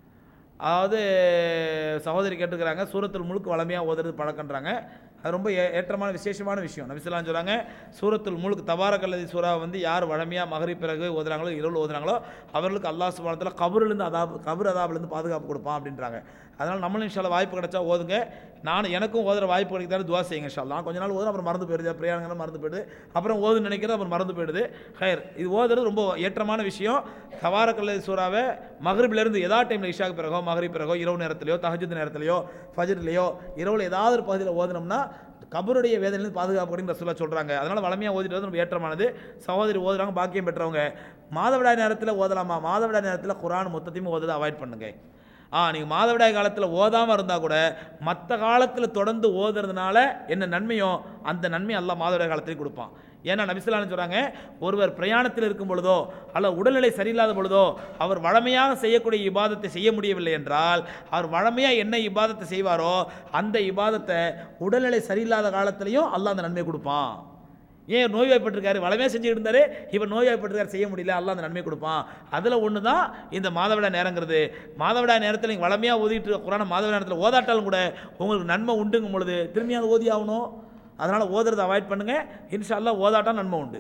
அதாவது சகோதரி கேட்டுக்கிறாங்க சூரத்துல் முழுக்க வளமையாக ஓதுறது பழக்கன்றாங்க அது ரொம்ப ஏ- ஏற்றமான விசேஷமான விஷயம் நபிசல்லாம் சொல்கிறாங்க சூரத்துல் முழுக்கு தபாரக்கல்லதி சூறா வந்து யார் வழமையாக மகரி பிறகு ஓதுறாங்களோ இரவு ஓதுறாங்களோ அவர்களுக்கு அல்லாஹ் சுபானத்தில் கபருலேருந்து அதாப் கபர் அதாப்லேருந்து பாதுகாப்பு கொடுப்பான் அப்படின்றாங்க அதனால் நம்மளும் இன்ஷால்லா வாய்ப்பு கிடைச்சா ஓதுங்க நான் எனக்கும் ஓதுற வாய்ப்பு கிடைக்கிறாரு துவா செய்யுங்க இன்ஷால்லா கொஞ்ச நாள் ஓதும் அப்புறம் மறந்து போயிடுது பிரயாணங்கள் மறந்து போயிடுது அப்புறம் ஓதுன்னு நினைக்கிறது அப்புறம் மறந்து போயிடுது ஹயர் இது ஓதுறது ரொம்ப ஏற்றமான விஷயம் தவாரக்கல்லதி சூறாவை மகரிபிலேருந்து எதா டைமில் இஷாக்கு பிறகோ மகரி பிறகோ இரவு நேரத்திலையோ தஹஜுத் நேரத்திலையோ ஃபஜ்ர்லையோ இரவில் ஏதாவது ஒரு பகுதியில் ஓதுனோம்னா கபருடைய வேதனையிலிருந்து பாதுகாப்பு அப்படின்னு ரசூலா சொல்கிறாங்க அதனால் வளமையாக ஓதிட்டு வந்து ரொம்ப ஏற்றமானது சகோதரி ஓதுறாங்க பாக்கியம் பெற்றவங்க மாதவிடாய் நேரத்தில் ஓதலாமா மாதவிடாய் நேரத்தில் குரான் மொத்தத்தையும் ஓதுறதை அவாய்ட் பண்ணுங்க ஆ நீங்கள் மாதவிடாய் காலத்தில் ஓதாமல் இருந்தால் கூட மற்ற காலத்தில் தொடர்ந்து ஓதுறதுனால என்ன நன்மையோ அந்த நன்மை அல்லாஹ் மாதவிடாய் காலத்திலையும் கொடுப்பான் ஏன்னா நபிசுல்லான்னு சொல்கிறாங்க ஒருவர் பிரயாணத்தில் இருக்கும் பொழுதோ அல்ல உடல்நிலை சரியில்லாத பொழுதோ அவர் வழமையாக செய்யக்கூடிய இபாதத்தை செய்ய முடியவில்லை என்றால் அவர் வழமையாக என்ன இபாதத்தை செய்வாரோ அந்த இபாதத்தை உடல்நிலை சரியில்லாத காலத்திலையும் அல்லாஹ் அந்த நன்மை கொடுப்பான் ஏன் நோய்வாய்ப்பட்டிருக்காரு வளமையாக செஞ்சுட்டு இருந்தாரு இவர் நோய்வாய்ப்பட்டிருக்காரு செய்ய முடியல அல்லாஹ் அந்த நன்மை கொடுப்பான் அதில் ஒன்று தான் இந்த மாதவிடாய் நேரங்கிறது மாதவிடாய் நேரத்தில் நீங்கள் வளமையாக ஓதிட்டு இருக்க குரான மாதவிடாய் நேரத்தில் ஓதாட்டாலும் கூட உங்களுக்கு நன்மை உண்டுங்கும் பொழுது திரும்பி அது ஓதி ஆகணும் அதனால் ஓதுறதை அவாய்ட் பண்ணுங்கள் இன்ஷா அல்லாஹ் ஓதாட்டா நன்மை உண்டு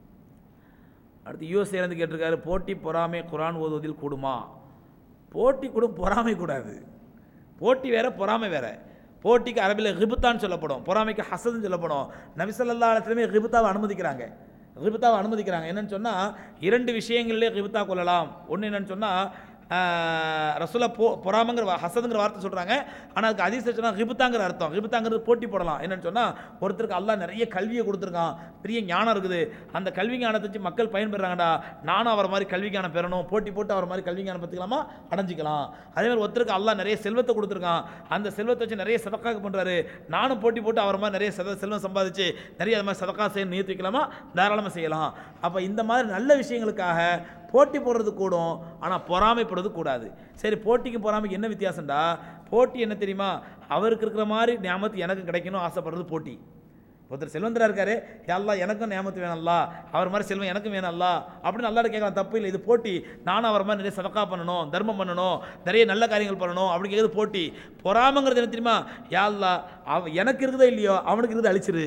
அடுத்து யூஎஸ்ஏலேருந்து கேட்டிருக்காரு போட்டி பொறாமை குரான் ஓதுவதில் கூடுமா போட்டி கூடும் பொறாமை கூடாது போட்டி வேற பொறாமை வேற போட்டிக்கு அரபில் ரிபுத்தான்னு சொல்லப்படும் பொறாமைக்கு ஹசதுன்னு சொல்லப்படும் நபிசல்லா இடத்துலையுமே ரிபுத்தாவை அனுமதிக்கிறாங்க ரிபுத்தாவை அனுமதிக்கிறாங்க என்னன்னு சொன்னால் இரண்டு விஷயங்களிலே ரிபுத்தா கொள்ளலாம் ஒன்று என்னன்னு சொன்னால் ரசுலா போ பொறாமங்கிற வா- ஹசதுங்கிற வார்த்தை சொல்கிறாங்க ஆனால் அதுக்கு அதிசய சொன்னால் ரிபுத்தாங்கிற அர்த்தம் ரிபுத்தாங்கிறது போட்டி போடலாம் என்னன்னு சொன்னால் ஒருத்தருக்கு அல்லாஹ் நிறைய கல்வியை கொடுத்துருக்கான் பெரிய ஞானம் இருக்குது அந்த கல்வி ஞானத்தை வச்சு மக்கள் பயன்பெறாங்கடா நானும் அவர் மாதிரி கல்வி ஞானம் பெறணும் போட்டி போட்டு அவர் மாதிரி கல்வி ஞானம் பற்றிக்கலாமா அடைஞ்சிக்கலாம் அதே மாதிரி ஒருத்தருக்கு அல்லாஹ் நிறைய செல்வத்தை கொடுத்துருக்கான் அந்த செல்வத்தை வச்சு நிறைய சதக்காக பண்ணுறாரு நானும் போட்டி போட்டு அவர் மாதிரி நிறைய சத செல்வம் சம்பாதிச்சு நிறைய அது மாதிரி சதக்கா செய்ய நிறுத்தி வைக்கலாமா தாராளமாக செய்யலாம் அப்போ இந்த மாதிரி நல்ல விஷயங்களுக்காக போட்டி போடுறது கூடும் ஆனால் பொறாமைப்படுறது கூடாது சரி போட்டிக்கு பொறாமைக்கு என்ன வித்தியாசம்டா போட்டி என்ன தெரியுமா அவருக்கு இருக்கிற மாதிரி ஞாபகத்து எனக்கு கிடைக்கணும் ஆசைப்படுறது போட்டி ஒருத்தர் செல்வந்தரா இருக்காரு அல்லா எனக்கும் நியமத்து வேணம்லா அவர் மாதிரி செல்வம் எனக்கும் வேணம்லா அப்படின்னு நல்லா கேட்கலாம் தப்பு இல்லை இது போட்டி நானும் அவர் மாதிரி நிறைய சதக்கா பண்ணணும் தர்மம் பண்ணணும் நிறைய நல்ல காரியங்கள் பண்ணணும் அப்படி கேட்குறது போட்டி பொறாமங்கிறது என்ன தெரியுமா யாழ்லா அவ எனக்கு இருக்குதோ இல்லையோ அவனுக்கு இருக்குது அழிச்சிரு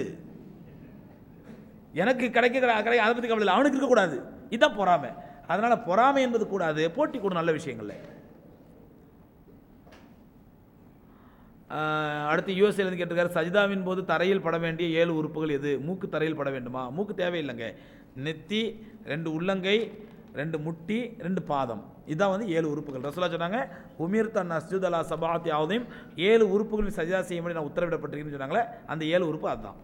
எனக்கு கிடைக்க கிடைக்க அதை பற்றி கவலை இல்லை அவனுக்கு இருக்கக்கூடாது இதுதான் பொறாமை அதனால் பொறாமை என்பது கூடாது போட்டி கூட நல்ல விஷயங்கள்ல ஆஹ் அடுத்து யூஎஸ்ஏலேருந்து கேட்டிருக்காரு சஜிதாவின் போது தரையில் பட வேண்டிய ஏழு உறுப்புகள் எது மூக்கு தரையில் பட வேண்டுமா மூக்கு தேவையில்லைங்க நெத்தி ரெண்டு உள்ளங்கை ரெண்டு முட்டி ரெண்டு பாதம் இதான் வந்து ஏழு உறுப்புகள் ரசூலா சொன்னாங்க உமீர் தன் அஸ்ஜுத் அலா சபாத்தி ஆவதையும் ஏழு உறுப்புகளின் சஜிதா செய்யும்படி நான் உத்தரவிடப்பட்டிருக்கேன்னு சொன்னாங்களே அந்த ஏழு உறுப்பு அதுதான்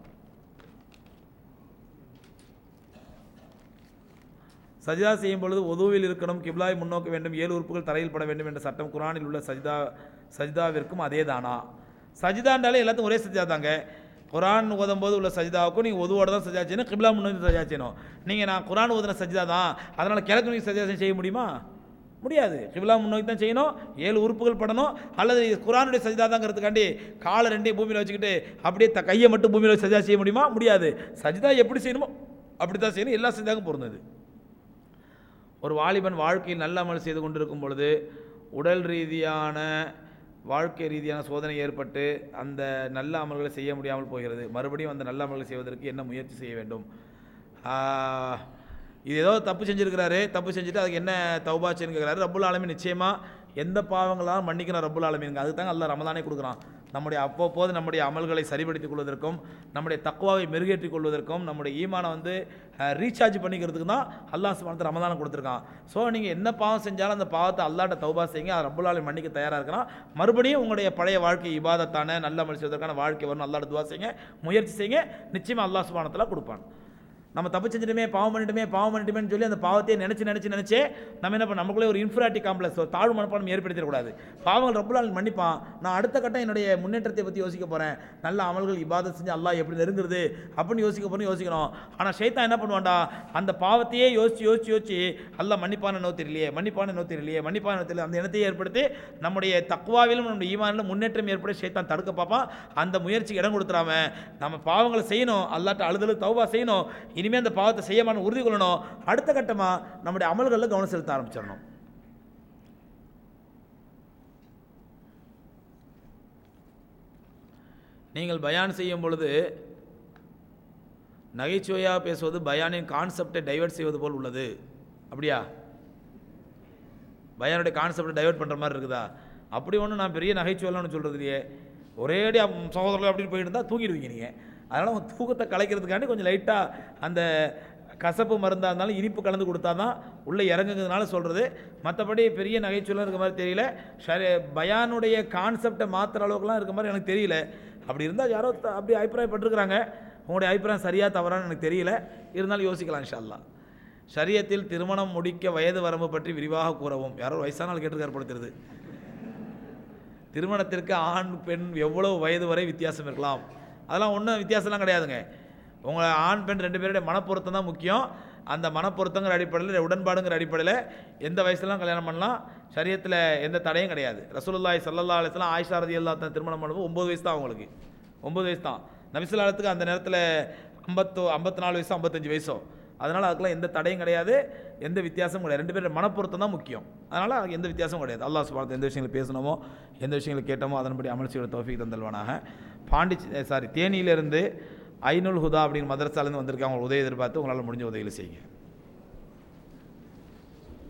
சஜிதா செய்யும் பொழுது உதவியில் இருக்கணும் கிப்லாய் முன்னோக்க வேண்டும் ஏழு உறுப்புகள் தரையில் பட வேண்டும் என்ற சட்டம் குரானில் உள்ள சஜிதா சஜிதாவிற்கும் அதே தானா சஜிதாண்டாலே எல்லாத்துக்கும் ஒரே சஜிதா தாங்க குரான் ஓதும் போது உள்ள சஜிதாவுக்கும் நீங்கள் உதவோட தான் சஜிதா செய்யணும் கிப்லா முன்னோக்கி சஜிதா செய்யணும் நீங்கள் நான் குரான் ஓதுன சஜிதா தான் அதனால் கிழக்கு நோக்கி சஜிதா செய்ய முடியுமா முடியாது கிபிலா முன்னோக்கி தான் செய்யணும் ஏழு உறுப்புகள் படணும் அல்லது குரானுடைய சஜிதா தாங்கிறதுக்காண்டி காலை ரெண்டையும் பூமியில் வச்சுக்கிட்டு அப்படியே த கையை மட்டும் பூமியில் வச்சு சஜிதா செய்ய முடியுமா முடியாது சஜிதா எப்படி செய்யணுமோ அப்படி தான் செய்யணும் எல்லா சஜிதாக்கும் பொருந்தது ஒரு வாலிபன் வாழ்க்கையில் நல்ல அமல் செய்து கொண்டிருக்கும் பொழுது உடல் ரீதியான வாழ்க்கை ரீதியான சோதனை ஏற்பட்டு அந்த நல்ல அமல்களை செய்ய முடியாமல் போகிறது மறுபடியும் அந்த நல்ல அமல்களை செய்வதற்கு என்ன முயற்சி செய்ய வேண்டும் ஆஹ், இது ஏதோ தப்பு செஞ்சிருக்கிறாரு தப்பு செஞ்சுட்டு அதுக்கு என்ன தௌபாச்சுன்னு கேட்குறாரு ரப்புல் ஆலமீன் நிச்சயமாக எந்த பாவங்களாலும் மன்னிக்கணும் ரப்புல் ஆலமீனுங்க அதுக்கு தாங்க அல்லாஹ் ரமலானே கொடுக்குறான் நம்முடைய அவ்வப்போது நம்முடைய அமல்களை சரிப்படுத்திக் கொள்வதற்கும் நம்முடைய தக்குவாவை மெருகேற்றிக் கொள்வதற்கும் நம்முடைய ஈமானை வந்து ரீசார்ஜ் பண்ணிக்கிறதுக்கு தான் அல்லாஹ் சுபானத்தை ரமதானம் கொடுத்துருக்கான் ஸோ நீங்கள் என்ன பாவம் செஞ்சாலும் அந்த பாவத்தை அல்லாட்ட தௌபா செய்யுங்க அது ரப்புல் ஆலமீன் மன்னிக்க தயாராக இருக்கிறான் மறுபடியும் உங்களுடைய பழைய வாழ்க்கை இபாதத்தான நல்ல அமல் செய்வதற்கான வாழ்க்கை வரணும் அல்லாட்ட துவா செய்யுங்க முயற்சி செய்யுங்க நிச்சயமாக அல்லாஹ் சுபானத்தில் கொடுப்பான் நம்ம தப்பு செஞ்சுட்டுமே பாவம் பண்ணிட்டுமே பாவம் பண்ணிட்டுமேன்னு சொல்லி அந்த பாவத்தையே நினச்சி நினச்சி நினச்சே நம்ம என்ன பண்ண நமக்குள்ளே ஒரு இன்ஃபிராட்டி காம்ப்ளெக்ஸ் ஒரு தாழ்வு மனப்பான்மை ஏற்படுத்திடக்கூடாது பாவங்கள் ரப்புலால் மன்னிப்பான் நான் அடுத்த கட்டம் என்னுடைய முன்னேற்றத்தை பற்றி யோசிக்க போகிறேன் நல்ல அமல்கள் இபாதத் செஞ்சு அல்லாஹ் எப்படி நெருங்குறது அப்படின்னு யோசிக்க போகிறேன் யோசிக்கணும் ஆனால் ஷைத்தான் என்ன பண்ணுவான்டா அந்த பாவத்தையே யோசிச்சு யோசிச்சு யோசிச்சு அல்லாஹ் மன்னிப்பான நோ தெரியலையே மன்னிப்பான நோ தெரியலையே மன்னிப்பான நோ தெரியல அந்த எண்ணத்தையே ஏற்படுத்தி நம்முடைய தக்குவாவிலும் நம்முடைய ஈமானிலும் முன்னேற்றம் ஏற்பட ஷைத்தான் தடுக்க பார்ப்பான் அந்த முயற்சிக்கு இடம் கொடுத்துறாம நம்ம பாவங்களை செய்யணும் அல்லாட்ட அழுதலு தௌபா செய்யணும் இனிமேல் அந்த பாவத்தை செய்யமான்னு உறுதி கொள்ளணும் அடுத்த கட்டமாக நம்முடைய அமல்களில் கவனம் செலுத்த ஆரம்பிச்சிடணும் நீங்கள் பயான் செய்யும் பொழுது நகைச்சுவையாக பேசுவது பயானின் கான்செப்டை டைவர்ட் செய்வது போல் உள்ளது அப்படியா பயானுடைய கான்செப்டை டைவர்ட் பண்ணுற மாதிரி இருக்குதா அப்படி ஒன்றும் நான் பெரிய நகைச்சுவைலாம் சொல்கிறது இல்லையே ஒரேடி சகோதரர்கள் அப்படின்னு போயிட்டு இருந்தால் தூங்கிடுவீங்க நீங்கள் அதனால் உங்கள் தூக்கத்தை கலைக்கிறதுக்காண்டி கொஞ்சம் லைட்டாக அந்த கசப்பு மருந்தாக இருந்தாலும் இனிப்பு கலந்து கொடுத்தா தான் உள்ளே இறங்குங்கிறதுனால சொல்கிறது மற்றபடி பெரிய நகைச்சுவைலாம் இருக்க மாதிரி தெரியல ஷரி பயானுடைய கான்செப்டை மாற்றுற அளவுக்குலாம் இருக்க மாதிரி எனக்கு தெரியல அப்படி இருந்தால் யாரோ த- அப்படி அபிப்பிராயப்பட்டிருக்கிறாங்க உங்களுடைய அபிப்பிராயம் சரியாக தவறான்னு எனக்கு தெரியல இருந்தாலும் யோசிக்கலாம் இன்ஷா அல்லாஹ் ஷரியத்தில் திருமணம் முடிக்க வயது வரம்பு பற்றி விரிவாக கூறவும் யாரோ ஒரு வயசான ஆள் கேட்டு ஏற்படுத்துறது திருமணத்திற்கு ஆண் பெண் எவ்வளவு வயது வரை வித்தியாசம் இருக்கலாம் அதெல்லாம் ஒன்றும் வித்தியாசம்லாம் கிடையாதுங்க உங்கள் ஆண் பெண் ரெண்டு பேருடைய மனப்பொருத்தம் தான் முக்கியம் அந்த மனப்பொருத்தங்கிற அடிப்படையில் உடன்பாடுங்கிற அடிப்படையில் எந்த வயசுலாம் கல்யாணம் பண்ணலாம் சரியத்தில் எந்த தடையும் கிடையாது ரசூலுல்லாஹி ஸல்லல்லாஹு அலைஹி வஸல்லம் ஆயிஷா ரதியல்லாஹு தான் திருமணம் பண்ணும்போது ஒம்பது வயசு தான் அவங்களுக்கு ஒம்பது வயசு தான் நபிசுல்லாத்துக்கு அந்த நேரத்தில் ஐம்பத்தோ ஐம்பத்தி நாலு வயசோ ஐம்பத்தஞ்சு வயசோ அதனால் அதுக்கெல்லாம் எந்த தடையும் கிடையாது எந்த வித்தியாசமும் கிடையாது ரெண்டு பேரும் மனப்பொருத்தம் தான் முக்கியம் அதனால் எந்த வித்தியாசமும் கிடையாது அல்லாஹ் சுபானத்தை எந்த விஷயங்களை பேசணுமோ எந்த விஷயங்களை கேட்டோமோ அதன்படி அமல்ச்சியோட தோஃபிக் தந்தல்வானாக பாண்டிச் சாரி தேனியிலிருந்து ஐநுல் ஹுதா அப்படின்னு மதரசாலேருந்து வந்திருக்காங்க அவங்க உதவி எதிர்பார்த்து உங்களால் முடிஞ்ச உதவிகளை செய்யுங்க